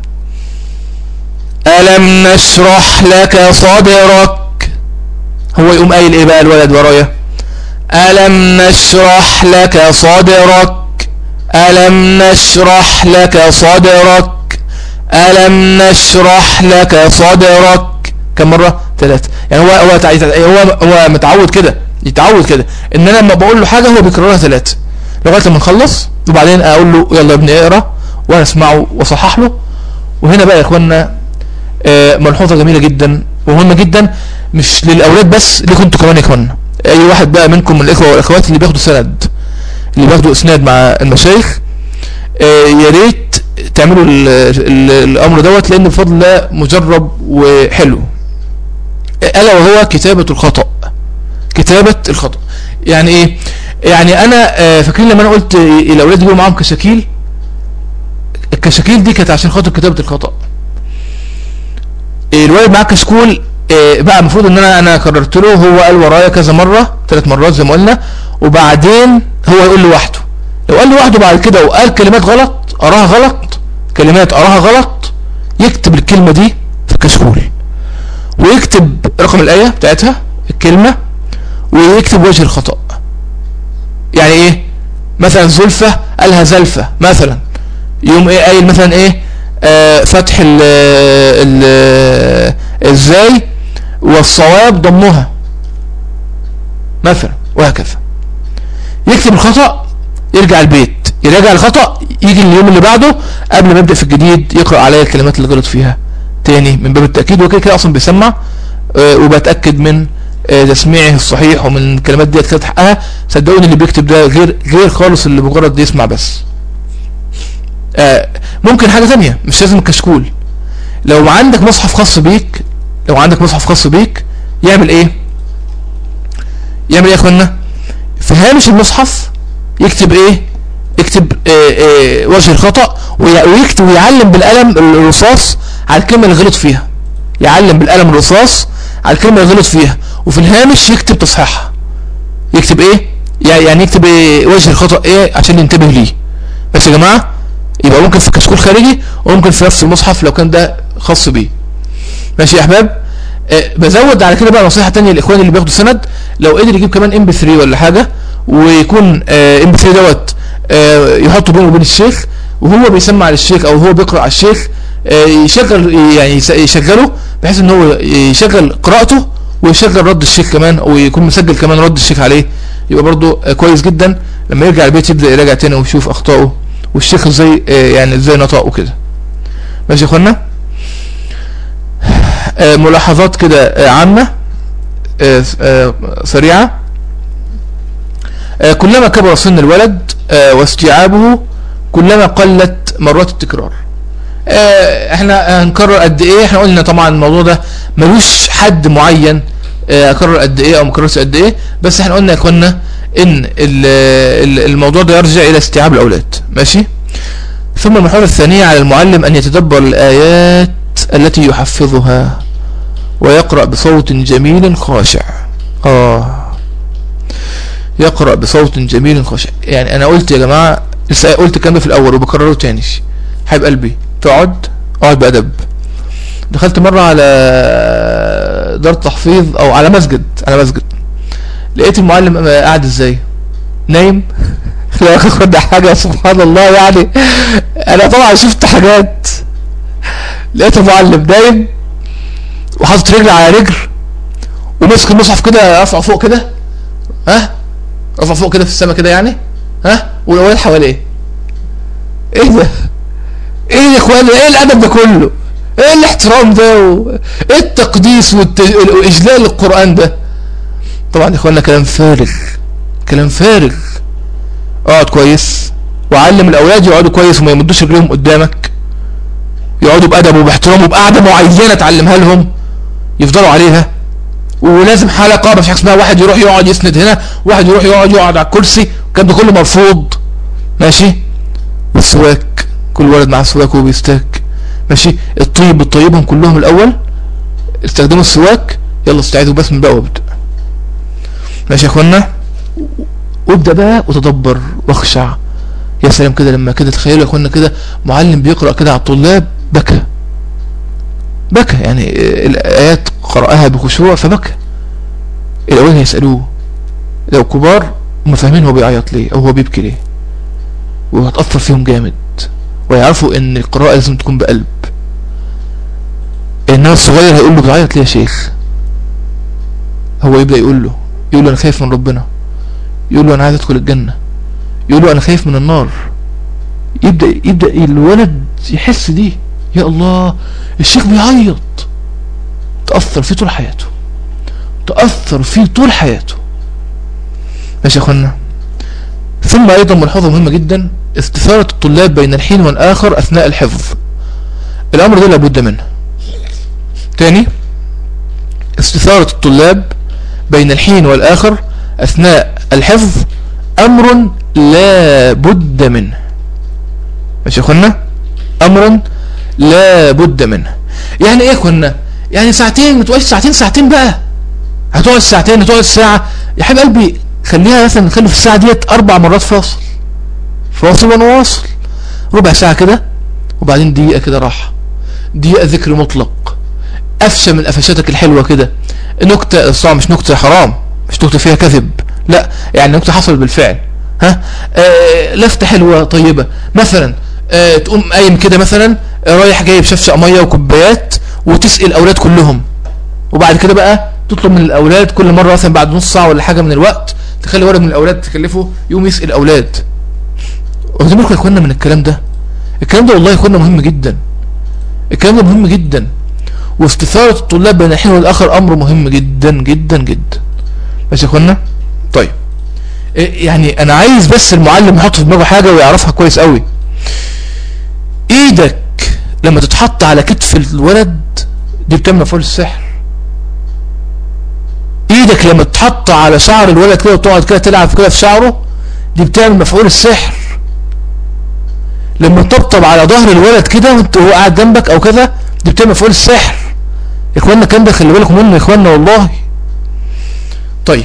ألم نشرح لك صدرك هو يقوم قايل ايه بقى الولد ورايا ألم نشرح لك صدرك ألم نشرح لك صدرك ألم نشرح لك صدرك كم مرة ثلاثة يعني هو هو تع- هو هو متعود كده يتعود كده ان انا لما بقول له حاجة هو بيكررها ثلاثة لغاية لما نخلص وبعدين اقول له يلا يا ابني اقرا وانا اسمعه واصحح له وهنا بقى يا اخوانا آه، ملحوظه جميله جدا ومهمه جدا مش للاولاد بس ليكم انتوا كمان يا اخوانا اي واحد بقى منكم من الاخوه والاخوات اللي بياخدوا سند اللي بياخدوا اسناد مع المشايخ آه، يا ريت تعملوا ال- ال- الامر دوت لان بفضل الله مجرب وحلو الا وهو كتابه الخطا كتابه الخطا يعني ايه يعني انا آه، فاكرين لما انا قلت الاولاد يجيبوا معاهم كشاكيل الكشاكيل دي كانت عشان خاطر كتابه الخطا الولد معاه كشكول آه، بقى المفروض ان انا انا كررت له هو قال ورايا كذا مره ثلاث مرات زي ما قلنا وبعدين هو يقول لوحده لو قال لوحده بعد كده وقال كلمات غلط قراها غلط كلمات قراها غلط يكتب الكلمه دي في الكشكول ويكتب رقم الايه بتاعتها الكلمه ويكتب وجه الخطا يعني ايه مثلا زلفه قالها زلفه مثلا يوم ايه قايل مثلا ايه آه فتح ال ال ازاي والصواب ضمها مثلا وهكذا يكتب الخطأ يرجع البيت يراجع الخطأ يجي اليوم اللي بعده قبل ما يبدأ في الجديد يقرأ عليا الكلمات اللي غلط فيها تاني من باب التأكيد وكده كده أصلا بيسمع آه وبتأكد من آه تسميعه الصحيح ومن الكلمات ديت كانت حقها صدقوني اللي بيكتب ده غير غير خالص اللي مجرد يسمع بس آه ممكن حاجة تانية مش لازم الكشكول لو عندك مصحف خاص بيك لو عندك مصحف خاص بيك يعمل ايه يعمل ايه يا اخوانا في هامش المصحف يكتب ايه يكتب آه آه وجه الخطأ وي- ويكتب ويعلم بالقلم الرصاص على الكلمة اللي غلط فيها يعلم بالقلم الرصاص على الكلمة اللي غلط فيها وفي الهامش يكتب تصحيحها يكتب ايه يعني يعني يكتب إيه وجه الخطأ ايه عشان ينتبه ليه بس يا جماعة يبقى ممكن في كشكول خارجي وممكن في نفس المصحف لو كان ده خاص بيه ماشي يا احباب آه بزود على كده بقى نصيحه تانية للاخوان اللي بياخدوا سند لو قدر يجيب كمان ام بي 3 ولا حاجه ويكون ام بي 3 دوت آه يحطه بينه وبين الشيخ وهو بيسمع للشيخ او هو بيقرا على الشيخ آه يشغل يعني يس- يشغله بحيث ان هو يشغل قراءته ويشغل رد الشيخ كمان ويكون مسجل كمان رد الشيخ عليه يبقى برضه آه كويس جدا لما يرجع البيت يبدا يراجع تاني ويشوف اخطائه والشيخ ازاي آه يعني ازاي نطقه وكده ماشي يا اخوانا آه، ملاحظات كده آه، عامة آه، آه، سريعة آه، كلما كبر سن الولد آه، واستيعابه كلما قلت مرات التكرار آه، احنا هنكرر قد ايه احنا قلنا طبعا الموضوع ده ملوش حد معين آه، اكرر قد ايه او مكررش قد ايه بس احنا قلنا يا اخوانا ان ال- ال- الموضوع ده يرجع الى استيعاب الاولاد ماشي ثم المرحلة الثانية على المعلم أن يتدبر الآيات التي يحفظها ويقرأ بصوت جميل خاشع آه يقرأ بصوت جميل خاشع يعني أنا قلت يا جماعة لسه قلت الكلام ده في الأول وبكرره تاني حبيب قلبي تقعد اقعد بأدب دخلت مرة على دار تحفيظ او على مسجد على مسجد لقيت المعلم قاعد ازاي نايم لا خد حاجة سبحان الله يعني انا طبعا شفت حاجات لقيت المعلم نايم وحاطط رجل على رجل وماسك المصحف كده رافعه فوق كده ها رافعه فوق كده في السماء كده يعني ها والاولاد حواليه ايه ده ايه يا اخوانا ايه الادب ده كله ايه الاحترام ده و... ايه التقديس والت... واجلال القران ده طبعا يا اخوانا كلام فارغ كلام فارغ اقعد كويس وعلم الاولاد يقعدوا كويس وما يمدوش رجليهم قدامك يقعدوا بادب وباحترام وبقعده معينه تعلمها لهم يفضلوا عليها ولازم حلقه مش حاجه اسمها واحد يروح يقعد يسند هنا واحد يروح يقعد يقعد على الكرسي الكلام ده كله مرفوض ماشي والسواك كل ولد مع السواك وهو بيستاك ماشي الطيب بتطيبهم كلهم الاول استخدموا السواك يلا استعيدوا بس من بقى وابدا ماشي يا اخوانا وابدا بقى وتدبر واخشع يا سلام كده لما كده تخيلوا يا اخوانا كده معلم بيقرا كده على الطلاب بكى بكى يعني الايات قراها بخشوع فبكى الاولين هيسالوه لو كبار هم فاهمين هو بيعيط ليه او هو بيبكي ليه وهتأثر فيهم جامد ويعرفوا ان القراءة لازم تكون بقلب انما الصغير هيقول له بتعيط ليه يا شيخ هو يبدأ يقول له يقول له انا خايف من ربنا يقول له انا عايز ادخل الجنة يقول له انا خايف من النار يبدأ يبدأ الولد يحس دي يا الله الشيخ بيعيط تأثر فيه طول حياته تأثر فيه طول حياته ماشي يا اخوانا ثم ايضا ملحوظة مهمة جدا استثارة الطلاب بين الحين والآخر أثناء الحفظ الأمر ده لابد منه تاني استثارة الطلاب بين الحين والآخر أثناء الحفظ أمر لا بد منه ماشي يا اخوانا أمر لا بد منه يعني ايه يا اخوانا يعني ساعتين ما تقعدش ساعتين ساعتين بقى هتقعد ساعتين هتقعد ساعة يا حبيب قلبي خليها مثلا نخلي في الساعة ديت أربع مرات فاصل فاصل ونواصل ربع ساعة كده وبعدين دقيقة كده راحة دقيقة ذكر مطلق قفشة من قفشاتك الحلوة كده نكتة صعب مش نكتة حرام مش نكتة فيها كذب لا يعني نكتة حصل بالفعل ها آه لفتة حلوة طيبة مثلا آه تقوم قايم كده مثلا رايح جايب شفشق مية وكوبايات وتسقي الأولاد كلهم وبعد كده بقى تطلب من الأولاد كل مرة مثلا بعد نص ساعة ولا حاجة من الوقت تخلي ولد من الأولاد تكلفه يقوم يسقي الأولاد واخدين بالكم يا اخوانا من الكلام ده الكلام ده والله يا اخوانا مهم جدا الكلام ده مهم جدا واستثارة الطلاب بين الحين والآخر أمر مهم جدا جدا جدا ماشي يا اخوانا طيب يعني أنا عايز بس المعلم يحط في دماغه حاجة ويعرفها كويس قوي إيدك لما تتحط على كتف الولد دي بتعمل مفعول السحر ايدك لما تتحط على شعر الولد كده وتقعد كده تلعب كده في شعره دي بتعمل مفعول السحر لما تطبطب على ظهر الولد كده وانت هو قاعد جنبك او كده دي بتعمل مفعول السحر يا اخوانا الكلام ده خلي بالكم منه يا اخوانا والله طيب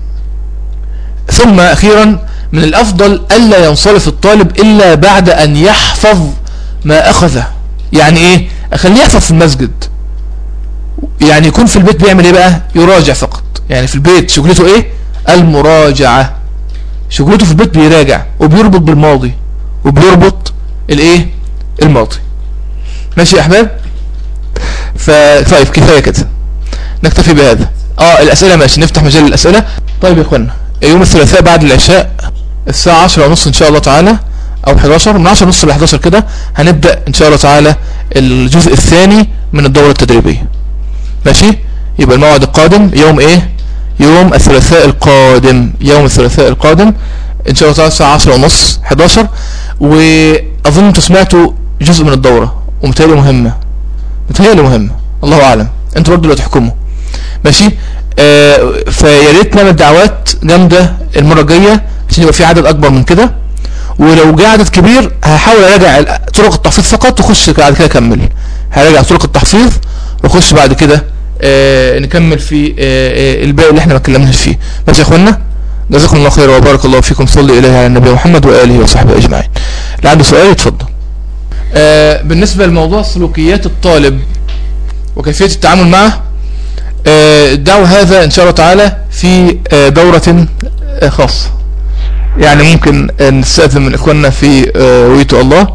ثم اخيرا من الافضل الا ينصرف الطالب الا بعد ان يحفظ ما اخذه يعني ايه اخليه يحفظ في المسجد يعني يكون في البيت بيعمل ايه بقى يراجع فقط يعني في البيت شغلته ايه المراجعة شغلته في البيت بيراجع وبيربط بالماضي وبيربط الايه الماضي ماشي يا احباب ف... طيب كفايه كده نكتفي بهذا اه الاسئله ماشي نفتح مجال الاسئله طيب يا اخوانا يوم الثلاثاء بعد العشاء الساعه 10 ونص ان شاء الله تعالى او 11 من 10 ونص ل 11 كده هنبدا ان شاء الله تعالى الجزء الثاني من الدوره التدريبيه ماشي يبقى الموعد القادم يوم ايه يوم الثلاثاء القادم يوم الثلاثاء القادم ان شاء الله تعالى الساعه 10 ونص 11 واظن انتوا سمعتوا جزء من الدوره ومتهيألي مهمه متهيألي مهمه الله اعلم انتوا برضه اللي هتحكموا ماشي آه فيا ريت نعمل دعوات جامده المره الجايه عشان يبقى في عدد اكبر من كده ولو جه عدد كبير هحاول اراجع طرق التحفيظ فقط واخش بعد كده اكمل هراجع طرق التحفيظ واخش بعد كده آه نكمل في آه الباقي اللي احنا ما اتكلمناش فيه ماشي يا اخوانا جزاكم الله خير وبارك الله فيكم صلي إليه على النبي محمد وآله وصحبه أجمعين اللي عنده سؤال يتفضل آه بالنسبة لموضوع سلوكيات الطالب وكيفية التعامل معه آه، دعوا هذا ان شاء الله تعالى في آه، دورة آه، خاصة يعني ممكن نستأذن من اخواننا في ويتو الله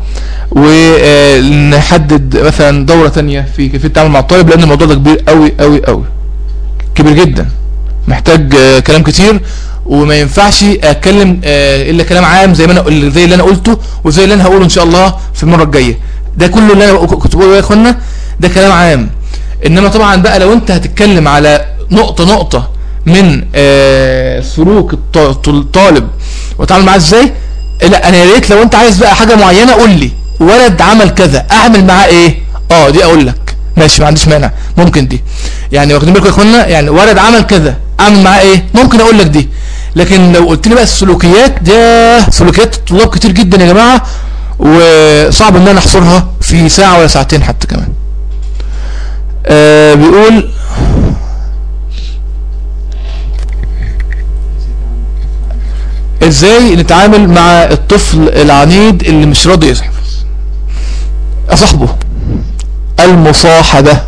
ونحدد مثلا دورة تانية في كيفية التعامل مع الطالب لان الموضوع ده كبير قوي قوي قوي كبير جدا محتاج كلام كتير وما ينفعش اتكلم الا كلام عام زي ما انا زي اللي انا قلته وزي اللي انا هقوله ان شاء الله في المره الجايه ده كله اللي انا كنت بقوله يا اخوانا ده كلام عام انما طبعا بقى لو انت هتتكلم على نقطة نقطة من آه سلوك الطالب وتعامل معاه ازاي لا انا يا ريت لو انت عايز بقى حاجة معينة قول لي ولد عمل كذا اعمل معاه ايه اه دي اقول لك ماشي ما عنديش مانع ممكن دي يعني واخدين بالكم يا اخوانا يعني ولد عمل كذا اعمل معاه ايه ممكن اقول لك دي لكن لو قلت لي بقى السلوكيات ده سلوكيات الطلاب كتير جدا يا جماعه وصعب ان انا احصرها في ساعه ولا ساعتين حتى كمان آه بيقول ازاي نتعامل مع الطفل العنيد اللي مش راضي يحفظ اصاحبه المصاحبة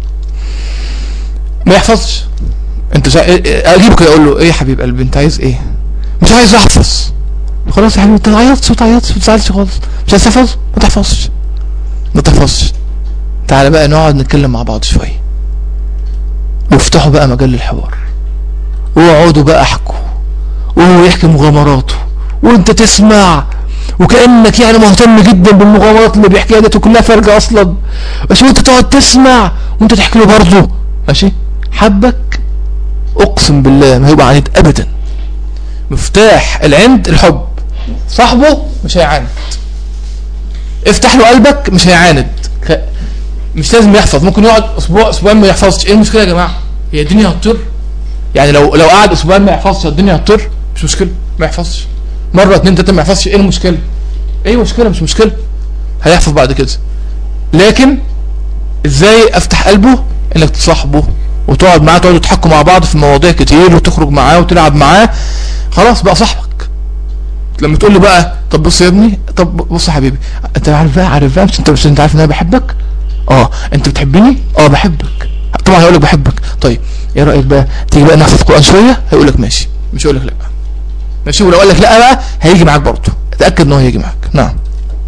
ما يحفظش انت شا... اجيبه كده اقول له ايه يا حبيب قلبي انت عايز ايه مش عايز احفظ خلاص يا حبيبي انت عيطت ما تعيطش ما تزعلش خالص مش عايز تحفظ ما تحفظش ما تحفظش تعالى بقى نقعد نتكلم مع بعض شوية وافتحوا بقى مجال الحوار واقعدوا بقى احكوا وهو يحكي مغامراته وانت تسمع وكأنك يعني مهتم جدا بالمغامرات اللي بيحكيها دي كلها فارجة اصلا بس وانت تقعد تسمع وانت تحكي له برضه ماشي حبك اقسم بالله ما هيبقى عنيد ابدا مفتاح العند الحب صاحبه مش هيعاند افتح له قلبك مش هيعاند مش لازم يحفظ ممكن يقعد اسبوع اسبوعين ما يحفظش ايه المشكله يا جماعه هي الدنيا هتطر يعني لو لو قعد اسبوعين ما يحفظش الدنيا هتطر مش مشكله ما يحفظش مره اتنين تلاته ما يحفظش ايه المشكله ايه مشكله مش مشكله هيحفظ بعد كده لكن ازاي افتح قلبه انك تصاحبه وتقعد معاه تقعدوا تحكوا مع بعض في مواضيع كتير وتخرج معاه وتلعب معاه خلاص بقى صاحبك لما تقول له بقى طب بص يا ابني طب بص يا حبيبي انت عارف بقى عارف بقى مش انت مش انت عارف ان انا بحبك اه انت بتحبني اه بحبك طبعا هيقول لك بحبك طيب ايه رايك بقى تيجي بقى نحفظ القران شويه هيقول لك ماشي مش هيقول لك لا ماشي ولو قال لك لا بقى هيجي معاك برضه اتاكد ان هو هيجي معاك نعم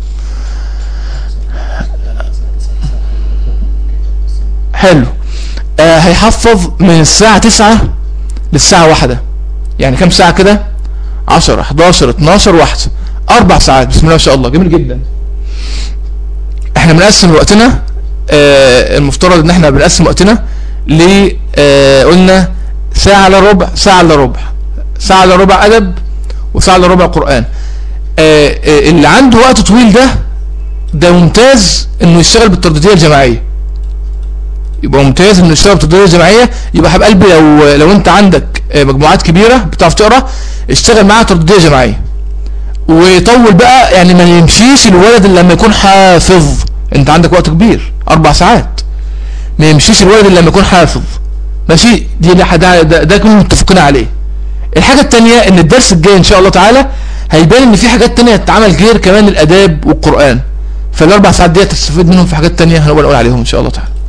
حلو آه هيحفظ من الساعة 9 للساعة واحدة يعني كم ساعة كده 10 11 12 واحدة اربع ساعات بسم الله ما شاء الله جميل جدا احنا بنقسم وقتنا آه المفترض ان احنا بنقسم وقتنا ل آه قلنا ساعة الا ربع ساعة الا ربع ساعة الا ربع ادب وساعة الا ربع قرآن آه آه اللي عنده وقت طويل ده ده ممتاز انه يشتغل بالترددية الجماعية يبقى ممتاز انه يشتغل بالترددية الجماعية يبقى حب قلبي لو لو انت عندك آه مجموعات كبيرة بتعرف تقرا اشتغل معاها ترددية جماعية ويطول بقى يعني ما يمشيش الولد اللي لما يكون حافظ انت عندك وقت كبير اربع ساعات ما يمشيش الولد اللي لما يكون حافظ ماشي دي ده ده, ده كنا متفقين عليه الحاجة التانية ان الدرس الجاي ان شاء الله تعالى هيبان ان في حاجات تانية تتعمل غير كمان الاداب والقرآن فالاربع ساعات دي تستفيد منهم في حاجات تانية هنبقى نقول عليهم ان شاء الله تعالى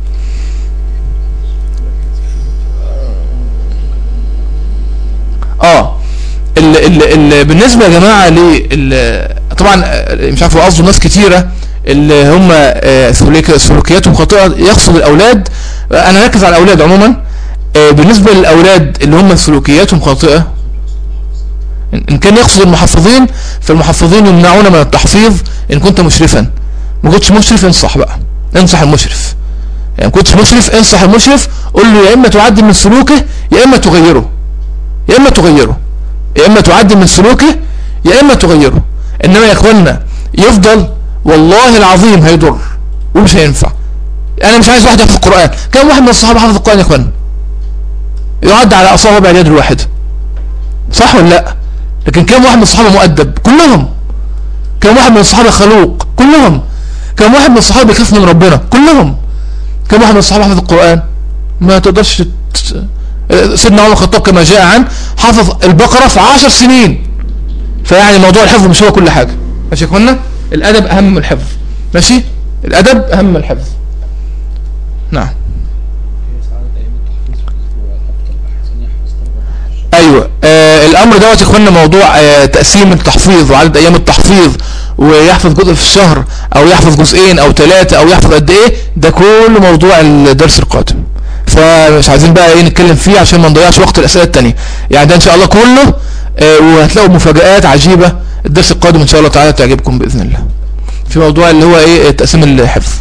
اه ال ال ال بالنسبة يا جماعة ل طبعا مش عارف قصده ناس كتيرة اللي هم سلوكياتهم خاطئة يقصد الأولاد أنا ركز على الأولاد عموما بالنسبة للأولاد اللي هم سلوكياتهم خاطئة إن كان يقصد المحفظين فالمحفظين يمنعون من التحفيظ إن كنت مشرفا ما كنتش مشرف انصح بقى انصح المشرف يعني كنتش مشرف انصح المشرف قول له يا إما تعدل من سلوكه يا إما تغيره يا إما تغيره يا إما تعدل من سلوكه يا إما تغيره إنما يا إخوانا يفضل والله العظيم هيضر ومش هينفع انا مش عايز واحد يحفظ القرآن كم واحد من الصحابة حفظ القرآن يا اخوانا يعد على اصابع اليد الواحدة صح ولا لا لكن كم واحد من الصحابة مؤدب كلهم كم واحد من الصحابة خلوق كلهم كم واحد من الصحابة بيخاف من ربنا كلهم كم واحد من الصحابة حفظ القرآن ما تقدرش تت... سيدنا عمر الخطاب كما جاء عن حفظ البقرة في عشر سنين فيعني موضوع الحفظ مش هو كل حاجة ماشي يا اخوانا الادب اهم من الحفظ ماشي الادب اهم من الحفظ نعم هي ساعات أيام التحفيظ في الأسبوع أفضل أحسن يحفظ ضربة في الشهر ايوه آه الامر دوت يا اخوانا موضوع آه تقسيم التحفيظ وعدد ايام التحفيظ ويحفظ جزء في الشهر او يحفظ جزئين او ثلاثة او يحفظ قد ايه ده كله موضوع الدرس القادم فمش عايزين بقى ايه نتكلم فيه عشان ما نضيعش وقت الاسئله التانية يعني ده ان شاء الله كله آه وهتلاقوا مفاجآت عجيبة الدرس القادم ان شاء الله تعالى تعجبكم باذن الله في موضوع اللي هو ايه تقسيم الحفظ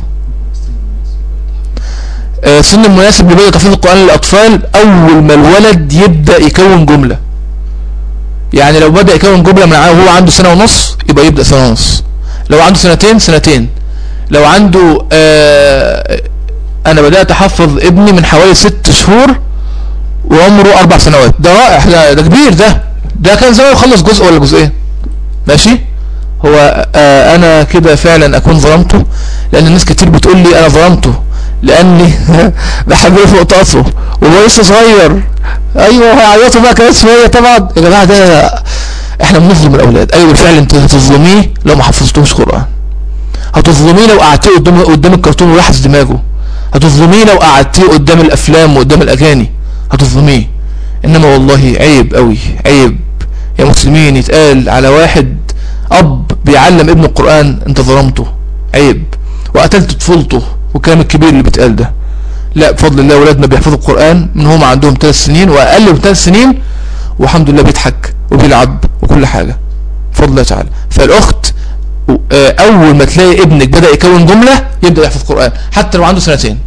آه، سن المناسب لبدء تحفيظ القرآن للأطفال أول ما الولد يبدأ يكون جملة يعني لو بدأ يكون جملة من ع- وهو عنده سنة ونص يبقى يبدأ سنة ونص لو عنده سنتين سنتين لو عنده آه أنا بدأت أحفظ ابني من حوالي ست شهور وعمره أربع سنوات ده رائع ده, ده كبير ده ده كان زمان يخلص جزء ولا جزئين ماشي هو آه انا كده فعلا اكون ظلمته لان الناس كتير بتقول لي انا ظلمته لاني بحبه فوق طاسه وهو لسه صغير ايوه هيعيطوا بقى كمان شويه طبعا يا جماعه ده احنا بنظلم الاولاد ايوه بالفعل انت هتظلميه لو ما حفظتوش قران هتظلميه لو قعدتيه قدام قدام الكرتون ويحس دماغه هتظلميه لو قعدتيه قدام الافلام وقدام الاغاني هتظلميه انما والله عيب قوي عيب يا مسلمين يتقال على واحد اب بيعلم ابنه القرآن انت ظلمته عيب وقتلت طفولته والكلام الكبير اللي بيتقال ده لا بفضل الله ولادنا بيحفظوا القرآن من هم عندهم ثلاث سنين واقل من ثلاث سنين والحمد لله بيضحك وبيلعب وكل حاجة بفضل الله تعالى فالاخت آه، اول ما تلاقي ابنك بدأ يكون جملة يبدأ يحفظ قرآن حتى لو عنده سنتين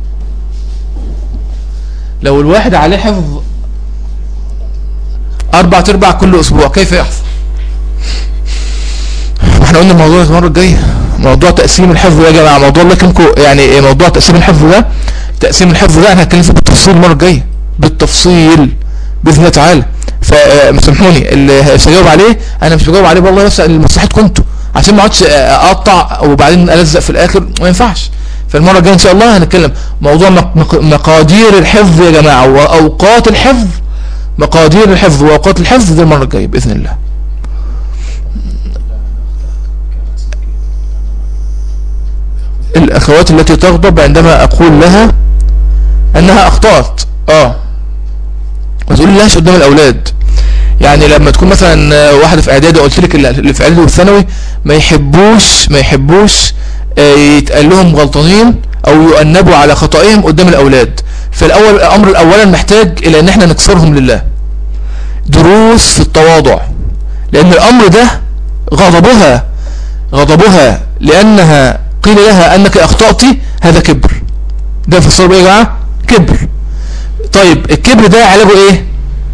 لو الواحد عليه حفظ اربع ارباع كل اسبوع كيف يحفظ احنا قلنا الموضوع المره الجايه موضوع تقسيم الحفظ ده يا جماعه موضوع الله يكرمكم يعني إيه موضوع تقسيم الحفظ ده تقسيم الحفظ ده انا هتكلم فيه بالتفصيل المره الجايه بالتفصيل باذن الله تعالى فسامحوني اللي مش هجاوب عليه انا مش بجاوب عليه والله نفس لمصلحتكم انتوا عشان ما اقعدش اقطع وبعدين الزق في الاخر ما ينفعش فالمره الجايه ان شاء الله هنتكلم موضوع مق- مق- مقادير الحفظ يا جماعه واوقات الحفظ مقادير الحفظ واوقات الحفظ ده المره الجايه باذن الله الأخوات التي تغضب عندما أقول لها أنها أخطأت آه ما تقول لهاش قدام الأولاد يعني لما تكون مثلا آه، واحدة في إعدادي قلت لك اللي في إعدادي والثانوي ما يحبوش ما يحبوش آه، يتقال لهم غلطانين أو يؤنبوا على خطأهم قدام الأولاد فالأول الأمر الأولا محتاج إلى أن احنا نكسرهم لله دروس في التواضع لأن الأمر ده غضبها غضبها لأنها قيل لها أنك أخطأت هذا كبر ده فسر بإيه يا جماعة كبر طيب الكبر ده علاجه إيه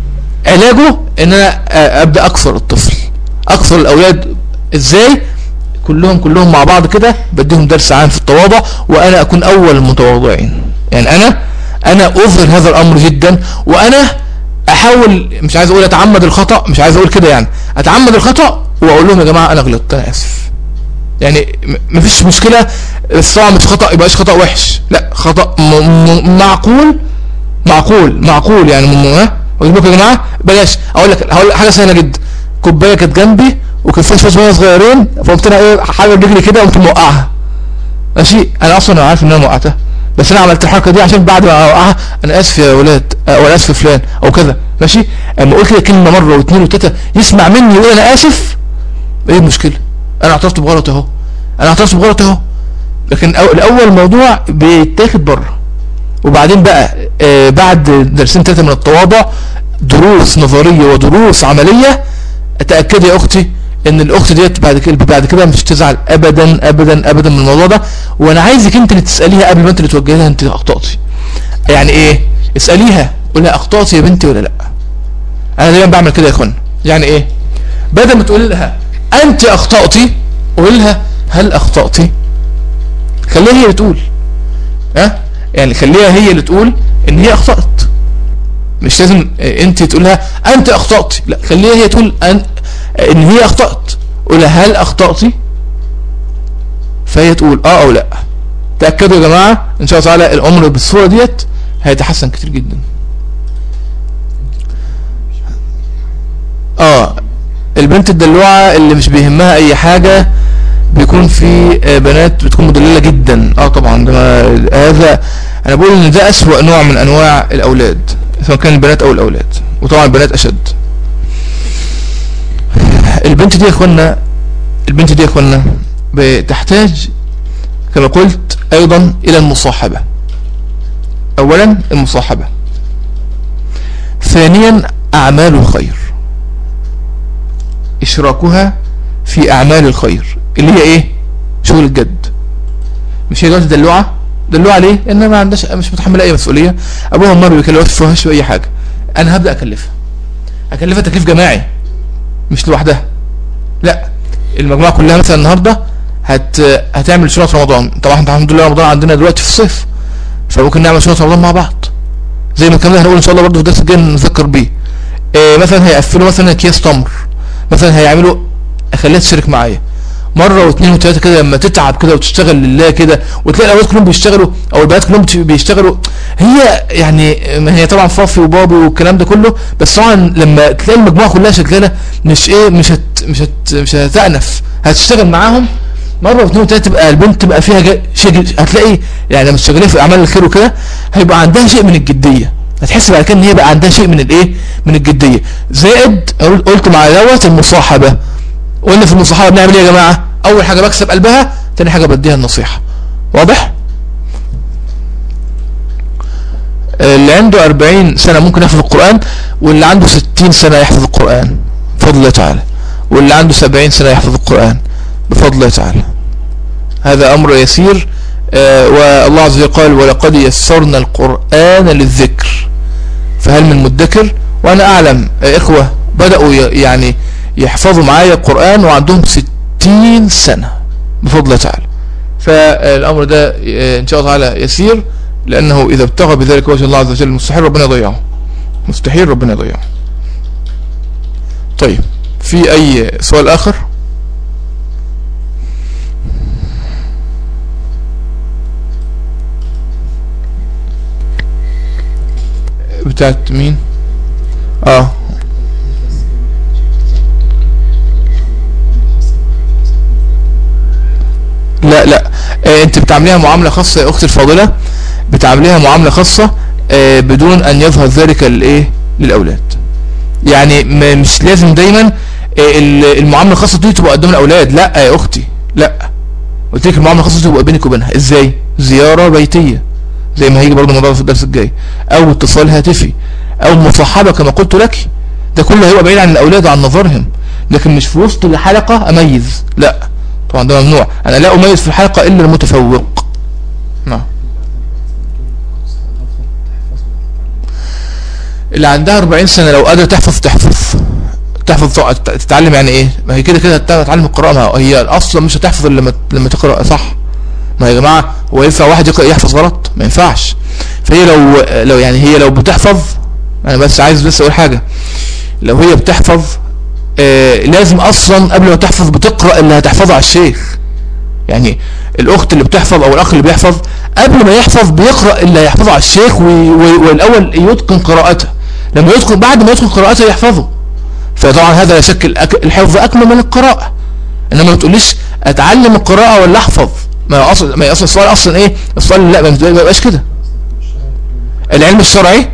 علاجه إن أنا آه، أبدأ أكثر الطفل أكثر الأولاد إزاي كلهم كلهم مع بعض كده بديهم درس عام في التواضع وأنا أكون أول المتواضعين يعني أنا أنا أظهر هذا الأمر جدا وأنا أحاول مش عايز أقول أتعمد الخطأ مش عايز أقول كده يعني أتعمد الخطأ وأقول لهم يا جماعة أنا غلطت أنا آسف يعني م- مفيش مشكلة بس طبعا مش خطأ يبقاش خطأ وحش لا خطأ م- م- معقول معقول معقول يعني م- ها واخد بالكم يا جماعة بلاش اقول لك هقول لك حاجة سهلة جدا كوباية كانت جنبي وكان فيها شوية مية صغيرين فقمت انا ايه حاجة رجلي كده قمت موقعها ماشي انا اصلا عارف ان انا وقعتها بس انا عملت الحركة دي عشان بعد ما اوقعها انا اسف يا ولاد او انا اسف يا فلان او كذا ماشي اما اقول كده كلمة مرة واثنين وثلاثة يسمع مني يقول انا اسف ايه المشكلة انا اعترفت بغلط اهو انا اعترفت بغلط اهو لكن أو الاول موضوع بيتاخد بره وبعدين بقى آه بعد درسين ثلاثه من التواضع دروس نظريه ودروس عمليه اتاكد يا اختي ان الاخت ديت بعد كده بعد كده مش تزعل ابدا ابدا ابدا من الموضوع ده وانا عايزك انت اللي تساليها قبل ما انت اللي توجهي لها انت اخطاتي يعني ايه اساليها قول لها اخطاتي يا بنتي ولا لا انا دايما بعمل كده يا اخوانا يعني ايه بدل ما تقول لها انت اخطاتي قول لها هل اخطاتي خليها هي اللي تقول ها يعني خليها هي اللي تقول ان هي اخطات مش لازم آه، انت تقول لها انت اخطات لا خليها هي تقول أن ان هي اخطات قول لها هل اخطاتي فهي تقول اه او لا تاكدوا يا جماعه ان شاء الله تعالى الامر بالصوره ديت هيتحسن كتير جدا اه البنت الدلوعه اللي مش بيهمها اي حاجه بيكون في آه، بنات بتكون مدلله جدا اه طبعا ده ما- هذا انا بقول ان ده اسوأ نوع من انواع الاولاد سواء كان البنات او الاولاد وطبعا البنات اشد البنت دي يا اخوانا البنت دي يا اخوانا بتحتاج كما قلت ايضا الى المصاحبة اولا المصاحبة ثانيا اعمال الخير اشراكها في اعمال الخير اللي هي ايه شغل الجد مش هي دلوقتي دلوعه دلوعه ليه لان ما عندهاش مش متحمله اي مسؤوليه ابوها ما بيكلفها فيهاش اي حاجه انا هبدا اكلفها اكلفها تكليف جماعي مش لوحدها لا المجموعه كلها مثلا النهارده هت هتعمل شنط رمضان طبعا انت الحمد لله رمضان عندنا دلوقتي في الصيف فممكن نعمل شنط رمضان مع بعض زي ما الكلام ده هنقول ان شاء الله برضه في الدرس الجاي نذكر بيه إيه مثلا هيقفلوا مثلا اكياس تمر مثلا هيعملوا اخليها تشارك معايا مره واثنين وثلاثه كده لما تتعب كده وتشتغل لله كده وتلاقي الاولاد كلهم بيشتغلوا او البنات كلهم بت- بيشتغلوا هي يعني ما هي طبعا فافي وبابي والكلام ده كله بس طبعا لما تلاقي المجموعه كلها شغاله مش ايه مش هت مش هت مش هتأنف هتشتغل معاهم مره واثنين وثلاثه تبقى البنت تبقى فيها جا- شيء هتلاقي يعني لما تشتغلي في اعمال الخير وكده هيبقى عندها شيء من الجديه هتحس بعد كده ان هي بقى عندها شيء من الايه من الجديه زائد قلت مع دوت المصاحبه قلنا في المصاحبه بنعمل ايه يا جماعه اول حاجه بكسب قلبها تاني حاجه بديها النصيحه واضح اللي عنده 40 سنه ممكن يحفظ القران واللي عنده 60 سنه يحفظ القران بفضل الله تعالى واللي عنده 70 سنه يحفظ القران بفضل الله تعالى هذا امر يسير آه والله عز وجل قال ولقد يسرنا القران للذكر فهل من مدكر وانا اعلم آه اخوه بداوا ي- يعني يحفظوا معايا القرآن وعندهم ستين سنة بفضل الله تعالى فالأمر ده آه، إن شاء الله تعالى يسير لأنه إذا ابتغى بذلك وجه الله عز وجل مستحيل ربنا يضيعه مستحيل ربنا يضيعه طيب في أي سؤال آخر بتاعت مين اه لا لا آه انت بتعمليها معاملة خاصة يا اختي الفاضلة بتعمليها معاملة خاصة آه بدون ان يظهر ذلك للايه للاولاد يعني ما- مش لازم دايما آه ال- المعاملة الخاصة دي تبقى قدام الاولاد لا يا اختي لا قلت لك المعاملة الخاصة تبقى بينك وبينها ازاي زيارة بيتية زي ما هيجي برضه الموضوع في الدرس الجاي او اتصال هاتفي او مصاحبة كما قلت لك ده كله هيبقى بعيد عن الاولاد وعن نظرهم لكن مش في وسط الحلقة اميز لا طبعا ده ممنوع انا لا اميز في الحلقة الا المتفوق نعم اللي عندها 40 سنة لو قادرة تحفظ تحفظ تحفظ تقعد تتعلم يعني ايه ما هي كده كده هتتعلم القراءة ما هي اصلا مش هتحفظ الا لما لما تقرأ صح ما يا جماعة هو ينفع واحد يقرأ يحفظ غلط ما ينفعش فهي لو لو يعني هي لو بتحفظ انا بس عايز بس اقول حاجة لو هي بتحفظ آه لازم اصلا قبل ما تحفظ بتقرأ اللي هتحفظه على الشيخ يعني الاخت اللي بتحفظ او الاخ اللي بيحفظ قبل ما يحفظ بيقرأ اللي هيحفظه على الشيخ وي- وي- والاول يتقن قراءته لما يتقن بعد ما يتقن قراءته يحفظه فطبعا هذا لا شك الأك- الحفظ اكمل من القراءة انما ما تقوليش اتعلم القراءة ولا احفظ ما هو اصلا ما هي اصلا السؤال اصلا ايه السؤال لا ما ما يبقاش كده العلم الشرعي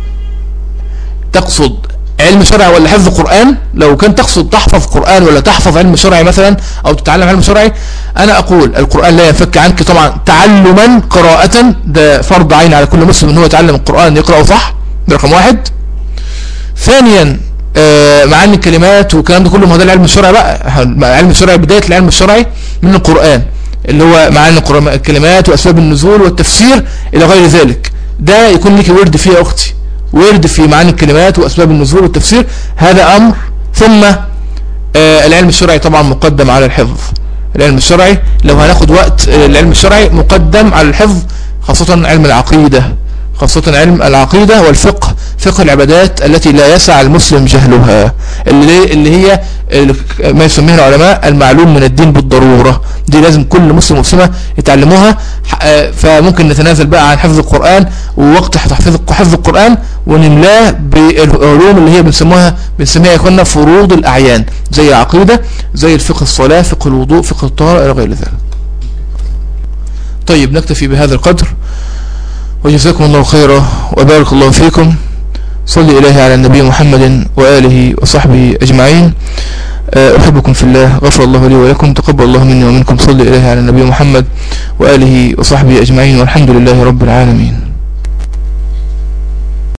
تقصد علم شرعي ولا حفظ قرآن لو كان تقصد تحفظ قرآن ولا تحفظ علم شرعي مثلا او تتعلم علم شرعي انا اقول القرآن لا ينفك عنك طبعا تعلما قراءة ده فرض عين على كل مسلم ان هو يتعلم القرآن يقرأه صح ده رقم واحد ثانيا آه، معاني الكلمات والكلام ده كله ما هو ده العلم الشرعي بقى العلم الشرعي بداية العلم الشرعي من القرآن اللي هو معاني القرآن- الكلمات واسباب النزول والتفسير الى غير ذلك ده يكون لك ورد فيه يا اختي ورد في معاني الكلمات واسباب النزول والتفسير هذا امر ثم آه، العلم الشرعي طبعا مقدم على الحفظ العلم الشرعي لو هناخد وقت آه، العلم الشرعي مقدم على الحفظ خاصة علم العقيدة خاصة علم العقيدة والفقه فقه العبادات التي لا يسع المسلم جهلها اللي, اللي هي اللي ما يسميها العلماء المعلوم من الدين بالضرورة دي لازم كل مسلم ومسلمة يتعلموها ح- آه، فممكن نتنازل بقى عن حفظ القرآن ووقت تحفيظ حفظ القرآن ونملاه بالعلوم اللي هي بنسموها بنسميها يا اخوانا فروض الأعيان زي العقيدة زي الفقه الصلاة فقه الوضوء فقه الطهارة إلى غير ذلك طيب نكتفي بهذا القدر وجزاكم الله خيرا وبارك الله فيكم صلي إليه على النبي محمد وآله وصحبه أجمعين آه، أحبكم في الله غفر الله لي ولكم تقبل الله مني ومنكم صلي إليه على النبي محمد وآله وصحبه أجمعين والحمد لله رب العالمين